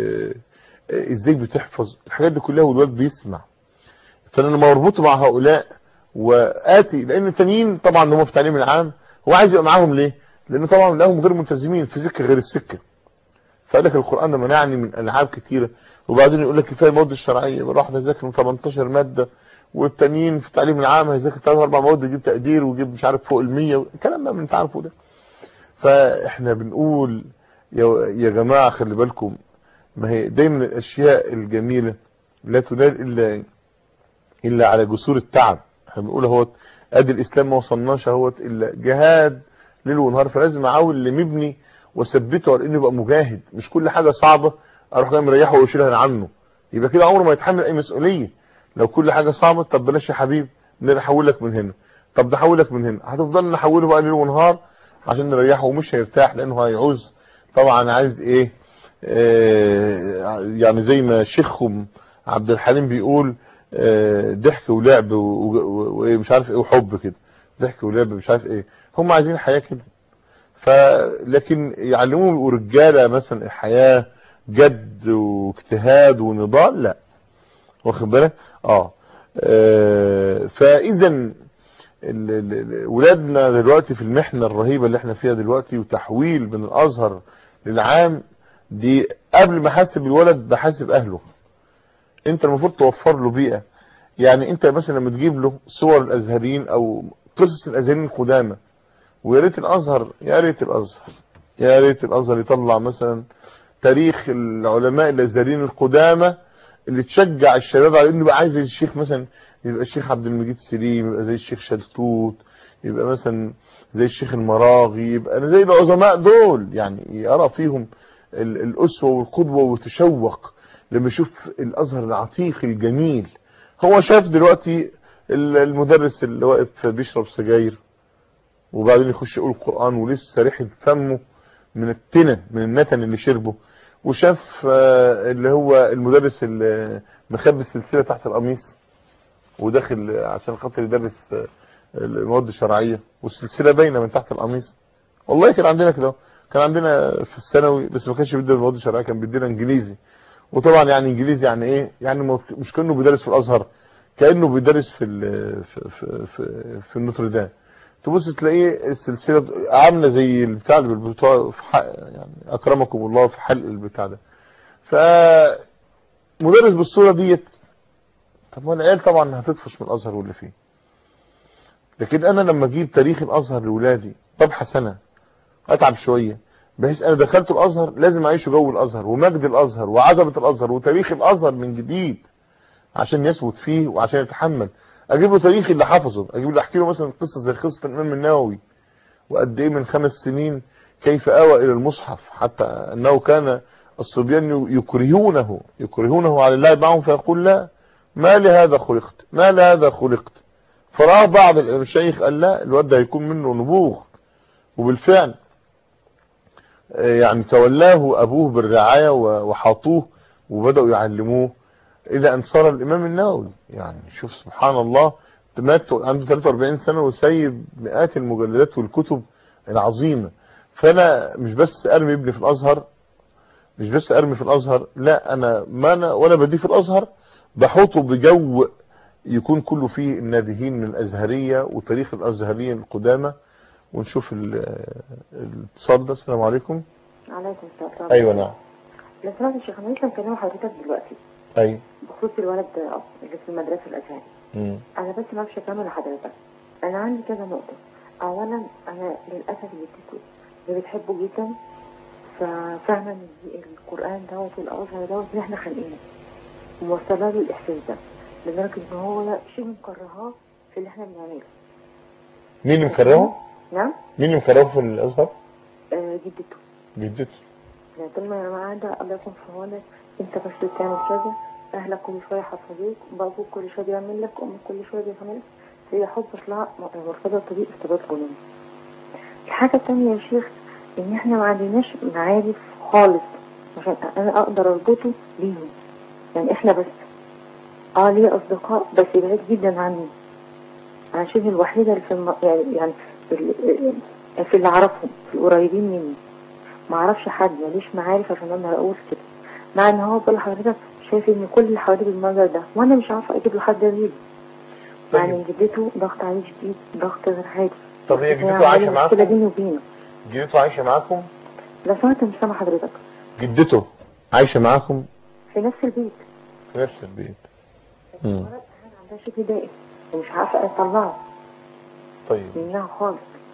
وازاي بتحفظ الحاجات دي كلها والولد بيسمع فانا لما اربطه مع هؤلاء واتي لان التانيين طبعا هم في التعليم العام هو عايز يبقى معاهم ليه لان طبعا لهم غير ملتزمين في سكه غير السكه فقال لك القران ده منعني من العاب كتيره وبعدين يقول لك كفايه المواد الشرعيه يبقى الواحد هيذاكر من 18 ماده والتانيين في التعليم العام هيذاكر ثلاث اربع مواد يجيب تقدير ويجيب مش عارف فوق ال 100 الكلام ده انت عارفه ده فاحنا بنقول يا يا جماعه خلي بالكم ما هي دايما الاشياء الجميله لا تنال الا الا على جسور التعب احنا بنقول اهوت ادي الاسلام ما وصلناش اهوت الا جهاد ليل ونهار فلازم اعاون اللي مبني واثبته على انه يبقى مجاهد مش كل حاجه صعبه اروح جاي مريحه واشيلها عنه يبقى كده عمره ما يتحمل اي مسؤوليه لو كل حاجه صعبه طب بلاش يا حبيبي نحول لك من هنا طب نحول لك من هنا هتفضل نحوله بقى ليل ونهار عشان نريحه ومش هيرتاح لانه هيعوز طبعا عايز ايه آه يعني زي ما شيخهم عبد الحليم بيقول آه، ضحك ولعب و- و- ومش عارف ايه وحب كده ضحك ولعب مش عارف ايه هم عايزين الحياة كده ف لكن يعلموهم يبقوا رجاله مثلا الحياه جد واجتهاد ونضال لا واخد بالك اه آه، فاذا ال- ال- ال- ولادنا دلوقتي في المحنه الرهيبه اللي احنا فيها دلوقتي وتحويل من الازهر للعام دي قبل ما احاسب الولد بحاسب اهله انت المفروض توفر له بيئه يعني انت مثلا لما تجيب له صور الازهريين او قصص الازهريين القدامى ويا ريت الازهر يا ريت الازهر يا ريت الازهر يطلع مثلا تاريخ العلماء الازهريين القدامى اللي تشجع الشباب على انه يبقى عايز زي الشيخ مثلا يبقى الشيخ عبد المجيد سليم يبقى زي الشيخ شلتوت يبقى مثلا زي الشيخ المراغي يبقى زي العظماء دول يعني يرى فيهم ال- الاسوه والقدوه وتشوق لما يشوف الازهر العتيق الجميل هو شاف دلوقتي ال- المدرس اللي واقف بيشرب سجاير وبعدين يخش يقول القرآن ولسه ريحة فمه من التنة من النتن اللي شربه وشاف آه، اللي هو المدرس اللي مخبي السلسلة تحت القميص وداخل عشان خاطر يدرس آه، المواد الشرعية والسلسلة باينة من تحت القميص والله كان عندنا كده كان عندنا في الثانوي بس ما كانش بيدينا المواد الشرعية كان بيدينا انجليزي وطبعا يعني انجليزي يعني ايه يعني ما- مش كانه بيدرس في الازهر كانه بيدرس في ال- في في, في, في النوتردام تبص تلاقيه السلسله عامله زي البتاع اللي بتوع في حق يعني اكرمكم الله في حلق البتاع ده ف مدرس بالصوره ديت طب ما العيال طبعا هتطفش من الازهر واللي فيه لكن انا لما اجيب تاريخ الازهر لاولادي ببحث انا اتعب شويه بحيث انا دخلت الازهر لازم اعيشه جو الازهر ومجد الازهر وعظمه الازهر وتاريخ الازهر من جديد عشان يثبت فيه وعشان يتحمل اجيب له تاريخ اللي حفظه اجيب له احكي له مثلا قصه زي قصه الامام النووي وقد ايه من خمس سنين كيف اوى الى المصحف حتى انه كان الصبيان يكرهونه يكرهونه على الله معهم فيقول لا ما لهذا خلقت ما لهذا خلقت فرأى بعض المشايخ قال لا الواد ده هيكون منه نبوغ وبالفعل آه، يعني تولاه ابوه بالرعايه و- وحاطوه وبداوا يعلموه الى ان صار الامام النووي يعني شوف سبحان الله مات عنده 43 سنه وسيب مئات المجلدات والكتب العظيمه فانا مش بس ارمي ابني في الازهر مش بس ارمي في الازهر لا انا ما انا وانا بديه في الازهر بحطه بجو يكون كله فيه النابهين من الازهريه وتاريخ الازهريه القدامى ونشوف ال- الاتصال ده السلام عليكم عليكم السلام ايوه نعم لو سمحت يا شيخ انا لسه مكلمه حضرتك دلوقتي ايوه بخصوص الولد اللي في المدرسه الازهري مم. انا بس ما اكمل لحضرتك انا عندي كذا نقطه اولا انا للاسف جدته اللي بتحبه جدا ففاهمه ان القران دوت والازهر دوت اللي احنا خانقينه موصله له الاحساس ده لدرجه ان هو شبه مكرهاه في اللي احنا بنعمله مين اللي مكرهه؟ نعم مين اللي مكرهه في الازهر؟ آه جدته جدته يعني طول ما انا قاعده الله يكون في عونك انت بس بتعمل كذا اهلك كل شويه حفظوك بابوك كل شويه بيعمل لك امك كل شويه بيعمل لك هي حب اطلاع مرتبط طريق ارتباط جنون الحاجه التانية يا شيخ ان احنا ما عندناش معارف خالص عشان انا اقدر اربطه بيهم يعني احنا بس اه ليا اصدقاء بس بعيد جدا عني انا شبه الوحيده اللي في الم... يعني يعني في, ال... في اللي اعرفهم في القريبين مني ما اعرفش حد ماليش معارف عشان اقدر اقول كده مع ان هو بقول لحضرتك شايف ان كل اللي حواليه بالمنظر ده وانا مش عارفه اجيب له حد غيري يعني طيب جدته ضغط عليه شديد ضغط غير عادي طب هي هي جدته عايشه عاملة مشكله معاكم؟ بيني وبينه جدته عايشه معاكم؟ لو سمحت مش سامع حضرتك جدته عايشه معاكم في نفس البيت في نفس البيت مم. انا عندها شكل دائم ومش عارفه اطلعه طيب منها خالص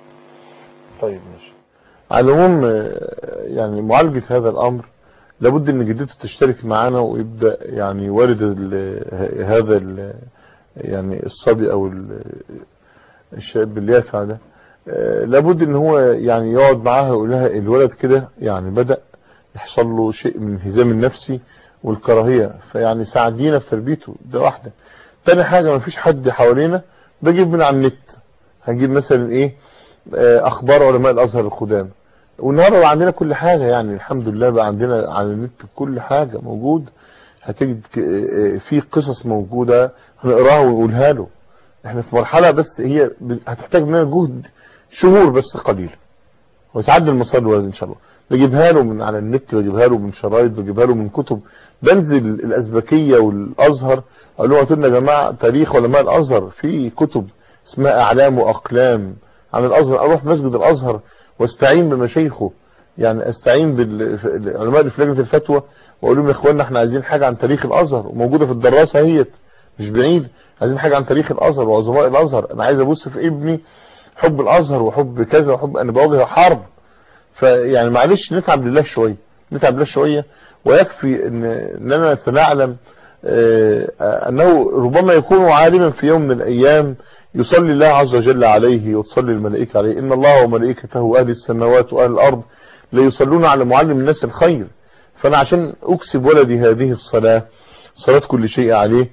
طيب ماشي على العموم آه، يعني معالجة هذا الأمر لابد ان جدته تشترك معانا ويبدأ يعني والد ال- هذا ال- يعني الصبي او ال- الشاب اليافع ده آه، لابد ان هو يعني يقعد معاها ويقول لها الولد كده يعني بدأ يحصل له شيء من الانهزام النفسي والكراهية فيعني ساعدينا في تربيته ده واحدة تاني حاجة ما فيش حد حوالينا بجيب من على النت هنجيب مثلا ايه آه، اخبار علماء الازهر القدامى والنهارده بقى عندنا كل حاجه يعني الحمد لله بقى عندنا على النت كل حاجه موجود هتجد ك- آه، في قصص موجودة هنقراها ونقولها له احنا في مرحلة بس هي ب- هتحتاج مننا جهد شهور بس قليلة وتعدي المسار الوالد ان شاء الله بجيبها له من على النت بجيبها له من شرايط بجيبها له من كتب بنزل الازبكية والازهر اقول لهم قلت لنا يا جماعة تاريخ علماء الازهر في كتب اسمها اعلام واقلام عن الازهر اروح مسجد الازهر واستعين بمشايخه يعني استعين بالعلماء اللي في لجنه الفتوى واقول لهم يا اخوانا احنا عايزين حاجه عن تاريخ الازهر وموجوده في الدراسه اهيت مش بعيد عايزين حاجه عن تاريخ الازهر وعظماء الازهر انا عايز ابص في ابني حب الازهر وحب كذا وحب انا بواجه حرب فيعني معلش نتعب لله شويه نتعب لله شويه ويكفي ان اننا سنعلم آه، انه ربما يكون عالما في يوم من الايام يصلي الله عز وجل عليه وتصلي الملائكه عليه ان الله وملائكته اهل السماوات واهل الارض لا يصلون على معلم الناس الخير فانا عشان اكسب ولدي هذه الصلاه صلاه كل شيء عليه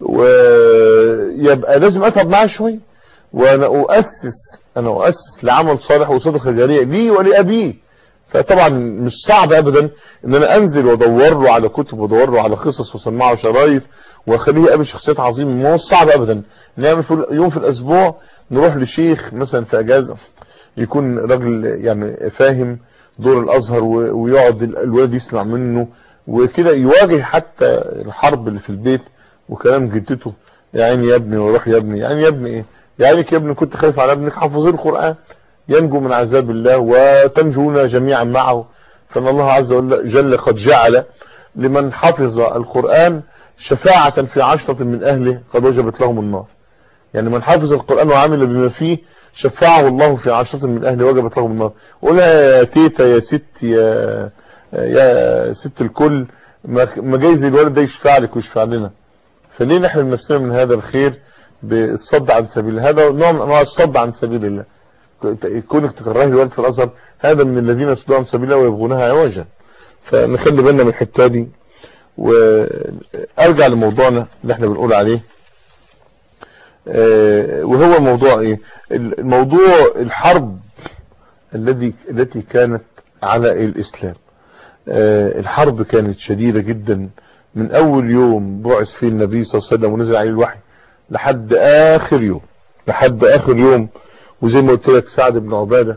ويبقى لازم اتعب معاه شويه وانا اؤسس انا اؤسس لعمل صالح وصدقه جاريه لي ولابيه فطبعا مش صعب ابدا ان انا انزل وادور له على كتب وادور له على قصص واصنعه شرايط واخليه يقابل شخصيات عظيمه ما هو صعب ابدا نعمل في يوم في الاسبوع نروح لشيخ مثلا في اجازه يكون راجل يعني فاهم دور الازهر و- ويقعد ال- الولد يسمع منه وكده يواجه حتى الحرب اللي في البيت وكلام جدته يا عيني يا ابني وروح يا ابني يعني يا ابني ايه يا عينك يا ابني كنت خايف على ابنك حافظين القران ينجو من عذاب الله وتنجون جميعا معه فان الله عز وجل قد جعل لمن حفظ القرآن شفاعة في عشرة من أهله قد وجبت لهم النار يعني من حفظ القرآن وعمل بما فيه شفعه الله في عشرة من أهله وجبت لهم النار قولها يا تيتا يا ست يا يا ست الكل ما ما جايز الولد ده يشفع لك ويشفع لنا فليه نحرم نفسنا من هذا الخير بالصد عن سبيل الله هذا نوع من انواع الصد عن سبيل الله كونك تكرهي الولد في الازهر هذا من الذين يصدوا عن سبيل الله ويبغونها عوجا فنخلي بالنا من الحته دي وارجع لموضوعنا اللي احنا بنقول عليه وهو موضوع ايه الموضوع الحرب الذي التي كانت على الاسلام الحرب كانت شديدة جدا من اول يوم بعث فيه النبي صلى الله عليه وسلم ونزل عليه الوحي لحد اخر يوم لحد اخر يوم وزي ما قلت لك سعد بن عبادة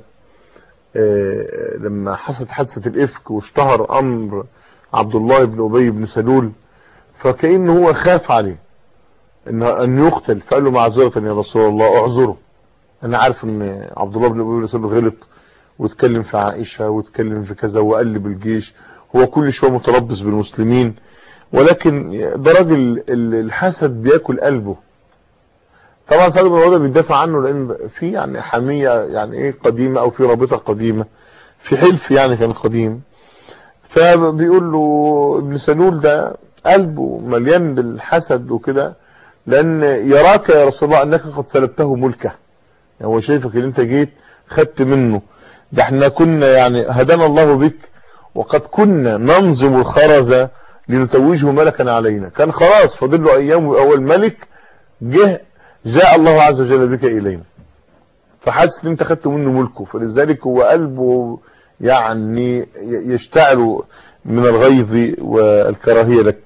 لما حصلت حادثة الافك واشتهر امر عبد الله بن ابي بن سلول فكأنه هو خاف عليه ان ان يقتل فقال له معذرة يا رسول الله اعذره انا عارف ان عبد الله بن ابي بن سلول غلط واتكلم في عائشة واتكلم في كذا وقلب الجيش هو كل شوية متربص بالمسلمين ولكن ده راجل الحسد بياكل قلبه طبعا سعد بن عبادة بيدافع عنه لان في يعني حمية يعني ايه قديمة او في رابطة قديمة في حلف يعني كان قديم فبيقول له ابن سلول ده قلبه مليان بالحسد وكده لان يراك يا رسول الله انك قد سلبته ملكه يعني هو شايفك ان انت جيت خدت منه ده احنا كنا يعني هدانا الله بك وقد كنا ننظم الخرز لنتوجه ملكا علينا كان خلاص فاضل له ايام واول ملك جه جاء الله عز وجل بك الينا فحاسس ان انت خدت منه ملكه فلذلك هو قلبه يعني يشتعل من الغيظ والكراهيه لك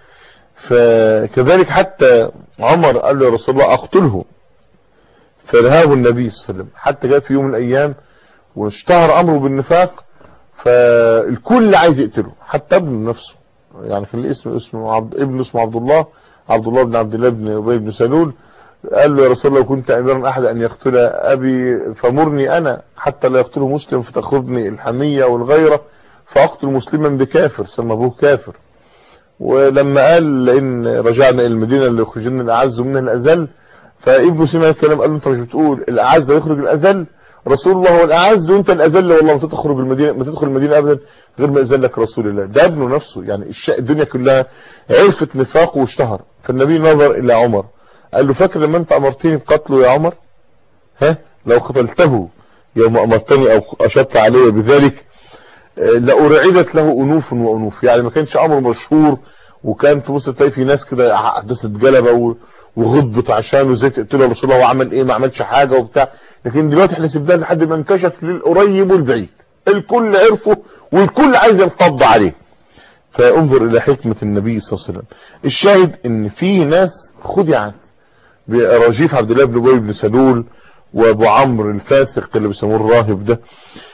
فكذلك حتى عمر قال له يا رسول الله اقتله فنهاه النبي صلى الله عليه وسلم حتى جاء في يوم من الايام واشتهر امره بالنفاق فالكل عايز يقتله حتى ابنه نفسه يعني في الاسم اسمه عبد ابن اسمه عبد الله عبد الله بن عبد الله بن ابي بن سلول قال له يا رسول الله كنت امرا احد ان يقتل ابي فمرني انا حتى لا يقتله مسلم فتاخذني الحميه والغيره فاقتل مسلما بكافر ثم ابوه كافر ولما قال ان رجعنا الى المدينه اللي يخرجنا الاعز منها الاذل فابنه سمع الكلام قال له انت مش بتقول الاعز يخرج الاذل رسول الله هو الاعز وانت الاذل والله ما تخرج المدينه ما تدخل المدينه ابدا غير ما اذن لك رسول الله ده ابنه نفسه يعني الدنيا كلها عرفت نفاقه واشتهر فالنبي نظر الى عمر قال له فاكر لما انت امرتني بقتله يا عمر ها لو قتلته يوم امرتني او اشرت عليه بذلك لأرعدت له أنوف وأنوف يعني ما كانش أمر مشهور وكان تبص تلاقي في ناس كده حدثت جلبة وغضبت عشانه زي تقتله رسول الله وعمل ايه ما عملش حاجة وبتاع لكن دلوقتي احنا سيبناه لحد ما انكشف للقريب والبعيد الكل عرفه والكل عايز ينقض عليه فانظر الى حكمة النبي صلى الله عليه وسلم الشاهد ان في ناس خدعت برجيف عبد الله بن ابي بن سلول وابو عمرو الفاسق اللي بيسموه الراهب ده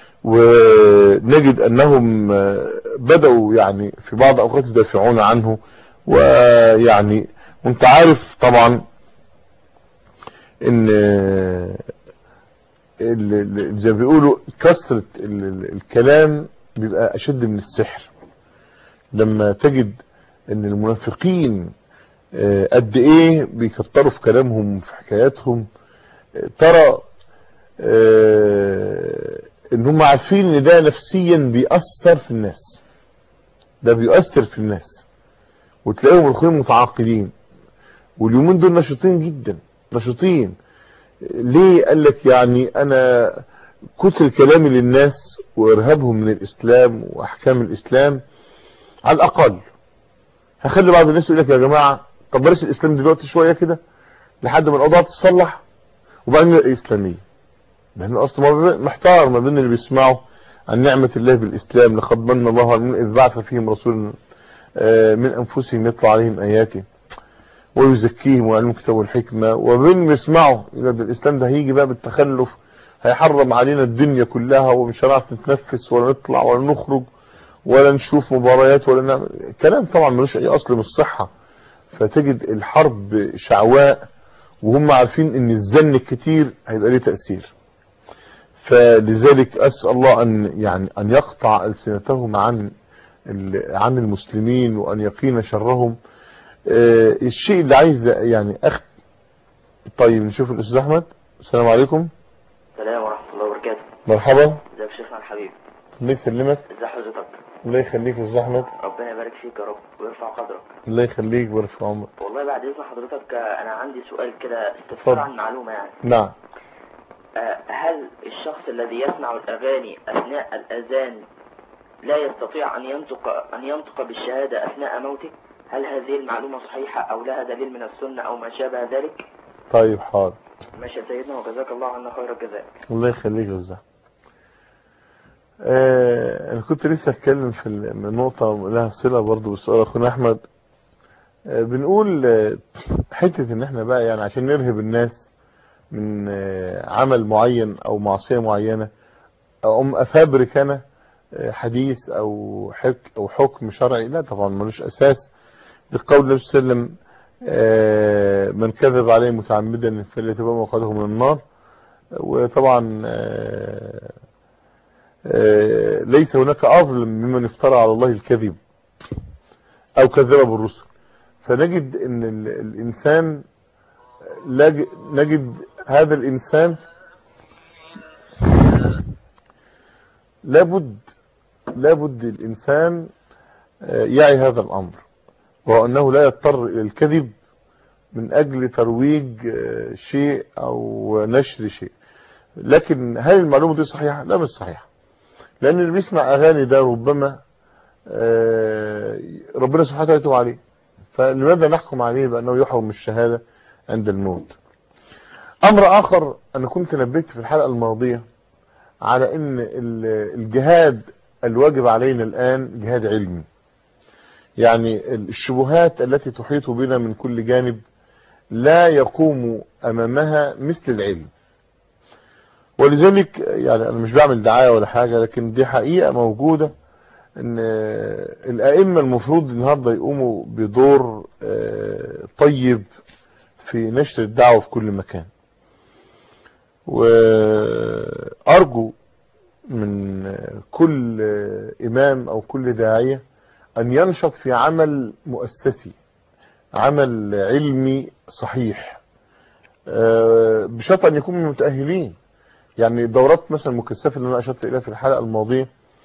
ونجد انهم بدأوا يعني في بعض اوقات يدافعون عنه ويعني وانت عارف طبعا ان زي ما بيقولوا كثرة الكلام بيبقى اشد من السحر لما تجد ان المنافقين قد ايه بيكتروا في كلامهم في حكاياتهم ترى ان هم عارفين ان ده نفسيا بيأثر في الناس ده بيؤثر في الناس وتلاقيهم الخير متعاقدين واليومين دول نشيطين جدا نشيطين ليه قال لك يعني انا كتر كلامي للناس وارهابهم من الاسلام واحكام الاسلام على الاقل هخلي بعض الناس يقول لك يا جماعه طب بلاش الاسلام دلوقتي شويه كده لحد ما الاوضاع تتصلح وبعدين نبقى اسلاميه لان اصلا محتار ما بين اللي بيسمعوا عن نعمه الله بالاسلام لقد من الله على اذ بعث فيهم رسولا من انفسهم يتلو عليهم اياته ويزكيهم ويعلمهم الكتاب والحكمه ومن بيسمعوا يقول ده الاسلام ده هيجي بقى بالتخلف هيحرم علينا الدنيا كلها ومش هنعرف نتنفس ولا نطلع ولا نخرج ولا نشوف مباريات ولا نعمل كلام طبعا ملوش اي اصل من الصحه فتجد الحرب شعواء وهم عارفين ان الزن الكتير هيبقى ليه تاثير فلذلك اسال الله ان يعني ان يقطع السنتهم عن عن المسلمين وان يقينا شرهم آه الشيء اللي عايز يعني اخ طيب نشوف الاستاذ احمد السلام عليكم السلام ورحمه الله وبركاته مرحبا ازيك يا شيخنا الحبيب الله يسلمك ازي حضرتك الله يخليك يا استاذ احمد ربنا يبارك فيك يا رب ويرفع قدرك الله يخليك ويرفع عمرك والله بعد اذن حضرتك آه، انا عندي سؤال كده اتفضل. استفسار عن معلومه يعني نعم آه، هل الشخص الذي يسمع الاغاني اثناء الاذان لا يستطيع ان ينطق ان ينطق بالشهاده اثناء موته هل هذه المعلومه صحيحه او لها دليل من السنه او ما شابه ذلك طيب حاضر ماشي يا سيدنا وجزاك الله عنا خير الجزاء الله يخليك يا استاذ آه انا كنت لسه اتكلم في النقطه لها صله برضه بالسؤال اخونا احمد آه بنقول آه حته ان احنا بقى يعني عشان نرهب الناس من آه عمل معين او معصيه معينه اقوم افبرك انا آه حديث او حك او حكم شرعي لا طبعا ملوش اساس لقول النبي صلى الله عليه وسلم آه من كذب عليه متعمدا فليتبوأ مقعده من النار وطبعا آه آه ليس هناك أظلم ممن افترى على الله الكذب أو كذب بالرسل فنجد أن ال- الإنسان لاج- نجد هذا الإنسان لابد لابد الإنسان آه، يعي هذا الأمر وهو أنه لا يضطر إلى الكذب من أجل ترويج آه، شيء أو نشر شيء لكن هل المعلومة دي صحيحة؟ لا مش صحيحة لأن اللي بيسمع أغاني ده ربما آه، ربنا سبحانه وتعالى يتوب عليه فلماذا نحكم عليه بأنه يحرم الشهادة عند الموت أمر آخر أنا كنت نبهت في الحلقة الماضية على أن ال- الجهاد الواجب علينا الآن جهاد علمي يعني الشبهات التي تحيط بنا من كل جانب لا يقوم أمامها مثل العلم ولذلك يعني أنا مش بعمل دعاية ولا حاجة لكن دي حقيقة موجودة ان الائمه المفروض النهارده يقوموا بدور آه، طيب في نشر الدعوه في كل مكان وارجو من كل امام او كل داعيه ان ينشط في عمل مؤسسي عمل علمي صحيح آه، بشرط ان يكونوا متاهلين يعني دورات مثلا مكثفه اللي انا اشرت اليها في الحلقه الماضيه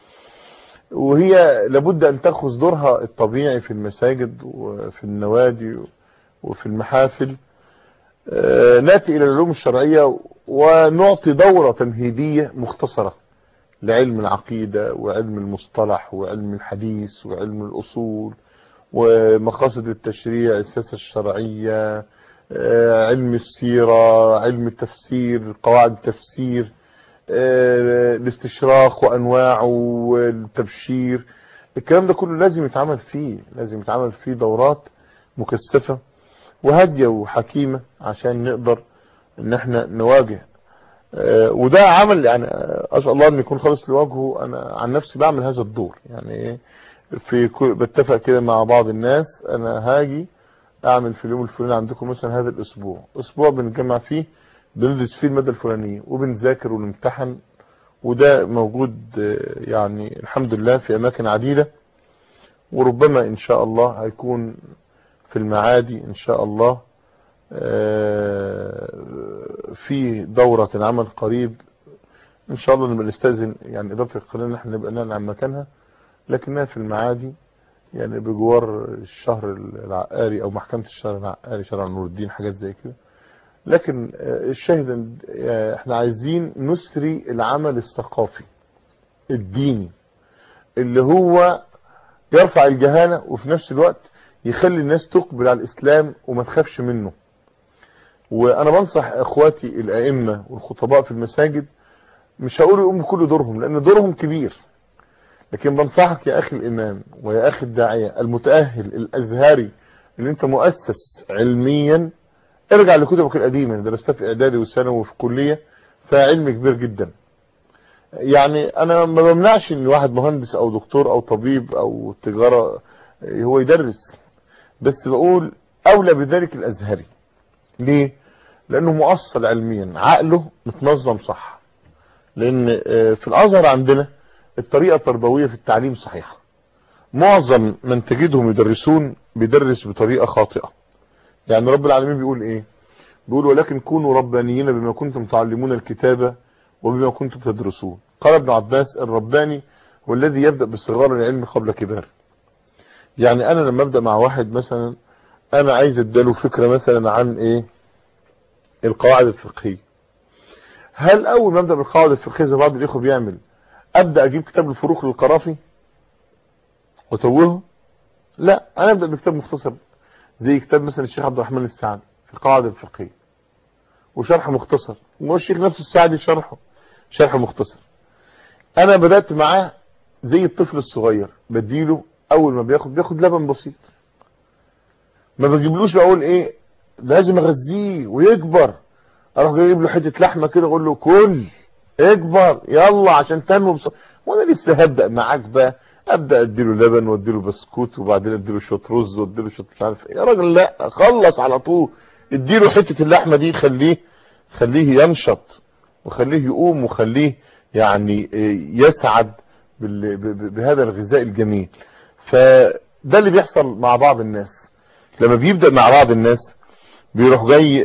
وهي لابد ان تاخذ دورها الطبيعي في المساجد وفي النوادي وفي المحافل آه، ناتي الى العلوم الشرعيه ونعطي دوره تمهيديه مختصره لعلم العقيده وعلم المصطلح وعلم الحديث وعلم الاصول ومقاصد التشريع السياسه الشرعيه آه، علم السيره علم التفسير قواعد التفسير آه، الاستشراق وانواعه والتبشير الكلام ده كله لازم يتعمل فيه لازم يتعمل فيه دورات مكثفة وهادية وحكيمة عشان نقدر ان احنا نواجه آه، وده عمل يعني آه، اسال الله ان يكون خالص لوجهه انا عن نفسي بعمل هذا الدور يعني ايه في كل- بتفق كده مع بعض الناس انا هاجي اعمل في اليوم الفلاني عندكم مثلا هذا الاسبوع اسبوع بنتجمع فيه بندرس فيه المادة الفلانية وبنذاكر ونمتحن وده موجود آه، يعني الحمد لله في اماكن عديدة وربما ان شاء الله هيكون في المعادي ان شاء الله آه، في دورة العمل قريب ان شاء الله نبقى نستاذن يعني اداره القناه ان احنا نبقى نعلن عن مكانها لكنها في المعادي يعني بجوار الشهر العقاري او محكمه الشهر العقاري شارع نور الدين حاجات زي كده لكن آه، الشاهد إن، آه، احنا عايزين نسري العمل الثقافي الديني اللي هو يرفع الجهالة وفي نفس الوقت يخلي الناس تقبل على الإسلام وما تخافش منه وأنا بنصح إخواتي الأئمة والخطباء في المساجد مش هقول يقوموا بكل دورهم لأن دورهم كبير لكن بنصحك يا أخي الإمام ويا أخي الداعية المتأهل الأزهري اللي أنت مؤسس علميا ارجع لكتبك القديمة اللي درستها في إعدادي وثانوي وفي كلية فيها علم كبير جدا يعني انا ما بمنعش ان واحد مهندس او دكتور او طبيب او تجارة هو يدرس بس بقول اولى بذلك الازهري ليه لانه مؤصل علميا عقله متنظم صح لان آه، في الازهر عندنا الطريقة التربوية في التعليم صحيحة معظم من تجدهم يدرسون بيدرس بطريقة خاطئة يعني رب العالمين بيقول ايه بيقول ولكن كونوا ربانيين بما كنتم تعلمون الكتابة وبما كنتم تدرسون قال ابن عباس الرباني هو الذي يبدأ بصغار العلم قبل كبار يعني انا لما ابدأ مع واحد مثلا انا عايز اداله فكرة مثلا عن ايه القواعد الفقهية هل اول ما ابدأ بالقواعد الفقهية زي بعض الاخوة بيعمل ابدأ اجيب كتاب الفروق للقرافي وتوهه لا انا ابدأ بكتاب مختصر زي كتاب مثلا الشيخ عبد الرحمن السعدي في القواعد الفقهية وشرح مختصر والشيخ نفسه السعدي شرحه شرح مختصر انا بدأت معاه زي الطفل الصغير بديله اول ما بياخد بياخد لبن بسيط ما بجيبلوش بقول ايه لازم اغذيه ويكبر اروح جايب له حته لحمه كده اقول له كل اكبر يلا عشان تنمو بص... وانا لسه هبدا معاك بقى ابدا اديله لبن واديله بسكوت وبعدين اديله شويه رز واديله شويه مش عارف ايه يا راجل لا خلص على طول اديله حته اللحمه دي خليه خليه ينشط وخليه يقوم وخليه يعني يسعد بال- ب- ب- بهذا الغذاء الجميل فده اللي بيحصل مع بعض الناس لما بيبدأ مع بعض الناس بيروح جاي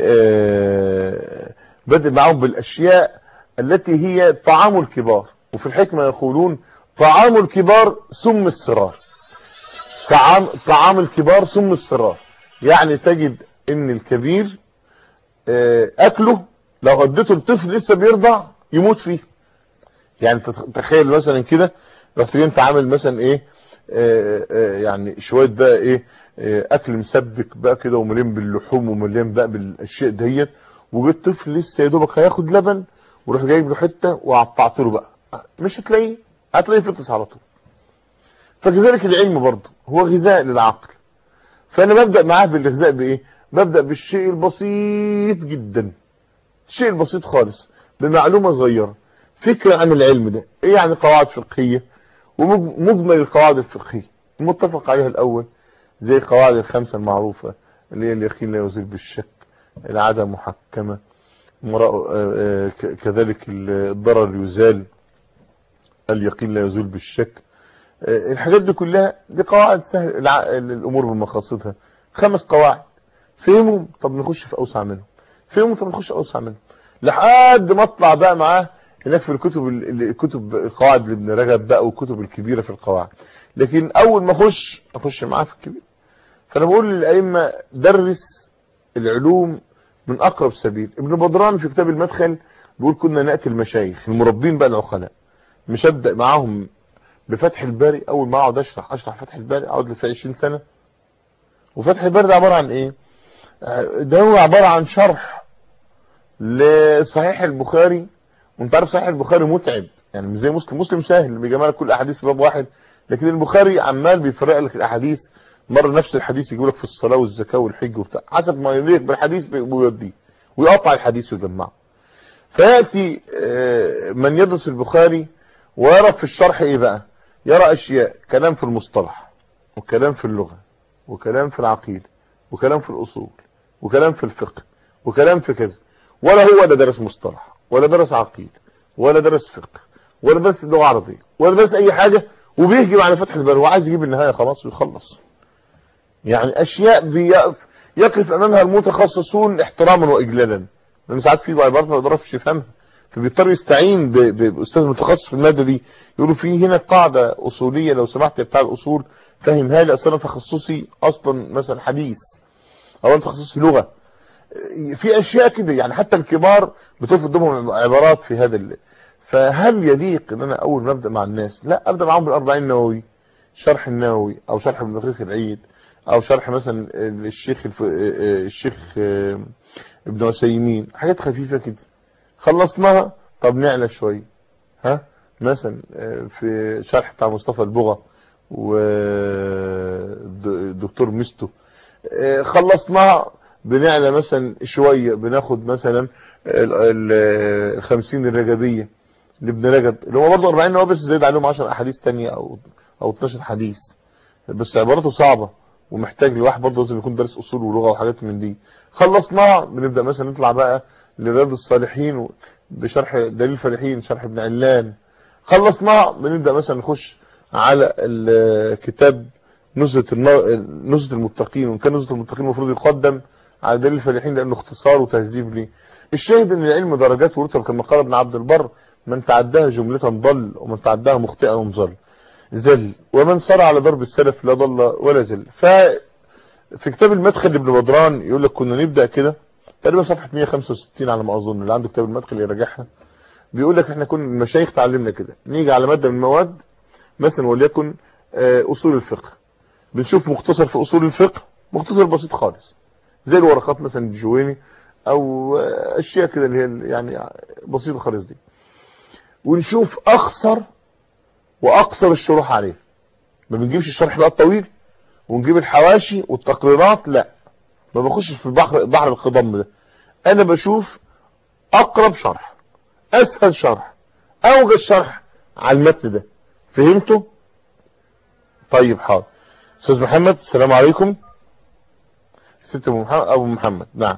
آه، بدأ معهم بالأشياء التي هي طعام الكبار وفي الحكمة يقولون طعام الكبار سم الصغار طعام, طعام الكبار سم الصغار يعني تجد ان الكبير آه، اكله لو غدته الطفل لسه بيرضع يموت فيه يعني تخ- تخيل مثلا كده رحت جاي انت عامل مثلا ايه آه، آه، يعني شويه بقى ايه آه، اكل مسبك بقى كده ومليان باللحوم ومليان بقى بالاشياء ديت وجيت طفل لسه يا دوبك هياخد لبن وروح جايب له حته وقطعت له بقى مش هتلاقيه هتلاقيه فطس على طول فكذلك العلم برضه هو غذاء للعقل فانا ببدا معاه بالغذاء بايه ببدا بالشيء البسيط جدا الشيء البسيط خالص بمعلومه صغيره فكره عن العلم ده ايه يعني قواعد فقهيه ومجمل القواعد الفقهيه المتفق عليها الاول زي القواعد الخمسه المعروفه اللي هي اليقين لا يزيل بالشك العاده محكمه مراء- آه، آه، ك- كذلك الضرر يزال اليقين لا يزول بالشك آه، الحاجات دي كلها دي قواعد سهل الع- الامور بمقاصدها خمس قواعد فهمهم طب نخش في اوسع منهم فهمهم طب نخش اوسع منهم لحد ما اطلع بقى معاه هناك في الكتب ال- الكتب القواعد لابن رجب بقى والكتب الكبيره في القواعد لكن اول ما اخش اخش معاه في الكبير فانا بقول للائمه درس العلوم من اقرب سبيل ابن بدران في كتاب المدخل بيقول كنا ناتي المشايخ المربين بقى العقلاء مش ابدا معاهم بفتح الباري اول ما اقعد اشرح اشرح فتح الباري اقعد لي في 20 سنه وفتح الباري ده عباره عن ايه آه، ده هو عباره عن شرح لصحيح البخاري وانت عارف صحيح البخاري متعب يعني مش زي مسلم مسلم سهل بيجمع لك كل احاديث في باب واحد لكن البخاري عمال بيفرق لك الاحاديث مره نفس الحديث يجيب لك في الصلاه والزكاه والحج وبتاع حسب ما يليق بالحديث بيوديه ويقطع الحديث ويجمعه فياتي آه، من يدرس البخاري ويرى في الشرح ايه بقى يرى اشياء كلام في المصطلح وكلام في اللغه وكلام في العقيده وكلام في الاصول وكلام في الفقه وكلام في كذا ولا هو ده درس مصطلح ولا درس عقيده ولا درس فقه ولا درس لغه عربيه ولا درس اي حاجه وبيهجم على فتح الباب وعايز يجيب النهايه خلاص ويخلص يعني اشياء بيقف يقف امامها المتخصصون احتراما واجلالا لان ساعات في عبارات ما يقدرش يفهمها فبيضطر يستعين ب- ب- باستاذ متخصص في الماده دي يقولوا في هنا قاعده اصوليه لو سمحت يا بتاع الاصول فهمها لي اصل انا تخصصي اصلا مثلا حديث او انا تخصصي لغه في اشياء كده يعني حتى الكبار بتقف قدامهم عبارات في هذا ال... فهل يليق ان انا اول ما ابدا مع الناس لا ابدا معاهم بالاربعين نووي شرح النووي او شرح ابن دقيق العيد او شرح مثلا الشيخ الف... الشيخ ابن عثيمين حاجات خفيفه كده خلصناها طب نعلى شويه ها مثلا في شرح بتاع مصطفى البغا والدكتور مستو خلصناها بنعلى مثلا شويه بناخد مثلا ال 50 الرجبيه لابن رجب اللي هو برضه 40 هو بس زايد عليهم 10 احاديث ثانيه او او 12 حديث بس عبارته صعبه ومحتاج لواحد برضه لازم يكون دارس اصول ولغه وحاجات من دي خلصناها بنبدا مثلا نطلع بقى لرياض الصالحين بشرح دليل الفالحين شرح ابن علان خلصناها بنبدا مثلا نخش على الكتاب نزهه نزهه المتقين وان كان نزهه المتقين المفروض يقدم على دليل الفالحين لانه اختصار وتهذيب ليه الشاهد ان العلم درجات ورتب كما قال ابن عبد البر من تعداها جملة ضل ومن تعداها مخطئا ومظل زل ومن سار على ضرب السلف لا ضل ولا زل ف في كتاب المدخل لابن بدران يقول لك كنا نبدا كده تقريبا صفحه 165 على ما اظن اللي عنده كتاب المدخل يراجعها بيقول لك احنا كنا المشايخ تعلمنا كده نيجي على ماده من المواد مثلا وليكن اصول الفقه بنشوف مختصر في اصول الفقه مختصر بسيط خالص زي الورقات مثلا الجويني او اشياء كده اللي هي يعني بسيطه خالص دي ونشوف اخسر واقصر الشروح عليه ما بنجيبش الشرح بقى الطويل ونجيب الحواشي والتقريرات لا ما بخشش في البحر بحر الخضم ده انا بشوف اقرب شرح اسهل شرح اوجد شرح على المتن ده فهمته طيب حاضر استاذ محمد السلام عليكم ست ابو محمد ابو محمد نعم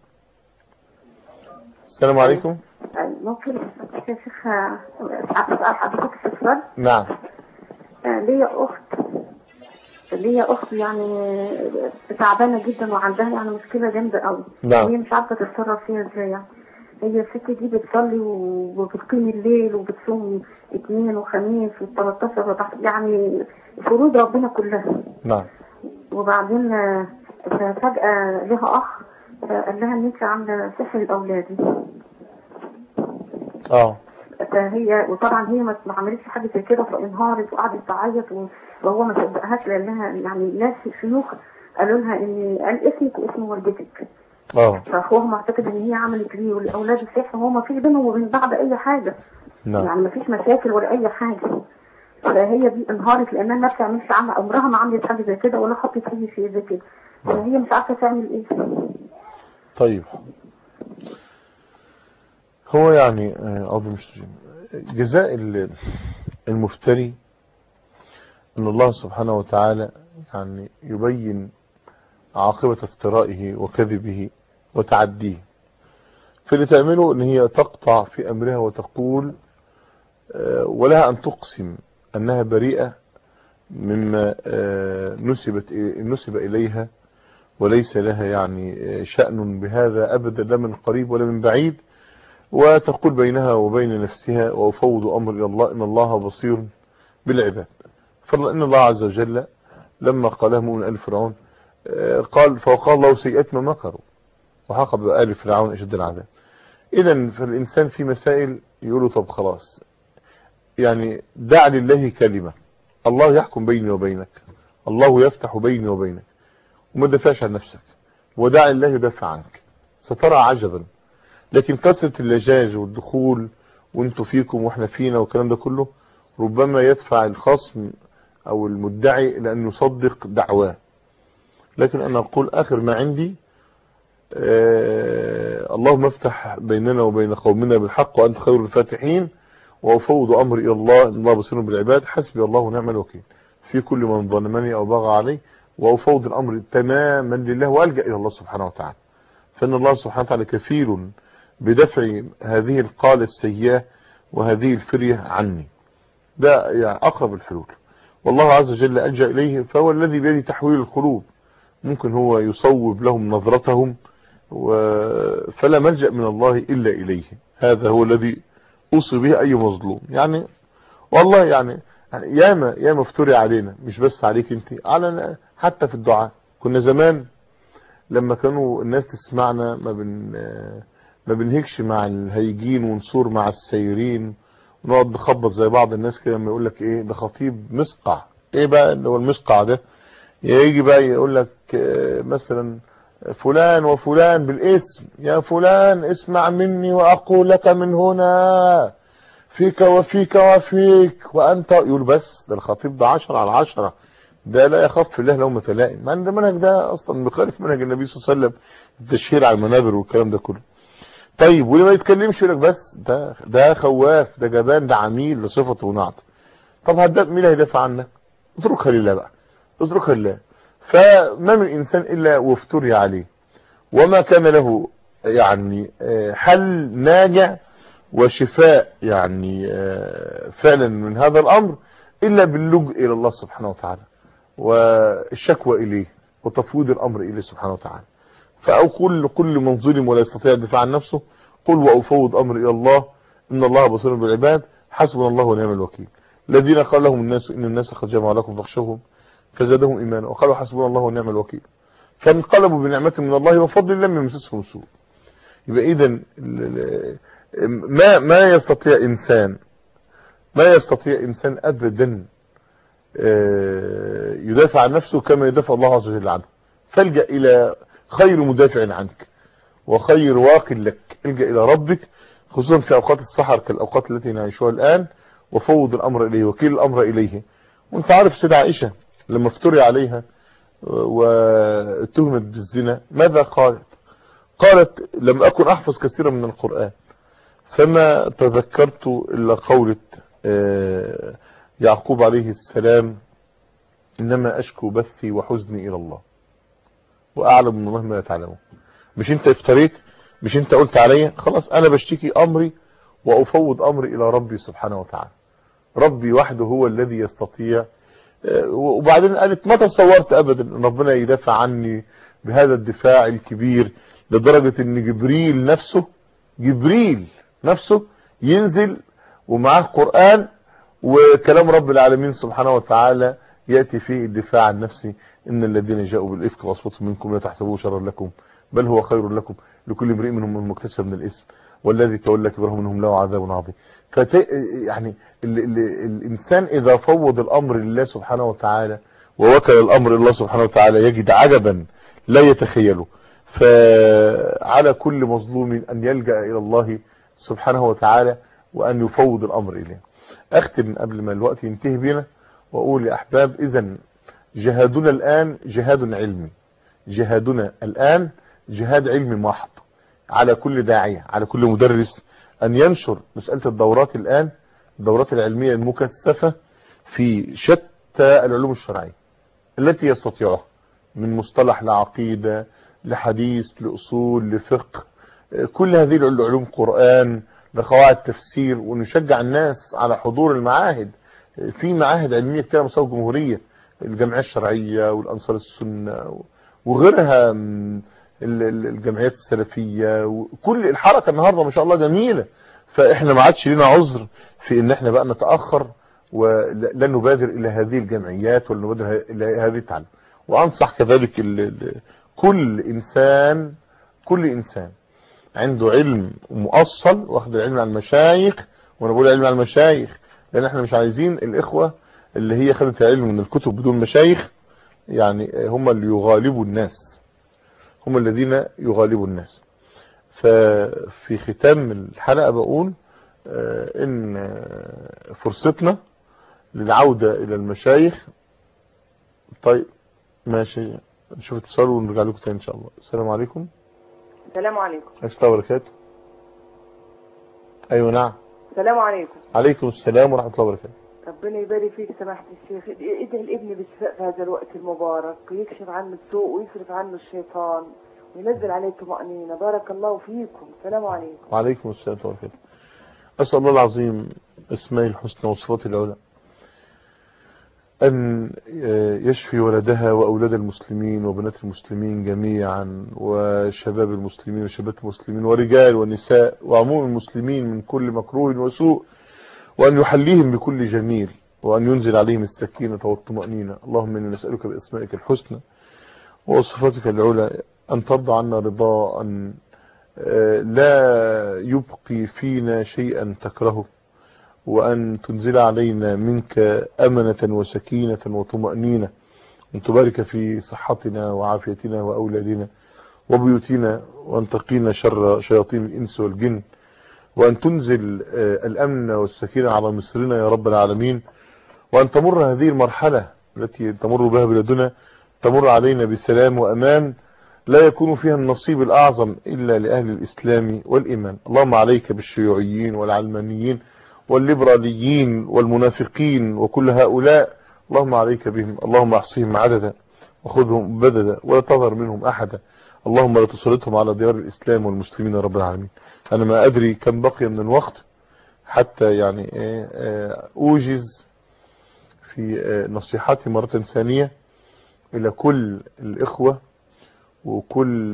السلام عليكم ممكن يا شيخ اسال حضرتك استفسار نعم ليا اخت ليا اخت يعني تعبانه جدا وعندها يعني مشكله جامده قوي نعم. وهي مش عارفه تتصرف فيها ازاي يعني هي الست دي بتصلي وبتقيم الليل وبتصوم اثنين وخميس و13 يعني فروض ربنا كلها نعم وبعدين فجأة لها أخ قال لها إن أنت عاملة سحر لأولادي اه فهي وطبعا هي ما ما عملتش حاجه زي كده فانهارت وقعدت تعيط وهو ما صدقهاش لانها يعني ناس شيوخ قالوا لها ان قال اسمك واسم والدتك اه فهو معتقد ان هي عملت ليه ولاولاد السحر وهو ما فيش بينهم وبين بعض اي حاجه نعم يعني ما فيش مشاكل ولا اي حاجه فهي دي انهارت لانها ما بتعملش عمل عمرها ما عملت حاجه زي كده ولا حطت اي شيء زي كده فهي مش عارفه تعمل ايه طيب هو يعني أرض مش جزاء المفتري أن الله سبحانه وتعالى يعني يبين عاقبة افترائه وكذبه وتعديه فاللي تعمله ان هي تقطع في امرها وتقول ولها ان تقسم انها بريئة مما نسبت نسب اليها وليس لها يعني شأن بهذا ابدا لا من قريب ولا من بعيد وتقول بينها وبين نفسها وأفوض أمر إلى الله إن الله بصير بالعباد فإن الله عز وجل لما قاله مؤمن آل فرعون قال فوقال الله سيئات ما مكروا وحق بآل فرعون أشد العذاب إذا فالإنسان في مسائل يقولوا طب خلاص يعني دع لله كلمة الله يحكم بيني وبينك الله يفتح بيني وبينك وما تدافعش عن نفسك ودع الله يدافع عنك سترى عجبا لكن كثرة اللجاج والدخول وانتوا فيكم واحنا فينا والكلام ده كله ربما يدفع الخصم او المدعي الى ان يصدق دعواه لكن انا اقول اخر ما عندي آه اللهم افتح بيننا وبين قومنا بالحق وانت خير الفاتحين وافوض امري الى الله ان الله بصير بالعباد حسبي الله ونعم الوكيل في كل من ظلمني او بغى علي وافوض الامر تماما لله والجا الى الله سبحانه وتعالى فان الله سبحانه وتعالى كفيل بدفع هذه القالة السيئة وهذه الفرية عني ده يعني اقرب الحلول والله عز وجل ألجأ إليه فهو الذي بيده تحويل القلوب ممكن هو يصوب لهم نظرتهم و... فلا ملجأ من الله إلا إليه هذا هو الذي أوصي به أي مظلوم يعني والله يعني يعني ياما ياما افتري علينا مش بس عليك انت على حتى في الدعاء كنا زمان لما كانوا الناس تسمعنا ما بن ما بنهيكش مع الهيجين ونصور مع السيرين ونقعد نخبط زي بعض الناس كده لما يقول لك ايه ده خطيب مسقع ايه بقى اللي هو المسقع ده يجي بقى يقول لك مثلا فلان وفلان بالاسم يا فلان اسمع مني واقول لك من هنا فيك وفيك وفيك وانت يقول بس ده الخطيب ده 10 على 10 ده لا يخاف في الله لومة لائم مع ان المنهج ده اصلا مخالف منهج النبي صلى الله عليه وسلم التشهير على المنابر والكلام ده كله طيب واللي ما يتكلمش يقول لك بس ده ده خواف ده جبان ده عميل ده صفته ونعته طب هدف مين هيدافع عنك اتركها لله بقى اتركها لله فما من انسان الا وافتري عليه وما كان له يعني حل ناجع وشفاء يعني فعلا من هذا الامر الا باللجوء الى الله سبحانه وتعالى والشكوى اليه وتفويض الامر اليه سبحانه وتعالى فأو كل كل من ظلم ولا يستطيع الدفاع عن نفسه قل وأفوض أمر إلى الله إن الله بصير بالعباد حسبنا الله ونعم الوكيل الذين قال لهم الناس إن الناس قد جمعوا لكم فاخشوهم فزادهم إيمانا وقالوا حسبنا الله ونعم الوكيل فانقلبوا بنعمة من الله وفضل لم يمسسهم سوء يبقى إذا ما ما يستطيع إنسان ما يستطيع إنسان أبدا يدافع عن نفسه كما يدافع الله عز وجل عنه فالجأ إلى خير مدافع عنك وخير واق لك الجأ إلى ربك خصوصا في أوقات السحر كالأوقات التي نعيشها الآن وفوض الأمر إليه وكيل الأمر إليه وانت عارف سيدة عائشة لما افتري عليها واتهمت بالزنا ماذا قالت قالت لم أكن أحفظ كثيرا من القرآن فما تذكرت إلا قولة يعقوب عليه السلام إنما أشكو بثي وحزني إلى الله واعلم من الله ما تعلمون مش انت افتريت مش انت قلت عليا خلاص انا بشتكي امري وافوض امري الى ربي سبحانه وتعالى ربي وحده هو الذي يستطيع وبعدين قالت ما تصورت ابدا ان ربنا يدافع عني بهذا الدفاع الكبير لدرجة ان جبريل نفسه جبريل نفسه ينزل ومعاه قرآن وكلام رب العالمين سبحانه وتعالى يأتي فيه الدفاع عن نفسي إن الذين جاءوا بالإفك وأصوات منكم لا تحسبوه شرا لكم بل هو خير لكم لكل امرئ منهم المكتسب من الاسم والذي تولى كبره منهم له عذاب عظيم فت... يعني ال... ال... الإنسان إذا فوض الأمر لله سبحانه وتعالى ووكل الأمر لله سبحانه وتعالى يجد عجبا لا يتخيله فعلى كل مظلوم أن يلجأ إلى الله سبحانه وتعالى وأن يفوض الأمر إليه أختم قبل ما الوقت ينتهي بنا وأقول يا أحباب إذا جهادنا الآن جهاد علمي جهادنا الآن جهاد علمي محض على كل داعية على كل مدرس أن ينشر مسألة الدورات الآن الدورات العلمية المكثفة في شتى العلوم الشرعية التي يستطيعها من مصطلح لعقيدة لحديث لأصول لفقه كل هذه العلوم قرآن لقواعد تفسير ونشجع الناس على حضور المعاهد في معاهد علمية كتير مستوى الجمهورية الجمعية الشرعية والأنصار السنة وغيرها من الجمعيات السلفية وكل الحركة النهاردة ما شاء الله جميلة فإحنا ما عادش لنا عذر في إن إحنا بقى نتأخر ولا نبادر إلى هذه الجمعيات ولا نبادر إلى هذه التعلم وأنصح كذلك ال ال كل إنسان كل إنسان عنده علم مؤصل واخد العلم عن المشايخ وانا بقول علم عن المشايخ لان احنا مش عايزين الاخوة اللي هي خدت العلم من الكتب بدون مشايخ يعني هم اللي يغالبوا الناس هم الذين يغالبوا الناس ففي ختام الحلقة بقول ان فرصتنا للعودة الى المشايخ طيب ماشي نشوف اتصال ونرجع لكم تاني ان شاء الله السلام عليكم السلام عليكم ورحمة الله وبركاته ايوه نعم السلام عليكم عليكم السلام ورحمة الله وبركاته ربنا يبارك فيك سماحة الشيخ ادعي الابن بالشفاء في هذا الوقت المبارك ويكشف عنه السوء ويصرف عنه الشيطان وينزل عليه الطمأنينة بارك الله فيكم السلام عليكم وعليكم السلام ورحمة الله وبركاته أسأل الله العظيم اسماء الحسنى وصفات العلى أن يشفي ولدها وأولاد المسلمين وبنات المسلمين جميعا وشباب المسلمين وشباب المسلمين ورجال ونساء وعموم المسلمين من كل مكروه وسوء وأن يحليهم بكل جميل وأن ينزل عليهم السكينة والطمأنينة اللهم إنا نسألك بأسمائك الحسنى وصفاتك العلى أن ترضى عنا رضاء أن لا يبقي فينا شيئا تكرهه وأن تنزل علينا منك أمنة وسكينة وطمأنينة أن تبارك في صحتنا وعافيتنا وأولادنا وبيوتنا وأن تقينا شر شياطين الإنس والجن وأن تنزل الأمن والسكينة على مصرنا يا رب العالمين وأن تمر هذه المرحلة التي تمر بها بلادنا تمر علينا بسلام وأمان لا يكون فيها النصيب الأعظم إلا لأهل الإسلام والإيمان اللهم عليك بالشيوعيين والعلمانيين والليبراليين والمنافقين وكل هؤلاء اللهم عليك بهم اللهم احصهم عددا وخذهم بددا ولا تظهر منهم أحدا اللهم لا تسلطهم على ديار الإسلام والمسلمين يا رب العالمين أنا ما أدري كم بقي من الوقت حتى يعني أوجز في نصيحتي مرة ثانية إلى كل الإخوة وكل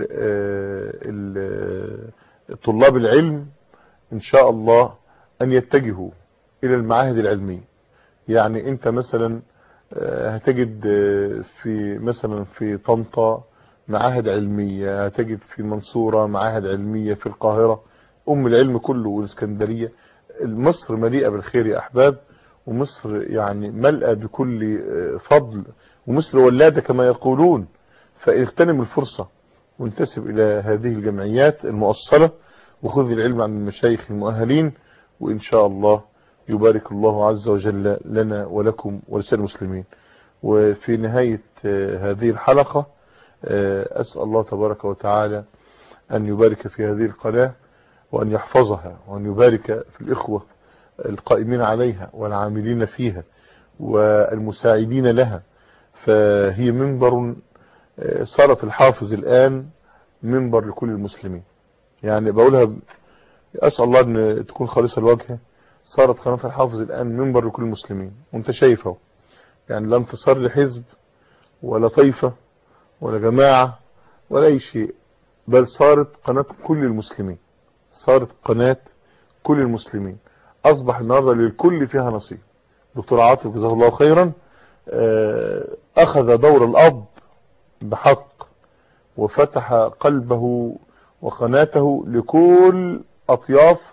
طلاب العلم إن شاء الله أن يتجهوا إلى المعاهد العلمية يعني أنت مثلا هتجد في مثلا في طنطا معاهد علمية هتجد في المنصورة معاهد علمية في القاهرة أم العلم كله والإسكندرية مصر مليئة بالخير يا أحباب ومصر يعني ملأة بكل فضل ومصر ولادة كما يقولون فاغتنم الفرصة وانتسب إلى هذه الجمعيات المؤصلة وخذ العلم عن المشايخ المؤهلين وإن شاء الله يبارك الله عز وجل لنا ولكم ولسائر المسلمين وفي نهاية هذه الحلقة أسأل الله تبارك وتعالى أن يبارك في هذه القناة وأن يحفظها وأن يبارك في الإخوة القائمين عليها والعاملين فيها والمساعدين لها فهي منبر صارت الحافظ الآن منبر لكل المسلمين يعني بقولها أسأل الله أن تكون خالصة الوجه صارت قناة الحافظ الآن منبر لكل المسلمين وانت شايفه يعني لا انتصار لحزب ولا طيفة ولا جماعة ولا أي شيء بل صارت قناة كل المسلمين صارت قناة كل المسلمين أصبح النهاردة للكل فيها نصيب دكتور عاطف جزاه الله خيرا أخذ دور الأب بحق وفتح قلبه وقناته لكل أطياف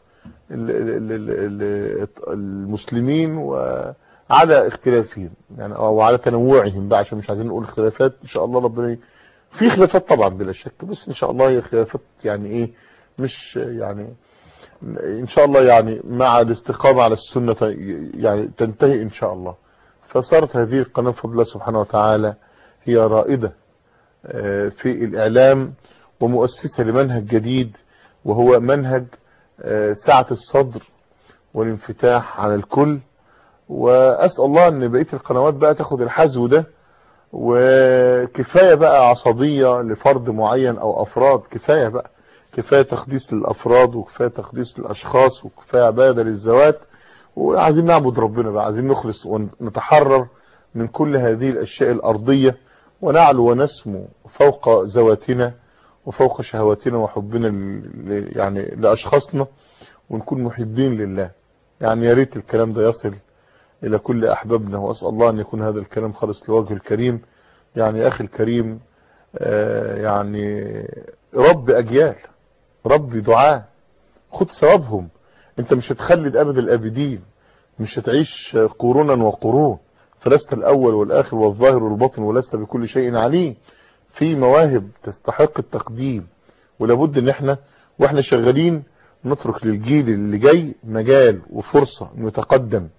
المسلمين وعلى اختلافهم يعني او على تنوعهم بقى عشان مش عايزين نقول اختلافات ان شاء الله ربنا في خلافات طبعا بلا شك بس ان شاء الله هي خلافات يعني ايه مش يعني ان شاء الله يعني مع الاستقامة على السنة يعني تنتهي ان شاء الله فصارت هذه القناة بفضل الله سبحانه وتعالى هي رائدة في الاعلام ومؤسسة لمنهج جديد وهو منهج سعة الصدر والانفتاح على الكل واسأل الله ان بقية القنوات بقى تاخد الحزو ده وكفاية بقى عصبية لفرد معين او افراد كفاية بقى كفاية تقديس للافراد وكفاية تقديس للاشخاص وكفاية عبادة للذوات وعايزين نعبد ربنا بقى عايزين نخلص ونتحرر من كل هذه الاشياء الارضية ونعلو ونسمو فوق ذواتنا وفوق شهواتنا وحبنا يعني لأشخاصنا ونكون محبين لله يعني يا ريت الكلام ده يصل إلى كل أحبابنا وأسأل الله أن يكون هذا الكلام خالص لوجه الكريم يعني يا أخي الكريم آه يعني رب أجيال رب دعاء خد ثوابهم انت مش هتخلد أبد الأبدين مش هتعيش قرونا وقرون فلست الأول والآخر والظاهر والباطن ولست بكل شيء عليم في مواهب تستحق التقديم ولابد ان احنا واحنا شغالين نترك للجيل اللي جاي مجال وفرصة انه يتقدم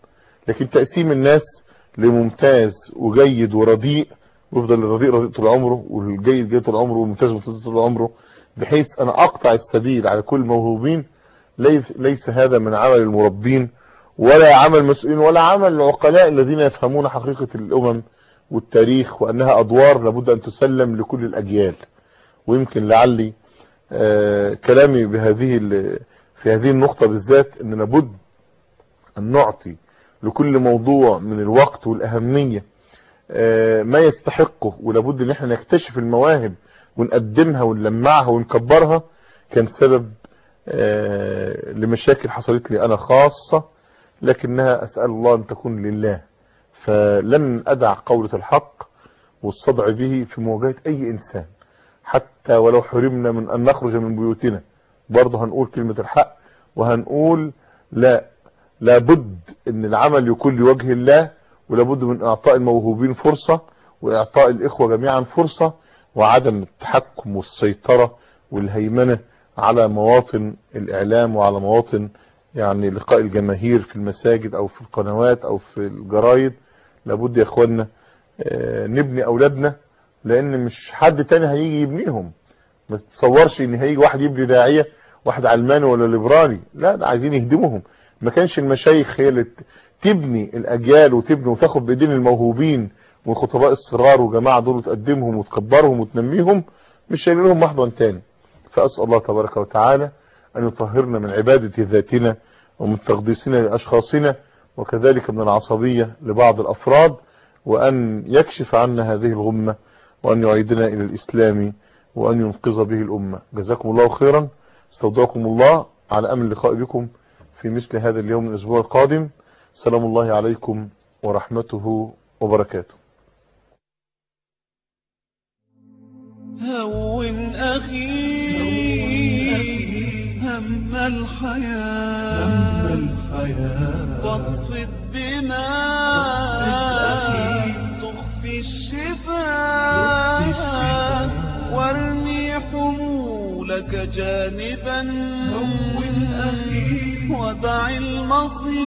لكن تقسيم الناس لممتاز وجيد ورديء ويفضل الرديء رديء طول عمره والجيد جيد طول عمره والممتاز ممتاز طول عمره بحيث انا اقطع السبيل على كل الموهوبين ليس, ليس هذا من عمل المربين ولا عمل مسؤولين ولا عمل العقلاء الذين يفهمون حقيقة الامم والتاريخ وانها ادوار لابد ان تسلم لكل الاجيال ويمكن لعلي آه كلامي بهذه في هذه النقطة بالذات ان لابد ان نعطي لكل موضوع من الوقت والاهمية آه ما يستحقه ولابد ان احنا نكتشف المواهب ونقدمها ونلمعها ونكبرها كان سبب آه لمشاكل حصلت لي انا خاصة لكنها اسأل الله ان تكون لله فلن ادع قولة الحق والصدع به في مواجهة اي انسان حتى ولو حرمنا من ان نخرج من بيوتنا برضه هنقول كلمة الحق وهنقول لا لابد ان العمل يكون لوجه الله ولابد من اعطاء الموهوبين فرصة واعطاء الاخوة جميعا فرصة وعدم التحكم والسيطرة والهيمنة على مواطن الاعلام وعلى مواطن يعني لقاء الجماهير في المساجد او في القنوات او في الجرايد لابد يا اخوانا نبني اولادنا لان مش حد تاني هيجي يبنيهم ما تتصورش ان هيجي واحد يبني داعية واحد علماني ولا ليبرالي لا ده عايزين يهدموهم ما كانش المشايخ هي اللي تبني الاجيال وتبني وتاخد بايدين الموهوبين والخطباء الصغار وجماعه دول وتقدمهم وتكبرهم وتنميهم مش هيلاقي لهم محضن تاني فاسال الله تبارك وتعالى ان يطهرنا من عباده ذاتنا ومن تقديسنا لاشخاصنا وكذلك من العصبيه لبعض الافراد وان يكشف عنا هذه الغمه وان يعيدنا الى الاسلام وان ينقذ به الامه جزاكم الله خيرا استودعكم الله على امل اللقاء بكم في مثل هذا اليوم من الاسبوع القادم سلام الله عليكم ورحمته وبركاته هون أخي هم الحياة واطفئ الدماء تخفي الشفاء وارمي حمولك جانبا هون أخي ودع المصير